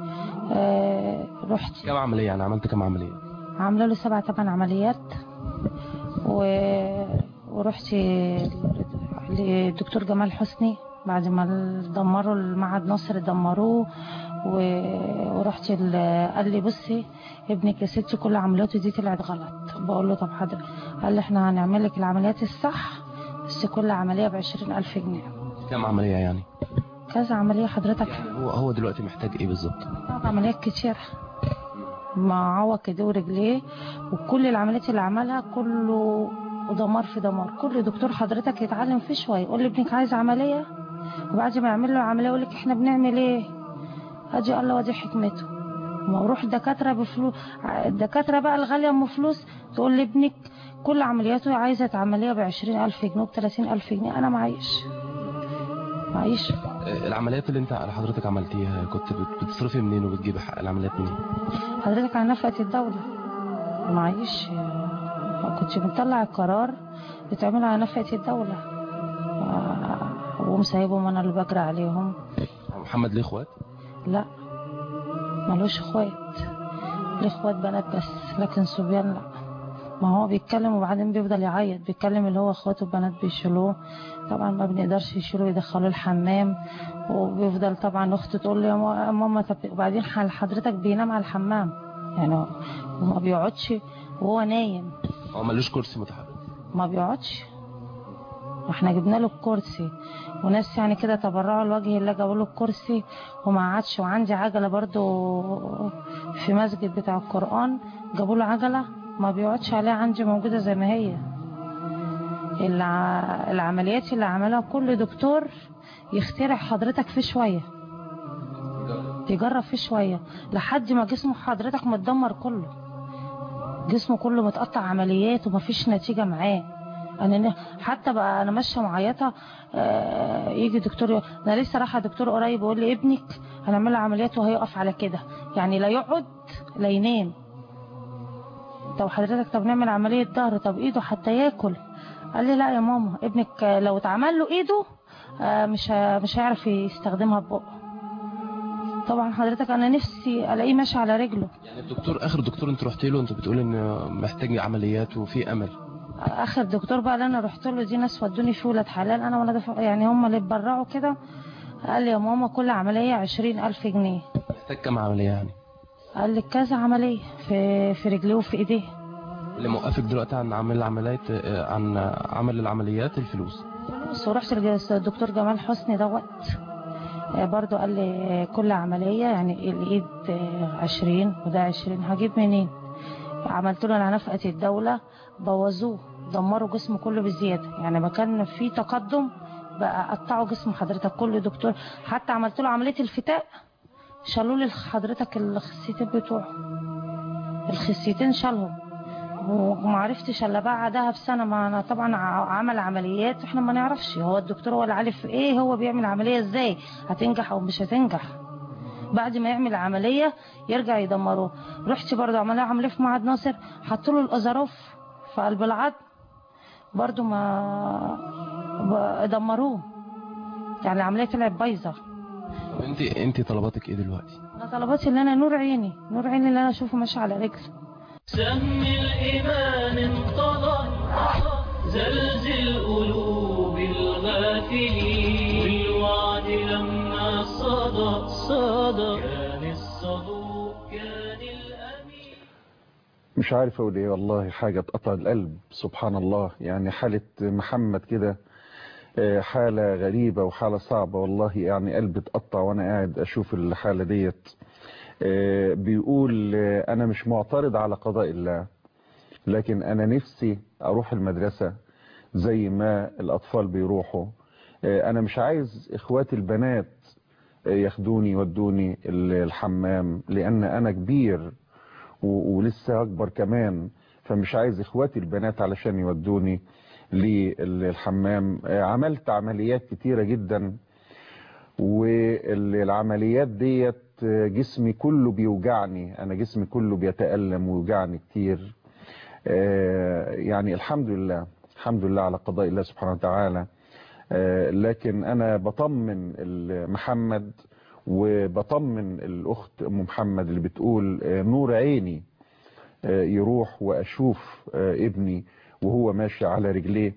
آه، رحت كم عملية يعني عملت كم عملية عامله له سبع تمن عمليات و... ورحت للدكتور جمال حسني بعد ما دمروا المعهد ناصر دمروه و... ورحت ال... قال لي بصي ابنك يا ستي كل عملياته دي طلعت غلط بقول له طب حضرتك قال لي احنا هنعمل لك العمليات الصح بس كل عملية بعشرين ألف جنيه كم عملية يعني كذا عملية حضرتك هو هو دلوقتي محتاج ايه بالظبط عمليات كتير معوج كده ورجليه وكل العمليات اللي عملها كله ودمار في دمار كل دكتور حضرتك يتعلم فيه شويه يقول لي ابنك عايز عمليه وبعد ما يعمل له عمليه يقول لك احنا بنعمل ايه ادي الله ودي حكمته ما اروح دكاتره بفلوس الدكاتره بقى الغاليه ام فلوس تقول لي ابنك كل عملياته عايزه عمليه ب 20000 جنيه وب 30000 جنيه انا معيش معيش آه، العمليات اللي انت على حضرتك عملتيها كنت بت- بتصرفي منين وبتجيبي حق العمليات منين حضرتك على نفقة الدولة معيش ما كنتش بنطلع القرار بتعمل على نفقة الدولة آه، ومسايبهم انا اللي بجري عليهم محمد ليه اخوات لا ملوش اخوات ليه اخوات بنات بس لكن صبيان لا ما هو بيتكلم وبعدين بيفضل يعيط بيتكلم اللي هو اخواته البنات بيشيلوه طبعا ما بنقدرش يشيلوه يدخلوه الحمام وبيفضل طبعا اخته تقول له يا ما- يا ماما طب وبعدين حال حضرتك بينام على الحمام يعني هو ما بيقعدش وهو نايم هو ملوش كرسي متحرك ما بيقعدش واحنا جبنا له الكرسي وناس يعني كده تبرعوا لوجه الله جابوا له الكرسي وما قعدش وعندي عجله برضو في مسجد بتاع القران جابوا له عجله ما بيقعدش عليها عندي موجوده زي ما هي الع... العمليات اللي عملها كل دكتور يخترع حضرتك في شويه يجرب فيه شويه لحد ما جسم حضرتك متدمر كله جسمه كله متقطع عمليات ومفيش نتيجة معاه انا ن- حتى بقى انا ماشيه معيطه آه، يجي دكتور يقول- انا لسه رايحه دكتور قريب يقول لي ابنك هنعمل له عمليات وهيقف على كده يعني لا يقعد لا ينام طب حضرتك طب نعمل عمليه ظهر طب ايده حتى ياكل قال لي لا يا ماما ابنك آه، لو اتعمل له ايده آه، مش ه- مش هيعرف يستخدمها ببقه طبعا حضرتك انا نفسي الاقيه ماشي على رجله يعني الدكتور اخر دكتور انت رحت له انت بتقول ان محتاج عمليات وفي امل اخر دكتور بقى اللي انا رحت له دي ناس ودوني فيه ولاد حلال انا ولا دفع يعني هم اللي اتبرعوا كده قال لي يا ماما كل عمليه عشرين الف جنيه محتاج كام عمليه يعني قال لي كذا عمليه في في رجليه وفي ايديه اللي موقفك دلوقتي عن عمل العمليات آه، عن عمل العمليات الفلوس فلوس ورحت للدكتور جمال حسني دوت آه، برضو قال لي كل عمليه يعني الايد آه، عشرين وده عشرين هجيب منين عملت له على نفقه الدوله بوظوه دمروا جسمه كله بزياده يعني ما كان في تقدم بقى قطعوا جسم حضرتك كل دكتور حتى عملت له عمليه الفتاء شالوا لي حضرتك الخسيتين بتوعه الخسيتين شالهم وما عرفتش الا بعدها بسنه ما انا طبعا ع- عمل عمليات احنا ما نعرفش هو الدكتور ولا عارف ايه هو بيعمل عمليه ازاي هتنجح او مش هتنجح بعد ما يعمل عمليه يرجع يدمروه رحت برضه عمليه عمليه في معهد ناصر حطوا له الاظراف في قلب العظم برضه ما ب- دمروه يعني العمليه طلعت بايظه طب انت انت طلباتك ايه دلوقتي انا طلباتي اللي انا نور عيني نور عيني اللي انا اشوفه ماشي على رجله سهم الإيمان انطلق زلزل قلوب الغافلين بالوعد لما صدى صدى كان الصدوق كان الأمين مش عارف اقول ايه والله حاجة تقطع القلب سبحان الله يعني حالة محمد كده آه، حالة غريبة وحالة صعبة والله يعني قلبي اتقطع وانا قاعد اشوف الحالة ديت آه، بيقول آه، انا مش معترض على قضاء الله لكن انا نفسي اروح المدرسة زي ما الاطفال بيروحوا آه، انا مش عايز اخواتي البنات آه، ياخدوني يودوني ال- الحمام لان انا كبير و- ولسه اكبر كمان فمش عايز اخواتي البنات علشان يودوني للحمام آه، عملت عمليات كتيرة جدا والعمليات ديت آه، جسمي كله بيوجعني انا جسمي كله بيتألم ويوجعني كتير آه، يعني الحمد لله الحمد لله على قضاء الله سبحانه وتعالى آه، لكن انا بطمن ال- محمد وبطمن الاخت ام محمد اللي بتقول آه، نور عيني آه، يروح واشوف آه، ابني وهو ماشي على رجليه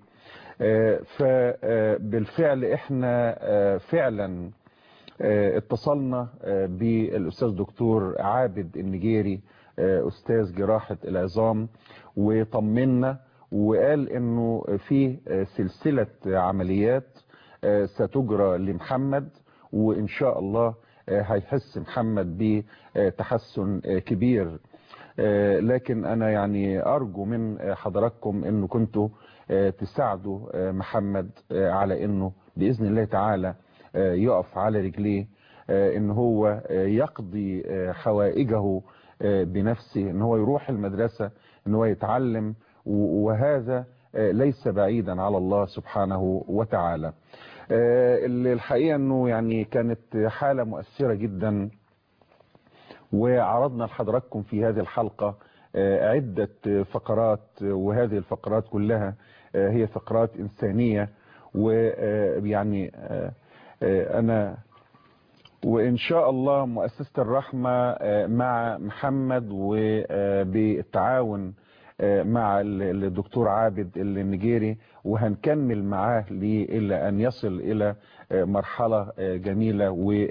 فبالفعل احنا آه، فعلا آه، اتصلنا آه، بالاستاذ دكتور عابد النجيري آه، استاذ جراحة العظام وطمنا وقال انه في آه، سلسلة عمليات آه، ستجرى لمحمد وان شاء الله آه، هيحس محمد بتحسن آه، كبير آه، لكن انا يعني ارجو من آه، حضراتكم انه كنتوا آه، تساعدوا آه، محمد آه، على انه باذن الله تعالى آه، يقف على رجليه آه، ان هو آه، يقضي آه، حوائجه آه، بنفسه ان هو يروح المدرسة ان هو يتعلم و- وهذا آه، ليس بعيدا على الله سبحانه وتعالى آه، الحقيقة انه يعني كانت حالة مؤثرة جدا وعرضنا لحضراتكم في هذه الحلقة آه، عدة فقرات وهذه الفقرات كلها آه، هي فقرات إنسانية ويعني أنا وإن شاء الله مؤسسة الرحمة آه، مع محمد وبالتعاون مع ال- الدكتور عابد النجيري وهنكمل معاه ليه إلى أن يصل إلى آه، مرحلة آه، جميلة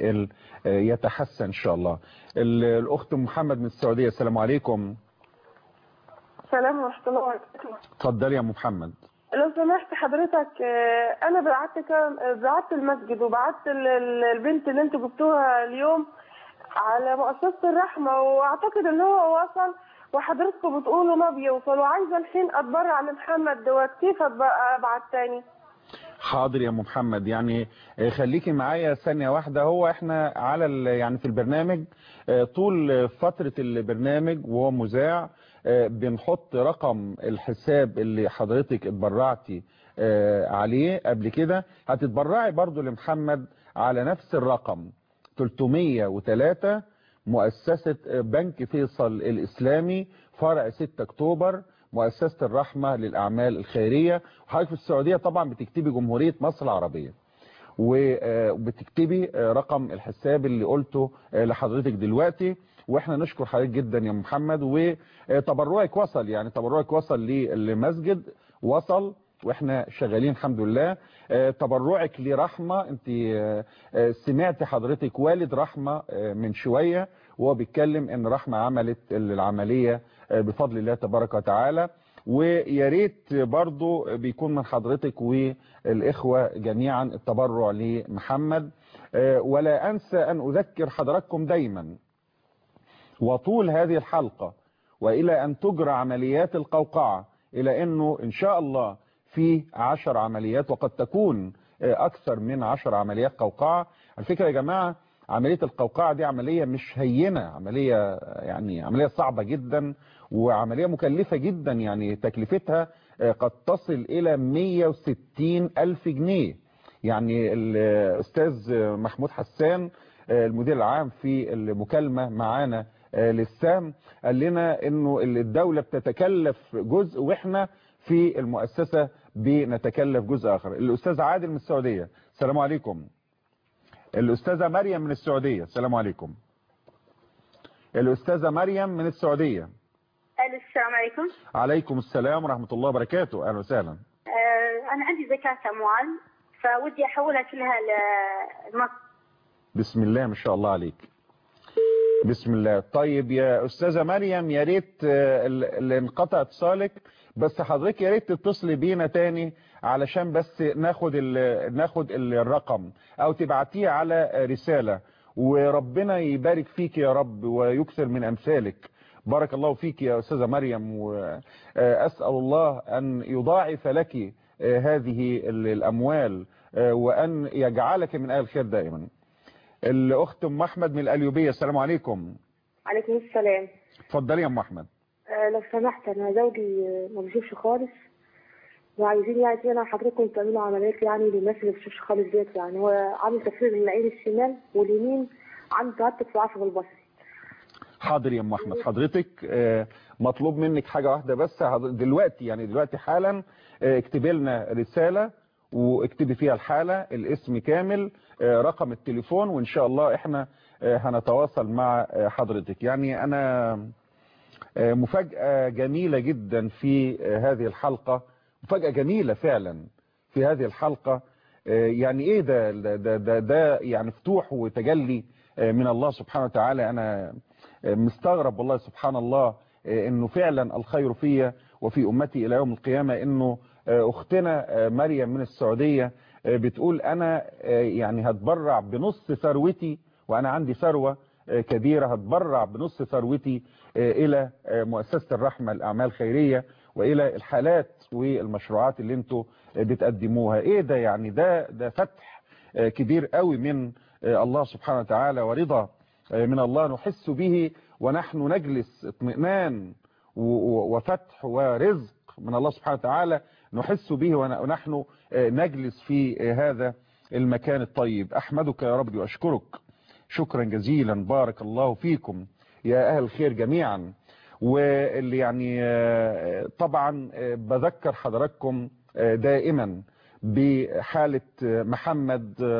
ويتحسن إن شاء الله ال- الأخت محمد من السعودية السلام عليكم السلام ورحمة الله وبركاته اتفضلي يا أم محمد لو سمحت حضرتك آه، أنا بعت كام آه، بعت المسجد وبعت ال- ال- البنت اللي أنتوا جبتوها اليوم على مؤسسة الرحمة وأعتقد إن هو وصل وحضرتكم بتقولوا ما بيوصل وعايزة الحين أتبرع لمحمد دوت كيف أتب- أبعت تاني؟ حاضر يا ام محمد يعني آه، خليكي معايا ثانية واحدة هو احنا على ال- يعني في البرنامج آه، طول فترة البرنامج وهو مذاع آه، بنحط رقم الحساب اللي حضرتك اتبرعتي آه، عليه قبل كده هتتبرعي برضو لمحمد على نفس الرقم 303 مؤسسة بنك فيصل الإسلامي فرع 6 أكتوبر مؤسسة الرحمة للأعمال الخيرية وحضرتك في السعودية طبعا بتكتبي جمهورية مصر العربية وبتكتبي رقم الحساب اللي قلته لحضرتك دلوقتي واحنا نشكر حضرتك جدا يا محمد وتبرعك وصل يعني تبرعك وصل للمسجد وصل واحنا شغالين الحمد لله آه، تبرعك لرحمة انت آه، آه، سمعت حضرتك والد رحمة آه، من شوية وهو بيتكلم ان رحمة عملت العملية آه، بفضل الله تبارك وتعالى ويا ريت برضو بيكون من حضرتك والإخوة جميعا التبرع لمحمد آه، ولا أنسى أن أذكر حضراتكم دايما وطول هذه الحلقة وإلى أن تجرى عمليات القوقعة إلى أنه إن شاء الله في عشر عمليات وقد تكون آه، أكثر من عشر عمليات قوقعة على فكرة يا جماعة عملية القوقعة دي عملية مش هينة عملية آه، يعني عملية صعبة جدا وعملية مكلفة جدا يعني تكلفتها آه، قد تصل إلى 160 ألف جنيه يعني الأستاذ محمود حسان آه، المدير العام في المكالمة معانا آه، للسهم قال لنا انه الدولة بتتكلف جزء واحنا في المؤسسة بنتكلف جزء اخر الاستاذ عادل من السعودية السلام عليكم الاستاذة مريم من السعودية السلام عليكم الاستاذة مريم من السعودية الو السلام عليكم عليكم السلام ورحمة الله وبركاته اهلا وسهلا آه انا عندي زكاة اموال فودي احولها كلها لمصر بسم الله ما شاء الله عليك بسم الله طيب يا استاذه مريم يا ريت آه، ال- اللي انقطع اتصالك بس حضرتك يا ريت تتصلي بينا تاني علشان بس ناخد ال ناخد ال- الرقم او تبعتيه على رساله وربنا يبارك فيك يا رب ويكثر من امثالك بارك الله فيك يا استاذه مريم واسال الله ان يضاعف لك آه، هذه ال- الاموال آه، وان يجعلك من اهل الخير دائما الاخت ام احمد من القليوبيه السلام عليكم عليكم السلام اتفضلي يا ام احمد آه لو سمحت انا زوجي آه، ما بيشوفش خالص وعايزين يعني انا حضرتكم تعملوا عمليات يعني للناس اللي ما بتشوفش خالص ديت يعني هو عامل تفريغ للعين الشمال واليمين عنده تهتك في العصب البصري حاضر يا ام احمد حضرتك آه، مطلوب منك حاجه واحده بس حضر- دلوقتي يعني دلوقتي حالا آه، اكتبي لنا رساله واكتبي فيها الحاله الاسم كامل آه، رقم التليفون وان شاء الله احنا آه، هنتواصل مع آه، حضرتك يعني انا آه، مفاجاه جميله جدا في آه، هذه الحلقه مفاجاه جميله فعلا في هذه الحلقه آه، يعني ايه ده ده ده, ده, ده يعني فتوح وتجلي آه، من الله سبحانه وتعالى انا آه، مستغرب والله سبحان الله آه، انه فعلا الخير فيا وفي امتي الى يوم القيامه انه آه، اختنا آه، مريم من السعوديه آه، بتقول انا آه، يعني هتبرع بنص ثروتي وانا عندي ثروه آه، كبيره هتبرع بنص ثروتي آه، الى آه، مؤسسه الرحمه الاعمال الخيريه والى الحالات والمشروعات اللي انتوا آه، بتقدموها ايه ده يعني ده ده فتح آه، كبير قوي من آه، الله سبحانه وتعالى ورضا آه، من الله نحس به ونحن نجلس اطمئنان و- و- وفتح ورزق من الله سبحانه وتعالى نحس به ون- ونحن آه، نجلس في آه، هذا المكان الطيب أحمدك يا ربي وأشكرك شكرا جزيلا بارك الله فيكم يا أهل الخير جميعا واللي يعني آه، طبعا آه، بذكر حضراتكم آه، دائما بحالة آه، محمد آه،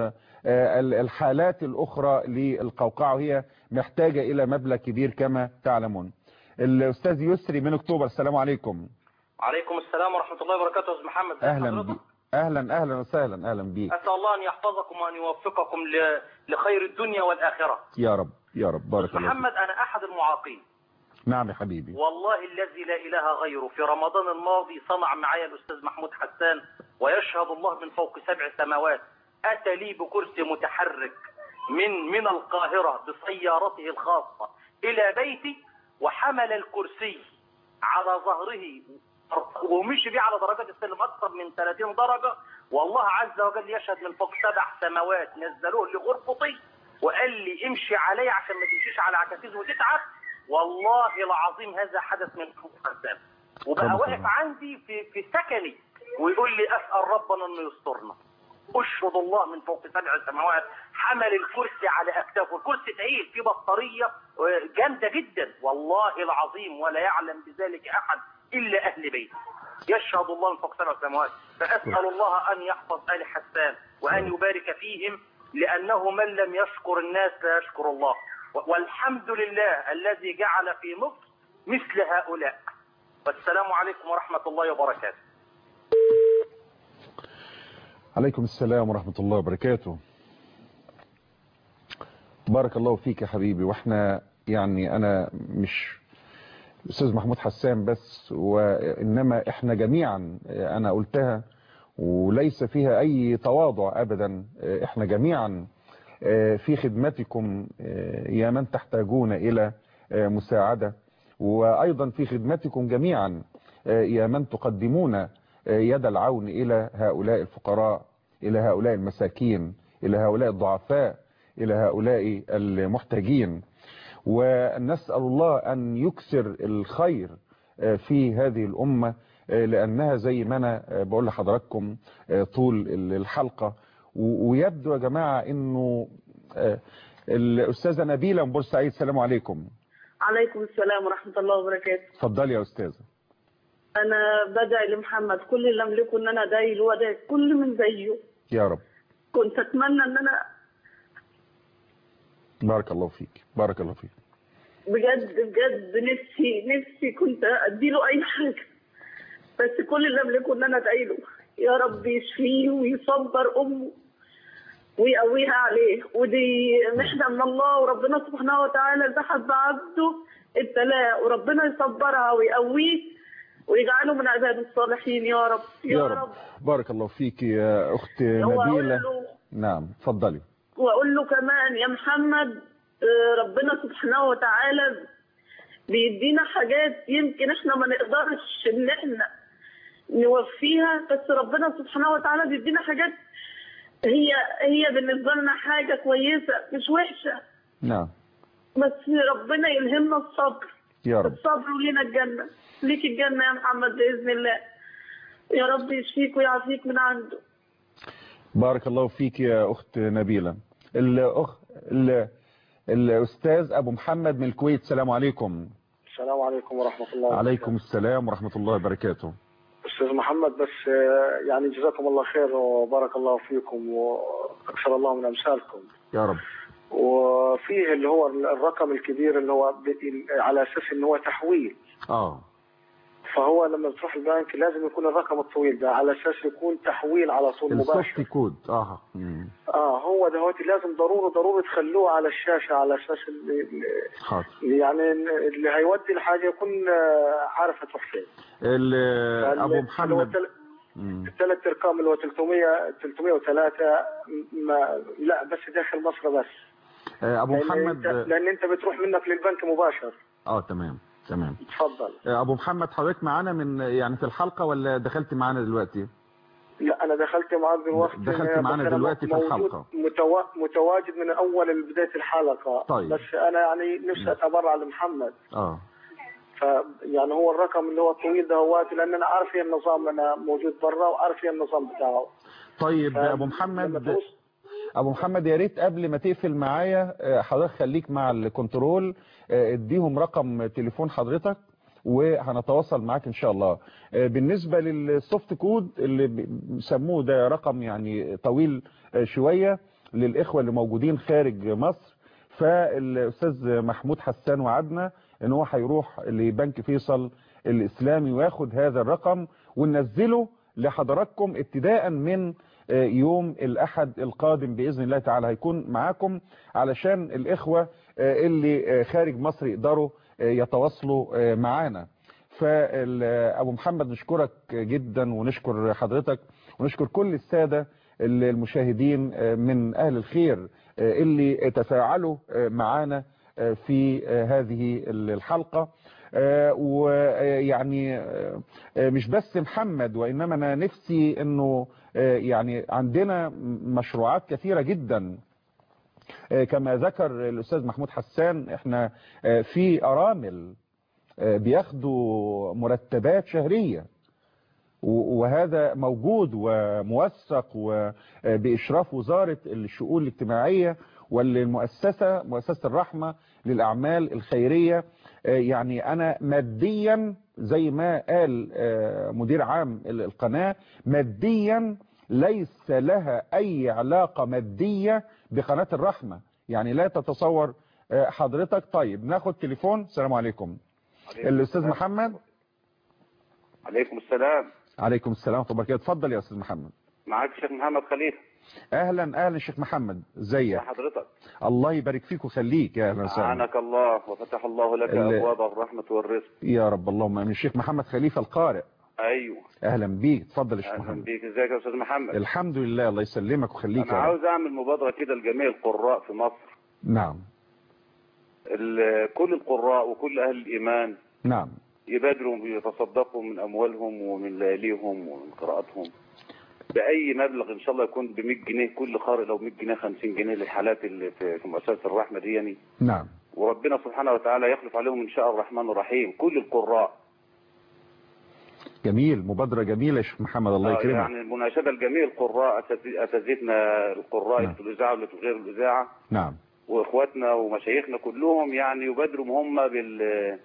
آه، ال- الحالات الأخرى للقوقعة وهي محتاجة إلى مبلغ كبير كما تعلمون الأستاذ يسري من أكتوبر السلام عليكم عليكم السلام ورحمة الله وبركاته يا أستاذ محمد ازي أهلا حضرتك؟ بي. أهلا أهلا وسهلا أهلا بيك أسأل الله أن يحفظكم وأن يوفقكم ل- لخير الدنيا والآخرة يا رب يا رب بارك الله فيك. محمد أنا أحد المعاقين نعم يا حبيبي والله الذي لا إله غيره في رمضان الماضي صنع معي الأستاذ محمود حسان ويشهد الله من فوق سبع سماوات أتى لي بكرسي متحرك من من القاهرة بسيارته الخاصة إلى بيتي وحمل الكرسي على ظهره ومشي بيه على درجات السلم أكثر من 30 درجة والله عز وجل يشهد من فوق سبع سماوات نزلوه لغرفتي وقال لي امشي علي عشان ما تمشيش على عكاكيز وتتعب والله العظيم هذا حدث من فوق قدام وبقى طبعا. واقف عندي في في سكني ويقول لي اسال ربنا انه يسترنا اشهد الله من فوق سبع سماوات حمل الكرسي على اكتافه الكرسي تقيل فيه بطاريه آه، جامده جدا والله العظيم ولا يعلم بذلك احد الا اهل بيتي يشهد الله من فوق سبع سماوات فاسال الله ان يحفظ ال حسان وان يبارك فيهم لانه من لم يشكر الناس لا يشكر الله و- والحمد لله الذي جعل في مصر مثل هؤلاء والسلام عليكم ورحمه الله وبركاته عليكم السلام ورحمة الله وبركاته بارك الله فيك يا حبيبي واحنا يعني انا مش الاستاذ محمود حسان بس وانما احنا جميعا انا قلتها وليس فيها اي تواضع ابدا احنا جميعا في خدمتكم يا من تحتاجون الى مساعدة وايضا في خدمتكم جميعا يا من تقدمون يد العون الى هؤلاء الفقراء الى هؤلاء المساكين الى هؤلاء الضعفاء الى هؤلاء المحتاجين ونسأل الله أن يكسر الخير في هذه الأمة لأنها زي ما أنا بقول لحضراتكم طول الحلقة ويبدو يا جماعة أنه الأستاذة نبيلة من بورسعيد السلام عليكم عليكم السلام ورحمة الله وبركاته اتفضلي يا أستاذة أنا بدعي لمحمد كل اللي أملكه إن أنا أدعي له وأدعي كل من زيه يا رب كنت أتمنى إن أنا بارك الله فيك بارك الله فيك بجد بجد نفسي نفسي كنت أديله أي حاجة بس كل اللي أملكه إن أنا أدعي له يا رب يشفيه ويصبر أمه ويقويها عليه ودي محنة من الله وربنا سبحانه وتعالى التحت بعبده ابتلاه وربنا يصبرها ويقويه ويجعله من عباد الصالحين يا رب يا, يا رب. رب بارك الله فيك يا أخت هو أقول نبيلة له نعم اتفضلي واقول له كمان يا محمد آه، ربنا سبحانه وتعالى بيدينا حاجات يمكن احنا ما نقدرش ان احنا نوفيها بس ربنا سبحانه وتعالى بيدينا حاجات هي هي بالنسبه لنا حاجه كويسه مش وحشه نعم بس ربنا يلهمنا الصبر يا رب الصبر ولينا الجنه ليك الجنه يا محمد باذن الله يا رب يشفيك ويعافيك من عنده بارك الله فيك يا أخت نبيلة الأخ ال... الأستاذ أبو محمد من الكويت السلام عليكم السلام عليكم ورحمة الله وبركاته. عليكم السلام ورحمة الله وبركاته أستاذ محمد بس آه، يعني جزاكم الله خير وبارك الله فيكم وأكثر الله من أمثالكم يا رب وفيه اللي هو الرقم الكبير اللي هو ب- على أساس إن هو تحويل اه فهو لما بتروح البنك لازم يكون الرقم الطويل ده على أساس يكون تحويل على طول مباشر السوفت كود اه مم. اه هو دهوتي لازم ضروري ضروري تخلوه على الشاشة على أساس اللي اللي- حاضر يعني اللي هيودي الحاجة يكون آه، عارف هتروح فين ال- فال- أبو اللي هو محمد تل- مم. الثلاث ارقام اللي هو 300 303 ما لا بس داخل مصر بس آه، أبو لأن محمد انت لان انت بتروح منك للبنك مباشر اه تمام تمام اتفضل آه، أبو محمد حضرتك معانا من يعني في الحلقة ولا دخلت معانا دلوقتي لا انا دخلت معاك دلوقتي دخلت معانا بس أنا دلوقتي في موجود- الحلقة. متوا... متواجد من اول بدايه الحلقه طيب. بس انا يعني نفسي اتبرع لمحمد اه ف يعني هو الرقم اللي هو الطويل ده هو لان انا عارف ايه النظام انا موجود برا وعارف ايه النظام بتاعه طيب ف- أبو لما محمد توصل- ابو محمد يا ريت قبل ما تقفل معايا آه، حضرتك خليك مع الكنترول آه، اديهم رقم تليفون حضرتك وهنتواصل معاك ان شاء الله آه، بالنسبة للسوفت كود اللي بيسموه ده رقم يعني طويل آه، شوية للإخوة اللي موجودين خارج مصر فالأستاذ محمود حسان وعدنا ان هو هيروح لبنك فيصل الإسلامي وياخد هذا الرقم وننزله لحضراتكم ابتداء من يوم الأحد القادم بإذن الله تعالى هيكون معاكم علشان الإخوة اللي خارج مصر يقدروا يتواصلوا معانا فأبو محمد نشكرك جدا ونشكر حضرتك ونشكر كل السادة المشاهدين من أهل الخير اللي تفاعلوا معانا في هذه الحلقة ويعني مش بس محمد وإنما أنا نفسي أنه يعني عندنا مشروعات كثيرة جدا كما ذكر الأستاذ محمود حسان احنا في أرامل بياخدوا مرتبات شهرية وهذا موجود وموثق وبإشراف وزارة الشؤون الاجتماعية والمؤسسة مؤسسة الرحمة للأعمال الخيرية يعني أنا ماديا زي ما قال مدير عام القناة ماديا ليس لها أي علاقة مادية بقناة الرحمة يعني لا تتصور حضرتك طيب ناخد تليفون السلام عليكم الأستاذ محمد عليكم السلام عليكم السلام ورحمة الله وبركاته اتفضل يا أستاذ محمد معاك الشيخ محمد خليفه اهلا اهلا شيخ محمد ازيك حضرتك الله يبارك فيك ويخليك يا اهلا وسهلا اعانك الله وفتح الله لك ال- ابواب الرحمه والرزق يا رب اللهم امين الشيخ محمد خليفه القارئ ايوه اهلا بيك اتفضل يا شيخ اهلا محمد بيك ازيك يا استاذ محمد الحمد لله الله يسلمك ويخليك انا يا رب عاوز اعمل مبادره كده لجميع القراء في مصر نعم ال- كل القراء وكل اهل الايمان نعم يبادروا يتصدقوا من اموالهم ومن لياليهم ومن قراءاتهم باي مبلغ ان شاء الله يكون ب 100 جنيه كل قارئ لو 100 جنيه 50 جنيه للحالات اللي في في مؤسسه الرحمه دي يعني نعم وربنا سبحانه وتعالى يخلف عليهم ان شاء الرحمن الرحيم كل القراء جميل مبادرة جميلة يا شيخ محمد الله آه، يكرمك يعني المناشده لجميع القراء أساتذ- اساتذتنا القراء اللي في الاذاعه واللي في غير الاذاعه نعم واخواتنا ومشايخنا كلهم يعني يبادروا هم بال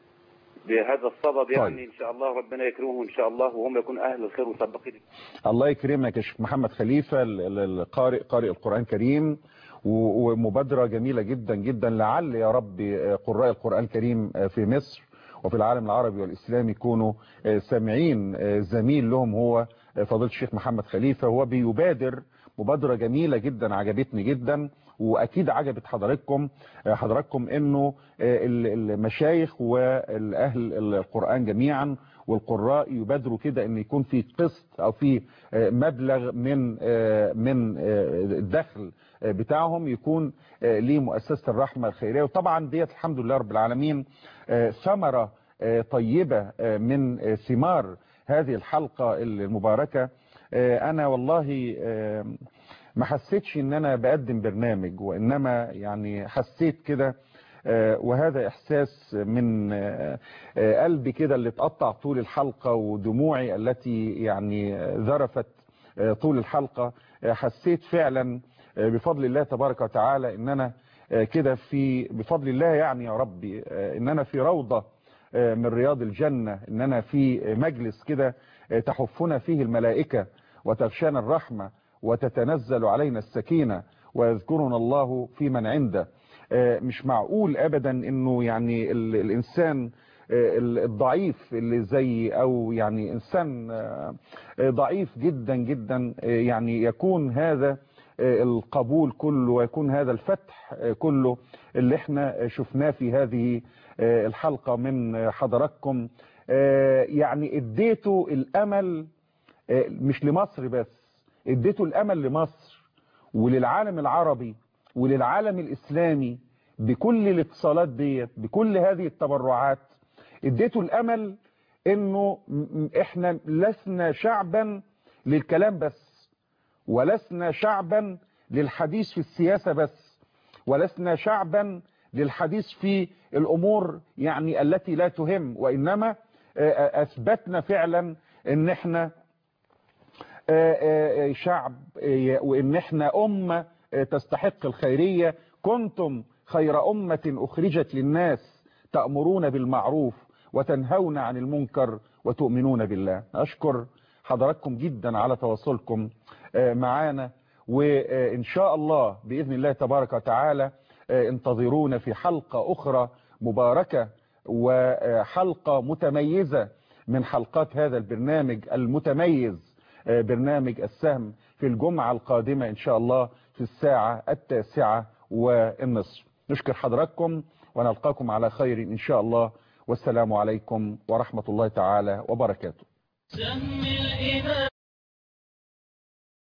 بهذا الصدد يعني طيب. ان شاء الله ربنا يكرمهم ان شاء الله وهم يكونوا اهل الخير وسبقين الله يكرمك يا شيخ محمد خليفة ال- ال- القارئ قارئ القرآن الكريم و- ومبادرة جميلة جدا جدا لعل يا رب قراء القرآن الكريم في مصر وفي العالم العربي والإسلامي يكونوا سامعين زميل لهم هو فضيلة الشيخ محمد خليفة هو بيبادر مبادرة جميلة جدا عجبتني جدا واكيد عجبت حضراتكم حضراتكم انه ال- المشايخ والاهل القرآن جميعا والقراء يبادروا كده ان يكون في قسط او في مبلغ من من الدخل بتاعهم يكون لمؤسسة الرحمة الخيرية وطبعا ديت الحمد لله رب العالمين ثمرة طيبة من ثمار هذه الحلقة المباركة انا والله ما حسيتش ان انا بقدم برنامج وانما يعني حسيت كده وهذا احساس من قلبي كده اللي اتقطع طول الحلقة ودموعي التي يعني ذرفت طول الحلقة حسيت فعلا بفضل الله تبارك وتعالى ان انا كده في بفضل الله يعني يا ربي ان انا في روضة من رياض الجنة ان انا في مجلس كده تحفنا فيه الملائكة وتغشانا الرحمة وتتنزل علينا السكينة ويذكرنا الله في من عنده مش معقول ابدا انه يعني الانسان الضعيف اللي زي او يعني انسان ضعيف جدا جدا يعني يكون هذا القبول كله ويكون هذا الفتح كله اللي احنا شفناه في هذه الحلقة من حضراتكم يعني اديته الامل مش لمصر بس اديته الامل لمصر وللعالم العربي وللعالم الاسلامي بكل الاتصالات ديت بكل هذه التبرعات اديته الامل انه احنا لسنا شعبا للكلام بس ولسنا شعبا للحديث في السياسة بس ولسنا شعبا للحديث في الامور يعني التي لا تهم وانما اثبتنا فعلا ان احنا شعب وان احنا امة تستحق الخيرية كنتم خير امة اخرجت للناس تأمرون بالمعروف وتنهون عن المنكر وتؤمنون بالله اشكر حضراتكم جدا على تواصلكم معانا وإن شاء الله بإذن الله تبارك وتعالى انتظرونا في حلقة أخرى مباركة وحلقة متميزة من حلقات هذا البرنامج المتميز برنامج السهم في الجمعة القادمة إن شاء الله في الساعة التاسعة والنصف نشكر حضراتكم ونلقاكم على خير إن شاء الله والسلام عليكم ورحمة الله تعالى وبركاته سم الإيمان